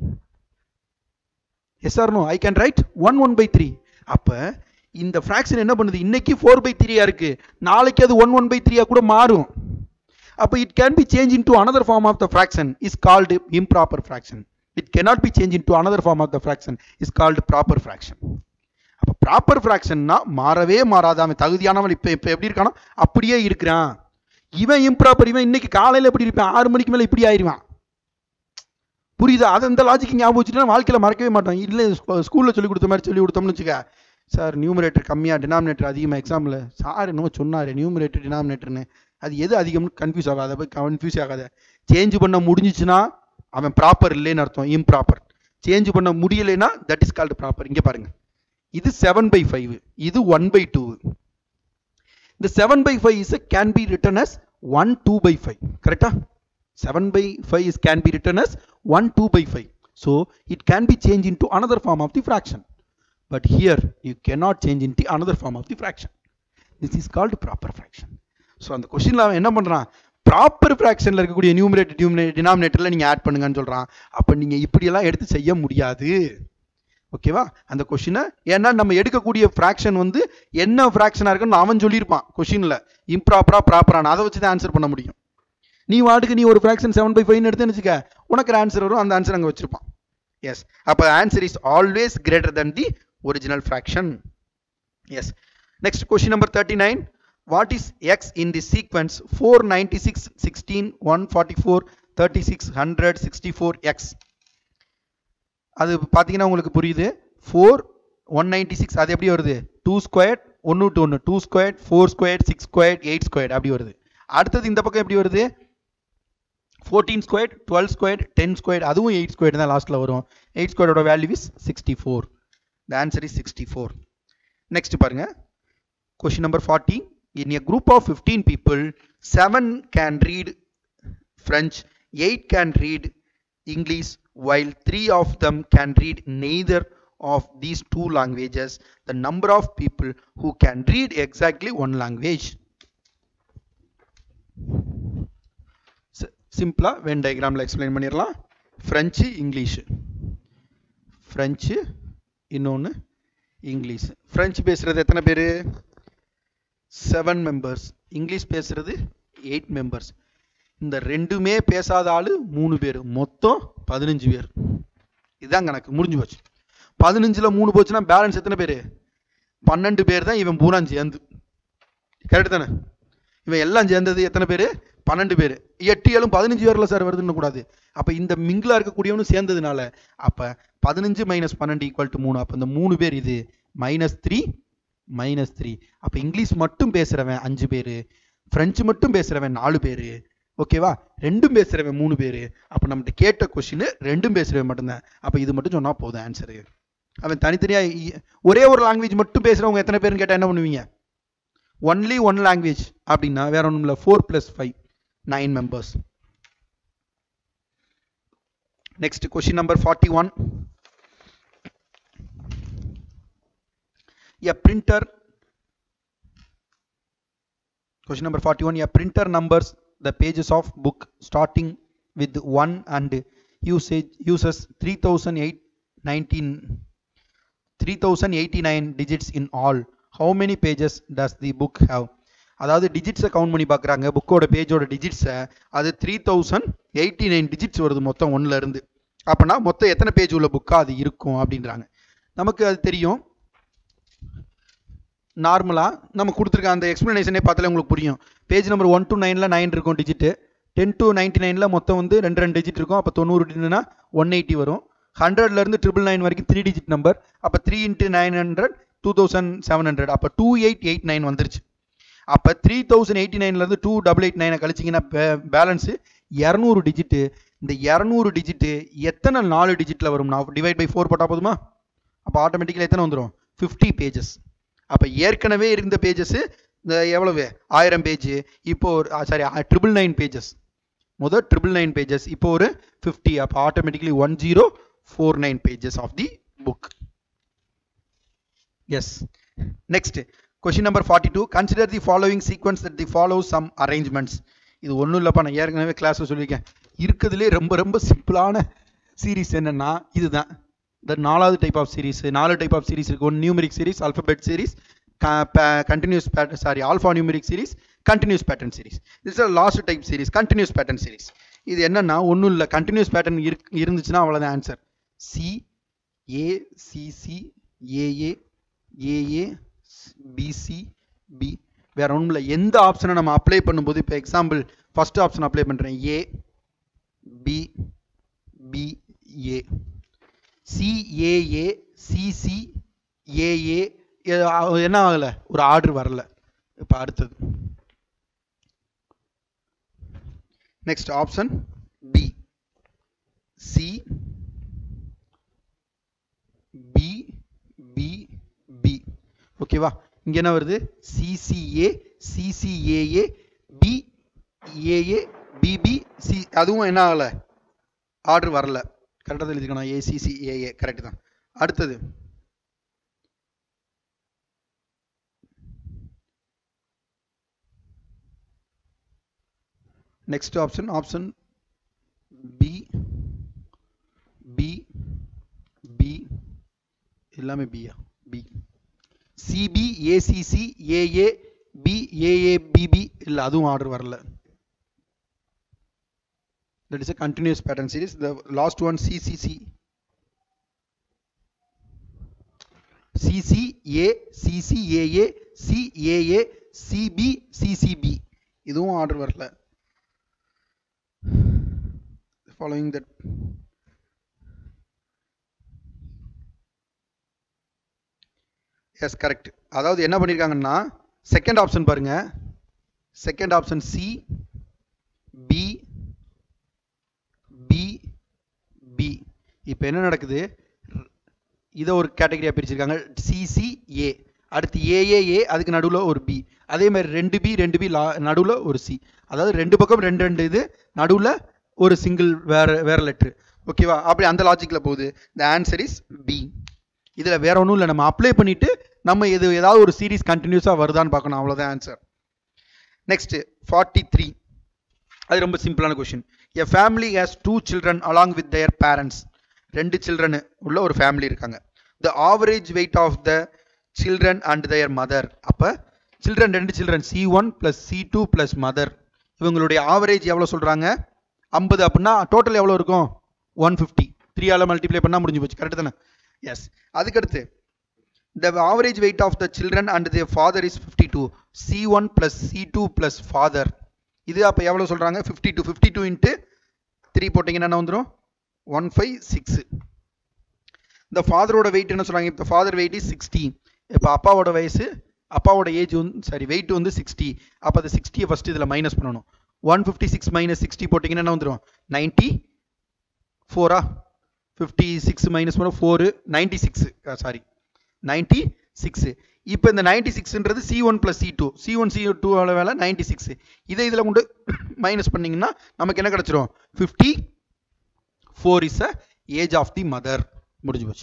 yes or no I can write one one by three அப்போ இந்த ஃப்ராக்ஷன் என்ன பண்ணுது இன்னைக்கு ஃபோர் பை த்ரீயா இருக்கு நாளைக்கு அது ஒன் ஒன் பை த்ரீயா கூட மாறும் அப்போ it can be change into another form of the fraction is called improper fraction it cannot be change into another form of the fraction is called proper fraction அப்போ ப்ராப்பர் ஃப்ராக்ஷன்னா மாறவே மாறாத அவன் தகுதியானவன் இப்போ இப்போ எப்படி இருக்கானோ அப்படியே இருக்கிறான் இவன் இம்ப்ராப்பர் இவன் இன்னைக்கு காலையில் எப்படி இருப்பான் ஆறு மணிக்கு மேலே இப்படி ஆயிடுவான் புரியுதா அது அந்த லாஜிக் ஞாபகம் வச்சுட்டா வாழ்க்கையில் மறக்கவே மாட்டோம் இல்லை ஸ்கூலில் சொல்லி கொடுத்த மாதிரி சொல்லி கொடுத்தோம்னு வச்சுக்க சார் நியூமரேட்டர் கம்மியாக டினாமினேட்டர் அதிகமாக எக்ஸாமில் சார் என்னமோ சொன்னார் நியூமரேட்டர் டினாமினேட்டர்னு அது எது அதிகம்னு கன்ஃபியூஸ் ஆகாத போய் கன்ஃபியூஸ் ஆகாத சேஞ்ச் பண்ண முடிஞ்சிச்சுன்னா அவன் ப்ராப்பர் இல்லைன்னு அர்த்தம் இம்ப்ராப்பர் சேஞ்ச் பண்ண முடியலைன்னா தட் இஸ் கால்டு ப்ராப்பர் இங்கே பாருங்க இது செவன் பை ஃபைவ் இது ஒன் பை டூ இந்த seven by five is can be written as one two by five கரெக்டா seven by five is can be written as one two by five so it can be change into another form of the fraction but here you cannot change in the another form of the fraction this is called proper fraction so அந்த கொஸ்டினில் அவன் என்ன பண்ணுறான் ப்ராப்பர் ஃப்ராக்ஷனில் இருக்கக்கூடிய நியூமரேட்டர் டியூமினே டினாமினேட்டரில் நீங்கள் ஆட் பண்ணுங்கன்னு சொல்கிறான் அப்போ நீங்கள் இப்படியெல்லாம் எடுத்து செய்ய முடியாது ஓகேவா அந்த கொஷினை ஏன்னா நம்ம எடுக்கக்கூடிய ஃப்ராக்ஷன் வந்து என்ன ஃப்ராக்ஷனாக இருக்குன்னு அவன் சொல்லியிருப்பான் கொஷினில் இம்ப்ராப்பராக ப்ராப்பரான அதை வச்சு தான் ஆன்சர் பண்ண முடியும் நீ வாட்டுக்கு நீ ஒரு ஃப்ராக்ஷன் செவன் பை ஃபைவ்னு எடுத்துன்னு வச்சுக்க உனக்கு ஆன்சர் வரும் அந்த ஆன்சர் அங்கே வச்சிருப்பான் எஸ் அப்போ answer is always greater than the original fraction yes next question number thirty nine what is x in the sequence four ninety six sixteen one forty four thirty six hundred sixty four x அது பார்த்தீங்கன்னா உங்களுக்கு புரியுது ஃபோர் ஒன் நைன்டி சிக்ஸ் அது எப்படி வருது டூ ஸ்கொயர் ஒன்று டு ஒன்று two square four square six square eight square அப்படி வருது அடுத்தது இந்த பக்கம் எப்படி வருது fourteen square twelve square ten square அதுவும் எயிட் ஸ்கொயர் தான் லாஸ்ட்டில் வரும் எயிட் ஸ்கொயரோட value is sixty four the answer is sixty four next பாருங்க question number forty in a group of fifteen people seven can read French, eight can read English, while three of them can read neither of these two languages. The number of people who can read exactly one language. சிம்பிளா வென் டயக்ராமில் எக்ஸ்பிளைன் பண்ணிடலாம் ஃப்ரெஞ்சு இங்கிலீஷு ஃப்ரெஞ்சு இன்னொன்று இங்கிலீஷ் ஃப்ரெஞ்சு பேசுகிறது எத்தனை பேர் செவன் மெம்பர்ஸ் இங்கிலீஷ் பேசுறது எயிட் மெம்பர்ஸ் இந்த ரெண்டுமே பேசாத ஆளு மூணு பேர் மொத்தம் பதினஞ்சு பேர் இதுதான் கணக்கு முடிஞ்சு போச்சு பதினஞ்சுல மூணு போச்சுன்னா பேலன்ஸ் எத்தனை பேர் பன்னெண்டு பேர் தான் இவன் பூரான் சேர்ந்து கரெக்ட் தானே இவன் எல்லாம் சேர்ந்தது எத்தனை பேர் பன்னெண்டு பேர் எட்டு ஏழும் பதினஞ்சு பேர்ல சார் வருதுன்னு கூடாது அப்போ இந்த மிங்கிலா இருக்கக்கூடியவனும் சேர்ந்ததுனால அப்போ பதினஞ்சு மைனஸ் பன்னெண்டு ஈக்குவல் டு மூணு அப்போ இந்த மூணு பேர் இது மைனஸ் த்ரீ மைனஸ் த்ரீ அப்போ இங்கிலீஷ் மட்டும் பேசுகிறவன் அஞ்சு பேர் ஃப்ரெஞ்சு மட்டும் பேசுகிறவன் நாலு பேர் ஓகேவா ரெண்டும் பேசுகிறவன் மூணு பேர் அப்போ நம்மகிட்ட கேட்ட கொஷின் ரெண்டும் பேசுகிறவன் மட்டும்தான் அப்போ இது மட்டும் சொன்னால் போதும் ஆன்சரு அவன் தனித்தனியாக ஒரே ஒரு லாங்குவேஜ் மட்டும் பேசுகிறவங்க எத்தனை பேருன்னு கேட்டால் என்ன பண்ணுவீங்க ஒன்லி ஒன் லாங்குவேஜ் அப்படின்னா வேற ஒன்றும் இல்லை four plus five nine members next question number forty one a printer question number 41 a printer numbers the pages of book starting with 1 and usage uses 3019 3089 digits in all how many pages does the book have அதாவது டிஜிட்ஸை கவுண்ட் பண்ணி பார்க்குறாங்க புக்கோட பேஜோட டிஜிட்ஸை அது three thousand eighty nine digits வருது மொத்தம் ஒன்றுல இருந்து அப்போனா மொத்தம் எத்தனை பேஜ் உள்ள புக்காக அது இருக்கும் அப்படின்றாங்க நமக்கு அது தெரியும் நார்மலாக நம்ம கொடுத்துருக்க அந்த எக்ஸ்ப்ளனேஷனே பார்த்தாலே உங்களுக்கு புரியும் பேஜ் நம்பர் ஒன் டு நைனில் நைன் இருக்கும் டிஜிட்டு டென் டு நைன்ட்டி நைனில் மொத்தம் வந்து ரெண்டு ரெண்டு டிஜிட் இருக்கும் அப்போ தொண்ணூறு டிஜிட்னா ஒன் எயிட்டி வரும் ஹண்ட்ரட்லேருந்து ட்ரிபிள் நைன் வரைக்கும் த்ரீ டிஜிட் நம்பர் அப்போ three into nine hundred two thousand seven hundred அப்போ டூ எயிட் எயிட் நைன் வந்துருச்சு அப்போ த்ரீ தௌசண்ட் எயிட்டி நைன்லேருந்து டூ டபுள் எயிட் நைனை கழிச்சிங்கன்னா பேலன்ஸு இரநூறு டிஜிட்டு இந்த இரநூறு டிஜிட்டு எத்தனை நாலு டிஜிட்டில் வரும் நான் டிவைட் பை ஃபோர் போட்டால் போதுமா அப்போ ஆட்டோமேட்டிக்கலாக எத்தனை வந்துடும் ஃபிஃப்டி பேஜஸ் அப்போ ஏற்கனவே இருந்த பேஜஸ் இந்த எவ்வளவு ஆயிரம் பேஜ் இப்போ ஒரு சாரி ட்ரிபிள் நைன் பேஜஸ் முதல் ட்ரிபிள் நைன் பேஜஸ் இப்போ ஒரு ஃபிஃப்டி அப்போ automatically one zero four nine pages of the book yes next question number forty two consider the following sequence that the follow some arrangements இது ஒன்றும் இல்லைப்பா நான் ஏற்கனவே கிளாஸில் சொல்லியிருக்கேன் இருக்கிறதுலே ரொம்ப ரொம்ப சிம்பிளான சீரீஸ் என்னன்னா இதுதான் இந்த நாலாவது டைப் ஆஃப் சீரிஸ் நாலு டைப் ஆஃப் சீரிஸ் இருக்கு one numeric series alphabet series continues pattern sorry alpha numeric series continues pattern series it's last type series continues pattern series இது என்னன்னா ஒன்றும் இல்லை கண்டினியூஸ் பேட்டர்ன் இருந்துச்சுன்னா அவ்வளோதான் answer C A CC AA AA BC B வேற ஒன்றும் இல்லை எந்த ஆப்ஷனை நம்ம அப்ளை பண்ணும்போது இப்போ எக்ஸாம்பிள் ஃபர்ஸ்ட் ஆப்ஷன் அப்ளை பண்ணுறேன் A B B A CAA CCAA என்ன ஆகலை ஒரு ஆர்டர் வரல இப்போ அடுத்தது next option B C B B B ஓகேவா இங்க என்ன வருது CCA CCAA B AA BB C அதுவும் என்ன ஆகல ஆர்டர் வரல கரெக்டாக தான் எழுதிக்கணும் ஏசிசிஏஏ கரெக்ட் தான் அடுத்தது next option option B B B எல்லாமே பியா B CB ACC AA B AA BB இல்லை அதுவும் ஆர்டர் வரல that is a continuous pattern series the last one ccc cca ccaa caa cb ccb இதுவும் ஆர்டர் வரல following that எஸ் கரெக்ட் அதாவது என்ன பண்ணியிருக்காங்கன்னா செகண்ட் ஆப்ஷன் பாருங்க second option C B B B இப்போ என்ன நடக்குது இதை ஒரு கேட்டகரியாக பிரிச்சிருக்காங்க சிசிஏ அடுத்து ஏஏஏ அதுக்கு நடுவில் ஒரு பி அதே மாதிரி ரெண்டு பி ரெண்டு பி லா நடுவில் ஒரு சி அதாவது ரெண்டு பக்கம் ரெண்டு ரெண்டு இது நடுவில் ஒரு சிங்கிள் வேற வேற லெட்ரு ஓகேவா அப்படி அந்த லாஜிக்கில் போகுது த ஆன்சர் இஸ் பி இதில் வேற ஒன்றும் இல்லை நம்ம அப்ளை பண்ணிட்டு நம்ம இது ஏதாவது ஒரு சீரீஸ் கண்டினியூஸாக வருதான்னு பார்க்கணும் அவ்வளோதான் ஆன்சர் நெக்ஸ்ட் ஃபார்ட்டி த்ரீ அது ரொம்ப சிம்பிளான question a family has two children along with their parents ரெண்டு சில்ட்ரன் உள்ள ஒரு ஃபேமிலி இருக்காங்க the average weight of the children and their mother அப்போ சில்ட்ரன் ரெண்டு children C one plus C two plus mother இவங்களுடைய ஆவரேஜ் எவ்வளோ சொல்கிறாங்க ஐம்பது அப்படின்னா டோட்டல் எவ்வளோ இருக்கும் ஒன் ஃபிஃப்டி த்ரீயால் மல்டிப்ளை பண்ணால் முடிஞ்சு போச்சு கரெக்டு தானே எஸ் அதுக்கடுத்து the average weight of the children and the father is fifty two two C one plus C two plus father இது அப்போ எவ்வளோ சொல்கிறாங்க fifty two fifty two into three போட்டிங்கன்னா என்ன வந்துடும் ஒன் ஃபைவ் சிக்ஸு இந்த ஃபாதரோட வெயிட் என்ன சொல்கிறாங்க இப்போ ஃபாதர் வெயிட் இஸ் சிக்ஸ்டி இப்போ அப்பாவோட வயசு அப்பாவோட ஏஜ் வந்து சாரி வெயிட் வந்து சிக்ஸ்டி அப்போ அந்த சிக்ஸ்டியை ஃபஸ்ட்டு இதில் மைனஸ் பண்ணணும் one fifty six minus sixty போட்டிங்கன்னா என்ன வந்துடும் நைன்ட்டி ஃபோரா ஃபிஃப்டி சிக்ஸ் மைனஸ் பண்ண four ninety six sorry ninety six இப்போ இந்த நைன்ட்டி சிக்ஸ்ன்றது C one plus C two C one C two வேலை நைன்ட்டி சிக்ஸ் இதை இதில் கொண்டு மைனஸ் பண்ணிங்கன்னா நமக்கு என்ன கிடச்சிரும் fifty four is a age of the mother முடிஞ்சு போச்சு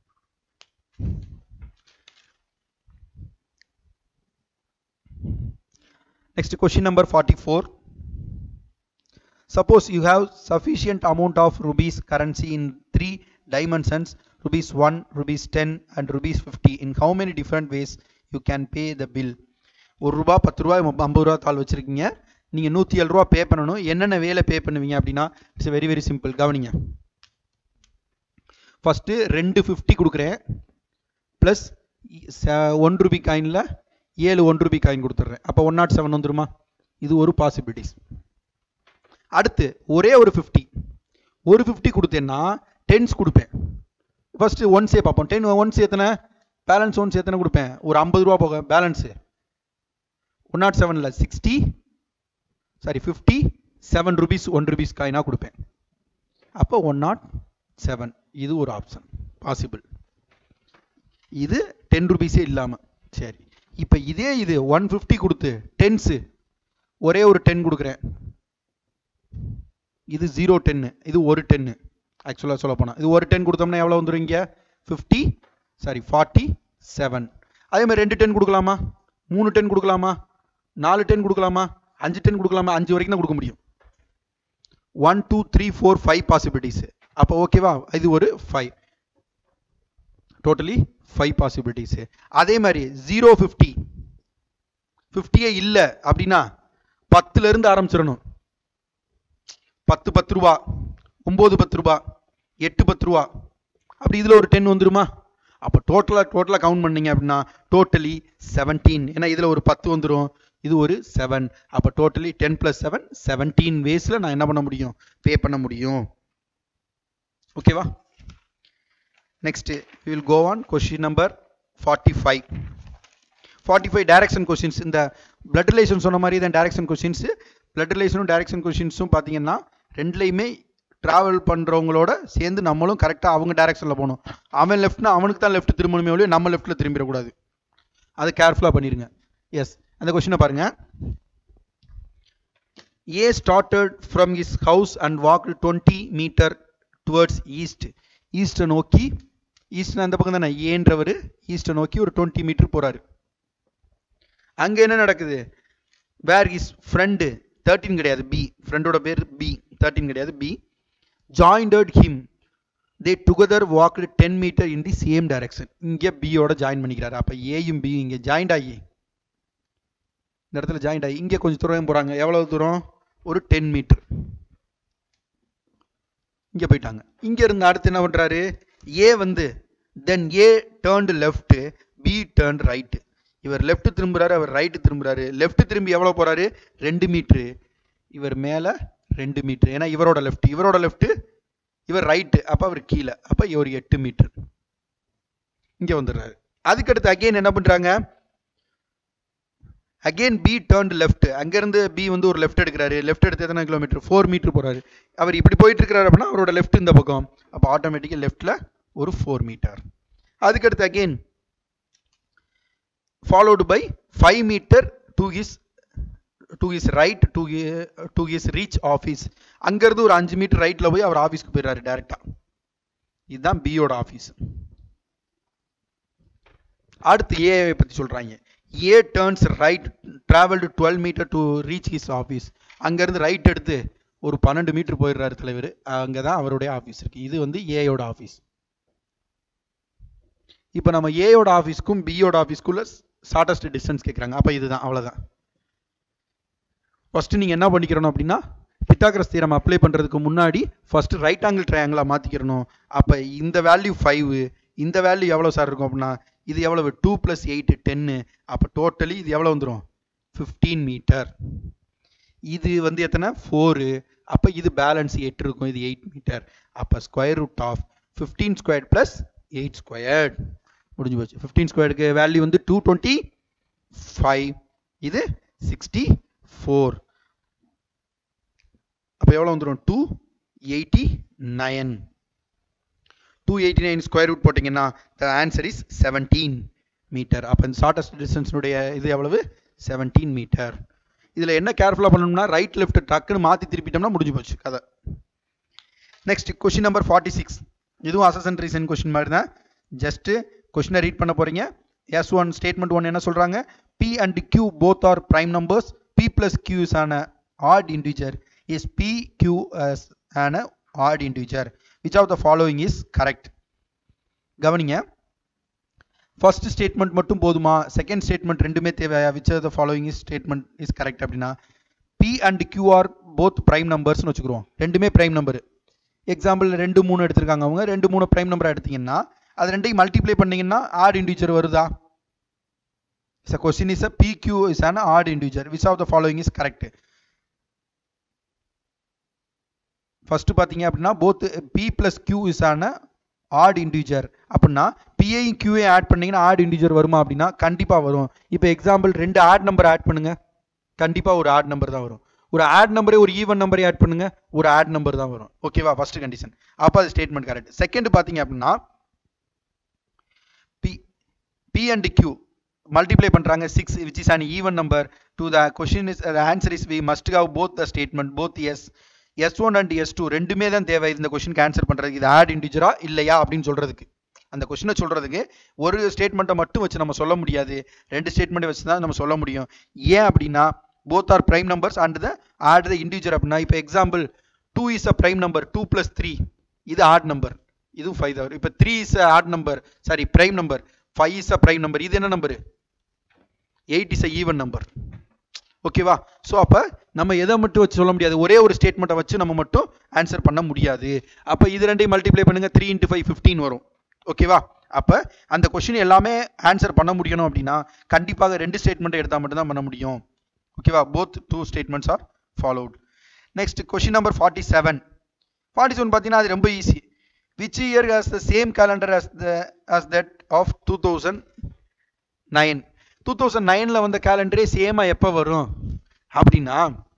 Next question number 44. Suppose you have sufficient amount of rupees currency in three dimensions, rupees 1, rupees 10 and rupees 50. In how many different ways you can pay the bill? ஒரு ரூபா பத்து ரூபா ஐம்பது ரூபா தாள் வச்சுருக்கீங்க நீங்கள் நூற்றி ஏழு ரூபா பே பண்ணணும் என்னென்ன வேலை பே பண்ணுவீங்க அப்படின்னா இட்ஸ் வெரி வெரி சிம்பிள் கவனிங்க ஃபஸ்ட்டு ரெண்டு ஃபிஃப்டி கொடுக்குறேன் ப்ளஸ் ஒன் ரூபி காயினில் ஏழு ஒன் ரூபி காயின் கொடுத்துட்றேன் அப்போ ஒன் நாட் செவன் வந்துருமா இது ஒரு பாசிபிலிட்டிஸ் அடுத்து ஒரே ஒரு ஃபிஃப்டி ஒரு ஃபிஃப்டி கொடுத்தேன்னா டென்ஸ் கொடுப்பேன் ஃபஸ்ட்டு ஒன்ஸே பார்ப்போம் டென் ஒன்ஸ் எத்தனை பேலன்ஸ் ஒன்ஸ் எத்தனை கொடுப்பேன் ஒரு ஐம்பது ரூபா போக பேலன்ஸு ஒன் நாட் செவனில் sixty sorry fifty seven rupees one rupees காயினாக கொடுப்பேன் அப்போ ஒன் நாட் செவன் இது ஒரு ஆப்ஷன் பாசிபிள் இது டென் ருபீஸே இல்லாமல் சரி இப்போ இதே இது ஒன் ஃபிஃப்டி கொடுத்து டென்ஸு ஒரே ஒரு டென் கொடுக்குறேன் இது ஜீரோ டென்னு இது ஒரு டென்னு ஆக்சுவலாக சொல்ல போனால் இது ஒரு டென் கொடுத்தோம்னா எவ்வளோ வந்துடும் இங்கே ஃபிஃப்டி சாரி ஃபார்ட்டி செவன் அதே மாதிரி ரெண்டு டென் கொடுக்கலாமா மூணு டென் கொடுக்கலாமா நாலு டென் கொடுக்கலாமா அஞ்சு டென் கொடுக்கலாமா அஞ்சு வரைக்கும் தான் கொடுக்க முடியும் one two three four five possibilities அப்போ ஓகேவா இது ஒரு ஃபைவ் டோட்டலி ஃபைவ் பாசிபிலிட்டிஸு அதே மாதிரி ஜீரோ ஃபிஃப்டி ஃபிஃப்டியே இல்லை அப்படின்னா பத்துலேருந்து ஆரம்பிச்சிடணும் பத்து பத்து ரூபா ஒம்பது பத்து ரூபா எட்டு பத்து ரூபா அப்படி இதில் ஒரு டென் வந்துருமா அப்போ டோட்டலாக டோட்டலாக கவுண்ட் பண்ணீங்க அப்படின்னா டோட்டலி செவன்டீன் ஏன்னா இதில் ஒரு பத்து வந்துடும் இது ஒரு செவன் அப்போ totally ten plus seven seventeen வேஸில் நான் என்ன பண்ண முடியும் பே பண்ண முடியும் ஓகேவா next will go on question number forty five forty five direction questions இந்த பிளட் ரிலேஷன் சொன்ன மாதிரி தான் டைரக்ஷன் கொஸ்டின்ஸ் பிளட் ரிலேஷனும் டைரக்ஷன் கொஸ்டின்ஸும் பார்த்தீங்கன்னா ரெண்டுலேயுமே ட்ராவல் பண்ணுறவங்களோட சேர்ந்து நம்மளும் கரெக்டாக அவங்க டைரக்ஷனில் போகணும் அவன் லெஃப்ட்னா அவனுக்கு தான் லெஃப்ட் திரும்பணுமே ஒழிய நம்ம லெஃப்ட்டில் திரும்பிடக்கூடாது அது கேர்ஃபுல்லாக பண்ணிடுங்க எஸ் அந்த கொஸ்டினை பாருங்க A started from his house and walk twenty meter towards east ஈஸ்ட்டை நோக்கி ஈஸ்ட் அந்த பக்கம் தானே ஏன்றவர் ஈஸ்ட்டை நோக்கி ஒரு டுவெண்ட்டி மீட்டர் போகிறாரு அங்கே என்ன நடக்குது வேர் இஸ் ஃப்ரெண்டு தேர்ட்டின் கிடையாது பி ஃப்ரெண்டோட பேர் பி தேர்ட்டின் கிடையாது B jointed him they together walked ten meter in the same direction இங்கே பியோட ஜாயின் பண்ணிக்கிறாரு அப்போ ஏயும் பி இங்கே ஜாயிண்ட் ஆகி இந்த இடத்துல ஜாயிண்ட் ஆகி இங்கே கொஞ்சம் தூரம் போகிறாங்க எவ்வளோ தூரம் ஒரு டென் மீட்டர் இங்கே போயிட்டாங்க இங்கே இருந்து அடுத்து என்ன பண்ணுறாரு ஏ வந்து then A turned left B turn right இவர் லெஃப்ட் திரும்புறாரு அவர் ரைட்டு திரும்புறாரு லெஃப்ட் திரும்பி எவ்வளோ போறாரு ரெண்டு மீட்ரு இவர் மேலே ரெண்டு மீட்ரு ஏன்னா இவரோட லெஃப்ட் இவரோட லெஃப்ட் இவர் ரைட்டு அப்போ அவர் கீழே அப்போ இவர் எட்டு மீட்ரு இங்கே வந்துடுறாரு அதுக்கடுத்து அகெயின் என்ன பண்ணுறாங்க அகெயின் பி டேர்ன்டு லெஃப்ட் அங்கேருந்து பி வந்து ஒரு லெஃப்ட் எடுக்கிறாரு லெஃப்ட் எடுத்து எத்தனை கிலோமீட்டர் ஃபோர் மீட்டர் போகிறாரு அவர் இப்படி போயிட்டு இருக்கிறாரு அப்படின்னா அவரோட லெஃப்ட் இந்த பக்கம் அப்போ ஆட்டோமேட்டிக்காக லெஃப்ட்டில் ஒரு ஃபோர் மீட்டர் அதுக்கடுத்து again followed by 5 meter to his to his right to to his reach office அங்கிருந்து ஒரு அஞ்சு மீட்டர் ரைட்ல போய் அவர் ஆஃபீஸ்க்கு போயிடுறாரு டைரக்டா இதுதான் பியோட ஆஃபீஸ் அடுத்து ஏ பத்தி சொல்றாங்க A turns right travelled twelve meter to reach his office அங்கேருந்து ரைட் எடுத்து ஒரு பன்னெண்டு மீட்டர் போயிடுறாரு தலைவர் அங்கே தான் அவருடைய ஆஃபீஸ் இருக்கு இது வந்து ஏயோட ஆஃபீஸ் இப்போ நம்ம ஏயோட ஆஃபீஸ்க்கும் பியோட ஆஃபீஸ்க்குள்ள ஷார்டஸ்ட் டிஸ்டன்ஸ் கேட்குறாங்க அப்போ இதுதான் அவ்வளோதான் ஃபஸ்ட்டு நீங்கள் என்ன பண்ணிக்கிறணும் அப்படின்னா பித்தாகரஸ் தீரம் அப்ளை பண்ணுறதுக்கு முன்னாடி ஃபஸ்ட்டு ரைட் ஆங்கிள் ட்ரையாங்கிளாக மாற்றிக்கிறணும் அப்போ இந்த வேல்யூ ஃபைவ் இந்த வேல்யூ எவ்வளோ சார் இருக்கும் அப்படின்னா இது எவ்வளவு டூ ப்ளஸ் எயிட் டென்னு அப்போ டோட்டலி இது எவ்வளோ வந்துடும் ஃபிஃப்டீன் மீட்டர் இது வந்து எத்தனை ஃபோரு அப்போ இது பேலன்ஸ் எட்டு இருக்கும் இது எயிட் மீட்டர் அப்போ square root of fifteen square plus eight squared முடிஞ்சு போச்சு ஃபிஃப்டீன் ஸ்கொயருக்கு வேல்யூ வந்து டூ டுவெண்ட்டி ஃபைவ் இது சிக்ஸ்டி ஃபோர் அப்போ எவ்வளோ வந்துடும் two eighty nine two eighty nine square root போட்டிங்கன்னா the answer is seventeen meter அப்போ இந்த ஷார்டஸ்ட் டிஸ்டன்ஸ்னுடைய இது எவ்வளவு செவன்டீன் மீட்டர் இதில் என்ன கேர்ஃபுல்லாக பண்ணணும்னா ரைட் லெஃப்ட் டக்குன்னு மாற்றி திருப்பிட்டோம்னா முடிஞ்சு போச்சு கதை next question number forty six இதுவும் அசசன் ரீசன் கொஷின் மாதிரி தான் ஜஸ்ட்டு கொஷினை ரீட் பண்ண போகிறீங்க எஸ் ஒன் ஸ்டேட்மெண்ட் ஒன் என்ன சொல்கிறாங்க P and Q both are prime numbers P plus Q is an odd integer is P Q as an odd integer which of the following is correct கவனிங்க ஃபர்ஸ்ட் ஸ்டேட்மெண்ட் மட்டும் போதுமா செகண்ட் ஸ்டேட்மெண்ட் ரெண்டுமே தேவையா which of the following is statement is correct அப்படின்னா P and Q are both prime நம்பர்ஸ்னு வச்சுக்கிறோம் ரெண்டுமே ப்ரைம் நம்பர் எக்ஸாம்பிள் ரெண்டு மூணு எடுத்திருக்காங்க அவங்க ரெண்டு மூணு ப்ரைம் நம்பர் எடுத்தீங்கன்னா அது ரெண்டையும் மல்டிப்ளை பண்ணீங்கன்னா ஆட் இண்டிவிஜர் வருதா is a question is a P Q is an odd integer which of the following is correct first பார்த்தீங்க அப்படின்னா both P plus Q is an odd integer அப்படின்னா பிஐயும் கியூஐயும் ஆட் பண்ணீங்கன்னா ஆட் இண்டிவிஜர் வருமா அப்படின்னா கண்டிப்பாக வரும் இப்போ எக்ஸாம்பிள் ரெண்டு ஆட் நம்பர் ஆட் பண்ணுங்க கண்டிப்பாக ஒரு ஆட் நம்பர் தான் வரும் ஒரு ஆட் நம்பரே ஒரு ஈவன் நம்பரே ஆட் பண்ணுங்க ஒரு ஆட் நம்பர் தான் வரும் ஓகேவா ஃபர்ஸ்ட் கண்டிஷன் அப்போ அது ஸ்டேட்மெண்ட் கரெக்ட் செகண்ட் பார்த்தீங்க அப்படின்னா P P and Q multiply பண்ணுறாங்க six which is an even number to the question is answer is we must have both the statement both S S one and S two ரெண்டுமே தான் தேவை இந்த கொஷினுக்கு ஆன்சர் பண்ணுறதுக்கு இது ஆட் இண்டிஜரா இல்லையா அப்படின்னு சொல்கிறதுக்கு அந்த கொஷினை சொல்கிறதுக்கு ஒரு ஸ்டேட்மெண்ட்டை மட்டும் வச்சு நம்ம சொல்ல முடியாது ரெண்டு ஸ்டேட்மெண்ட்டை வச்சு தான் நம்ம சொல்ல முடியும் ஏன் அப்படின்னா both are prime numbers and the odd the integer அப்படின்னா இப்போ example two is a prime number two plus three இது ஆட் நம்பர் இதுவும் ஃபைவ் தான் இப்போ three is a odd number sorry prime number five is a prime number இது என்ன number eight is a even number ஓகேவா ஸோ அப்போ நம்ம எதை மட்டும் வச்சு சொல்ல முடியாது ஒரே ஒரு ஸ்டேட்மெண்ட்டை வச்சு நம்ம மட்டும் ஆன்சர் பண்ண முடியாது அப்போ இது ரெண்டையும் மல்டிப்ளை பண்ணுங்க த்ரீ இன்ட்டு ஃபைவ் ஃபிஃப்டீன் வரும் ஓகேவா அப்போ அந்த கொஷின் எல்லாமே ஆன்சர் பண்ண முடியணும் அப்படின்னா கண்டிப்பாக ரெண்டு ஸ்டேட்மெண்ட் எடுத்தால் மட்டும்தான் பண்ண முடியும் ஓகேவா both two statements are followed next question number forty seven forty seven பார்த்தீங்கன்னா அது ரொம்ப easy which year has the same calendar as the as that of two thousand nine two thousand நைனில் வந்த கேலண்டரே சேமாக எப்போ வரும் அப்படின்னா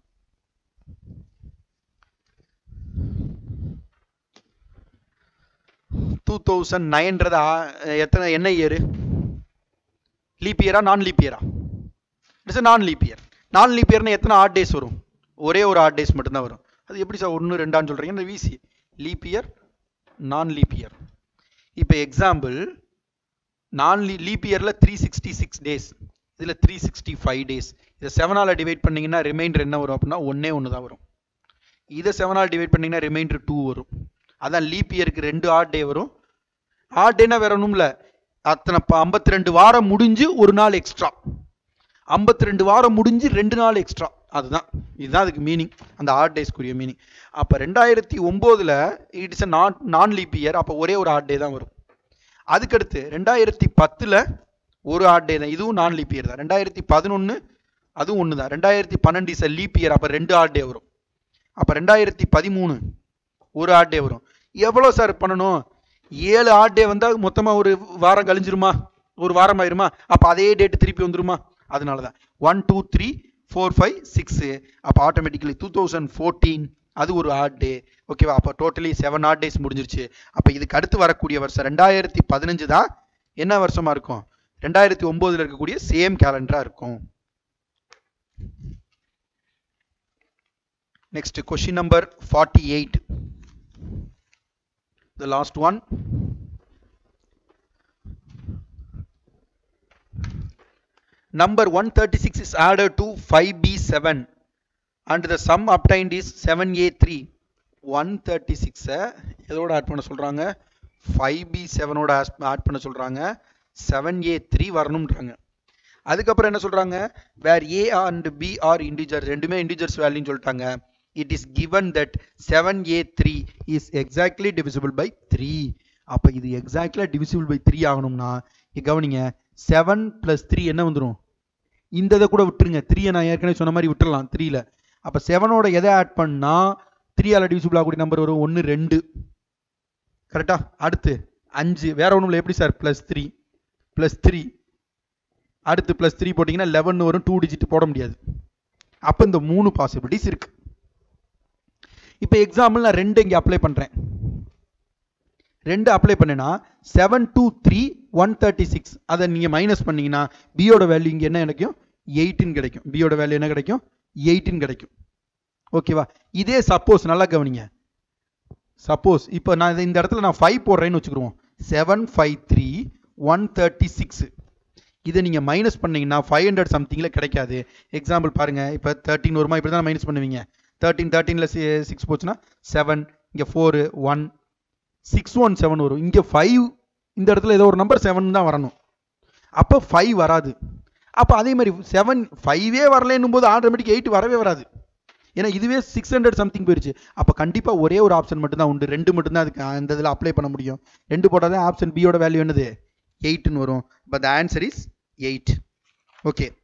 டூ தௌசண்ட் நைன்றது எத்தனை என்ன இயரு லீப் இயரா நான் லீப் இயரா it's non leap year non leap இயர்னா எத்தனை ஆட் டேஸ் வரும் ஒரே ஒரு ஆட் டேஸ் மட்டும்தான் வரும் அது எப்படி சார் ஒன்று ரெண்டான்னு சொல்கிறீங்க விசி leap year non leap year இப்போ எக்ஸாம்பிள் நான் லீப் இயரில் த்ரீ சிக்ஸ்டி சிக்ஸ் டேஸ் இதில் த்ரீ சிக்ஸ்டி ஃபைவ் டேஸ் இதை செவனால் டிவைட் பண்ணிங்கன்னா ரிமைண்டர் என்ன வரும் அப்படின்னா ஒன்றே ஒன்று தான் வரும் இதை செவனால் டிவைட் பண்ணிங்கன்னா ரிமைண்டர் டூ வரும் அதான் லீப் இயருக்கு ரெண்டு ஆட் டே வரும் ஆட் டேனா வேற ஒன்றும் இல்லை அத்தனை ஐம்பத்தி ரெண்டு வாரம் முடிஞ்சு ஒரு நாள் எக்ஸ்ட்ரா ஐம்பத்தி ரெண்டு வாரம் முடிஞ்சு ரெண்டு நாள் எக்ஸ்ட்ரா அதுதான் இதுதான் அதுக்கு மீனிங் அந்த ஆட் டேஸ்க்குரிய மீனிங் அப்போ ரெண்டாயிரத்தி ஒம்போதில் இட் இஸ் அ நான் நான் லீப் இயர் அப்போ ஒரே ஒரு ஆட் டே தான் வரும் அதுக்கடுத்து ரெண்டாயிரத்தி பத்தில் ஒரு ஆட் டே தான் இதுவும் நான் லீப் இயர் தான் ரெண்டாயிரத்தி பதினொன்று அதுவும் ஒன்று தான் ரெண்டாயிரத்தி பன்னெண்டு இஸ் லீப் இயர் அப்போ ரெண்டு ஆட் டே வரும் அப்போ ரெண்டாயிரத்தி பதிமூணு ஒரு ஆட் டே வரும் எவ்வளோ சார் பண்ணணும் ஏழு ஆட் டே வந்தால் மொத்தமாக ஒரு வாரம் கழிஞ்சிருமா ஒரு வாரம் ஆயிருமா அப்போ அதே டேட்டு திருப்பி வந்துருமா அதனால தான் one two three four five six அப்போ ஆட்டோமேட்டிக்கலி டூ தௌசண்ட் ஃபோர்டீன் அது ஒரு ஆட் டே ஓகேவா அப்போ டோட்டலி செவன் ஆட் டேஸ் முடிஞ்சிருச்சு அப்போ இதுக்கு அடுத்து வரக்கூடிய வருஷம் ரெண்டாயிரத்தி பதினஞ்சு தான் என்ன வருஷமா இருக்கும் ரெண்டாயிரத்தி ஒம்போதுல இருக்கக்கூடிய சேம் கேலண்டரா இருக்கும் next question number forty eight the last one number 136 is added to 5b7 and the sum obtained is 7a3 136 எதோட ஆட் பண்ண சொல்றாங்க 5b7 ஓட ஆட் பண்ண சொல்றாங்க 7a3 வரணும்ன்றாங்க அதுக்கப்புறம் என்ன சொல்றாங்க வேர் a and b are integers ரெண்டுமே integers வேல்யூன்னு சொல்லிட்டாங்க it is given that 7a3 is exactly divisible by 3 அப்ப இது exactly divisible by 3 ஆகணும்னா இங்க கவனிங்க செவன் ப்ளஸ் த்ரீ என்ன வந்துடும் இந்த இதை கூட விட்டுருங்க த்ரீயை நான் ஏற்கனவே சொன்ன மாதிரி விட்டுறலாம் த்ரீல அப்போ செவனோட எதை ஆட் பண்ணா த்ரீயால் டிவிசிபிள் ஆகக்கூடிய நம்பர் வரும் ஒன்று ரெண்டு கரெக்டா அடுத்து அஞ்சு வேற ஒன்றும் இல்லை எப்படி sir plus three plus three அடுத்து ப்ளஸ் த்ரீ போட்டிங்கன்னா லெவன் வரும் டூ டிஜிட் போட முடியாது அப்போ இந்த மூணு பாசிபிலிட்டிஸ் இருக்கு இப்போ எக்ஸாம்பிள் நான் ரெண்டு இங்கே அப்ளை பண்ணுறேன் ரெண்டு அப்ளை பண்ணேன்னா seven two three one thirty six அதை நீங்கள் மைனஸ் பண்ணீங்கன்னா பியோட வேல்யூ இங்கே என்ன கிடைக்கும் எயிட்டின் கிடைக்கும் பியோட வேல்யூ என்ன கிடைக்கும் எயிட்டின் கிடைக்கும் ஓகேவா இதே சப்போஸ் நல்லா கவனிங்க சப்போஸ் இப்போ நான் இந்த இடத்துல நான் ஃபைவ் போடுறேன்னு வச்சுக்கிருவோம் seven five three one thirty six இதை நீங்கள் மைனஸ் பண்ணீங்கன்னா ஃபைவ் ஹண்ட்ரட் சம்திங்கில் கிடைக்காது எக்ஸாம்பிள் பாருங்கள் இப்போ தேர்ட்டின் வருமா இப்படி தான் மைனஸ் பண்ணுவீங்க தேர்ட்டின் தேர்ட்டீனில் சிக்ஸ் போச்சுன்னா செவன் இங்கே four one six one seven வரும் இங்கே ஃபைவ் இந்த இடத்துல ஏதோ ஒரு நம்பர் செவன் தான் வரணும் அப்போ ஃபைவ் வராது அப்போ அதே மாதிரி செவன் ஃபைவே வரலன்னும் போது ஆட்டோமேட்டிக் எயிட் வரவே வராது ஏன்னா இதுவே சிக்ஸ் ஹண்ட்ரட் சம்திங் போயிடுச்சு அப்போ கண்டிப்பாக ஒரே ஒரு ஆப்ஷன் மட்டும் தான் உண்டு ரெண்டு மட்டும் தான் அதுக்கு அந்த இதில் அப்ளை பண்ண முடியும் ரெண்டு போட்டால் தான் ஆப்ஷன் பியோட வேல்யூ என்னது எயிட்னு வரும் but the answer is eight okay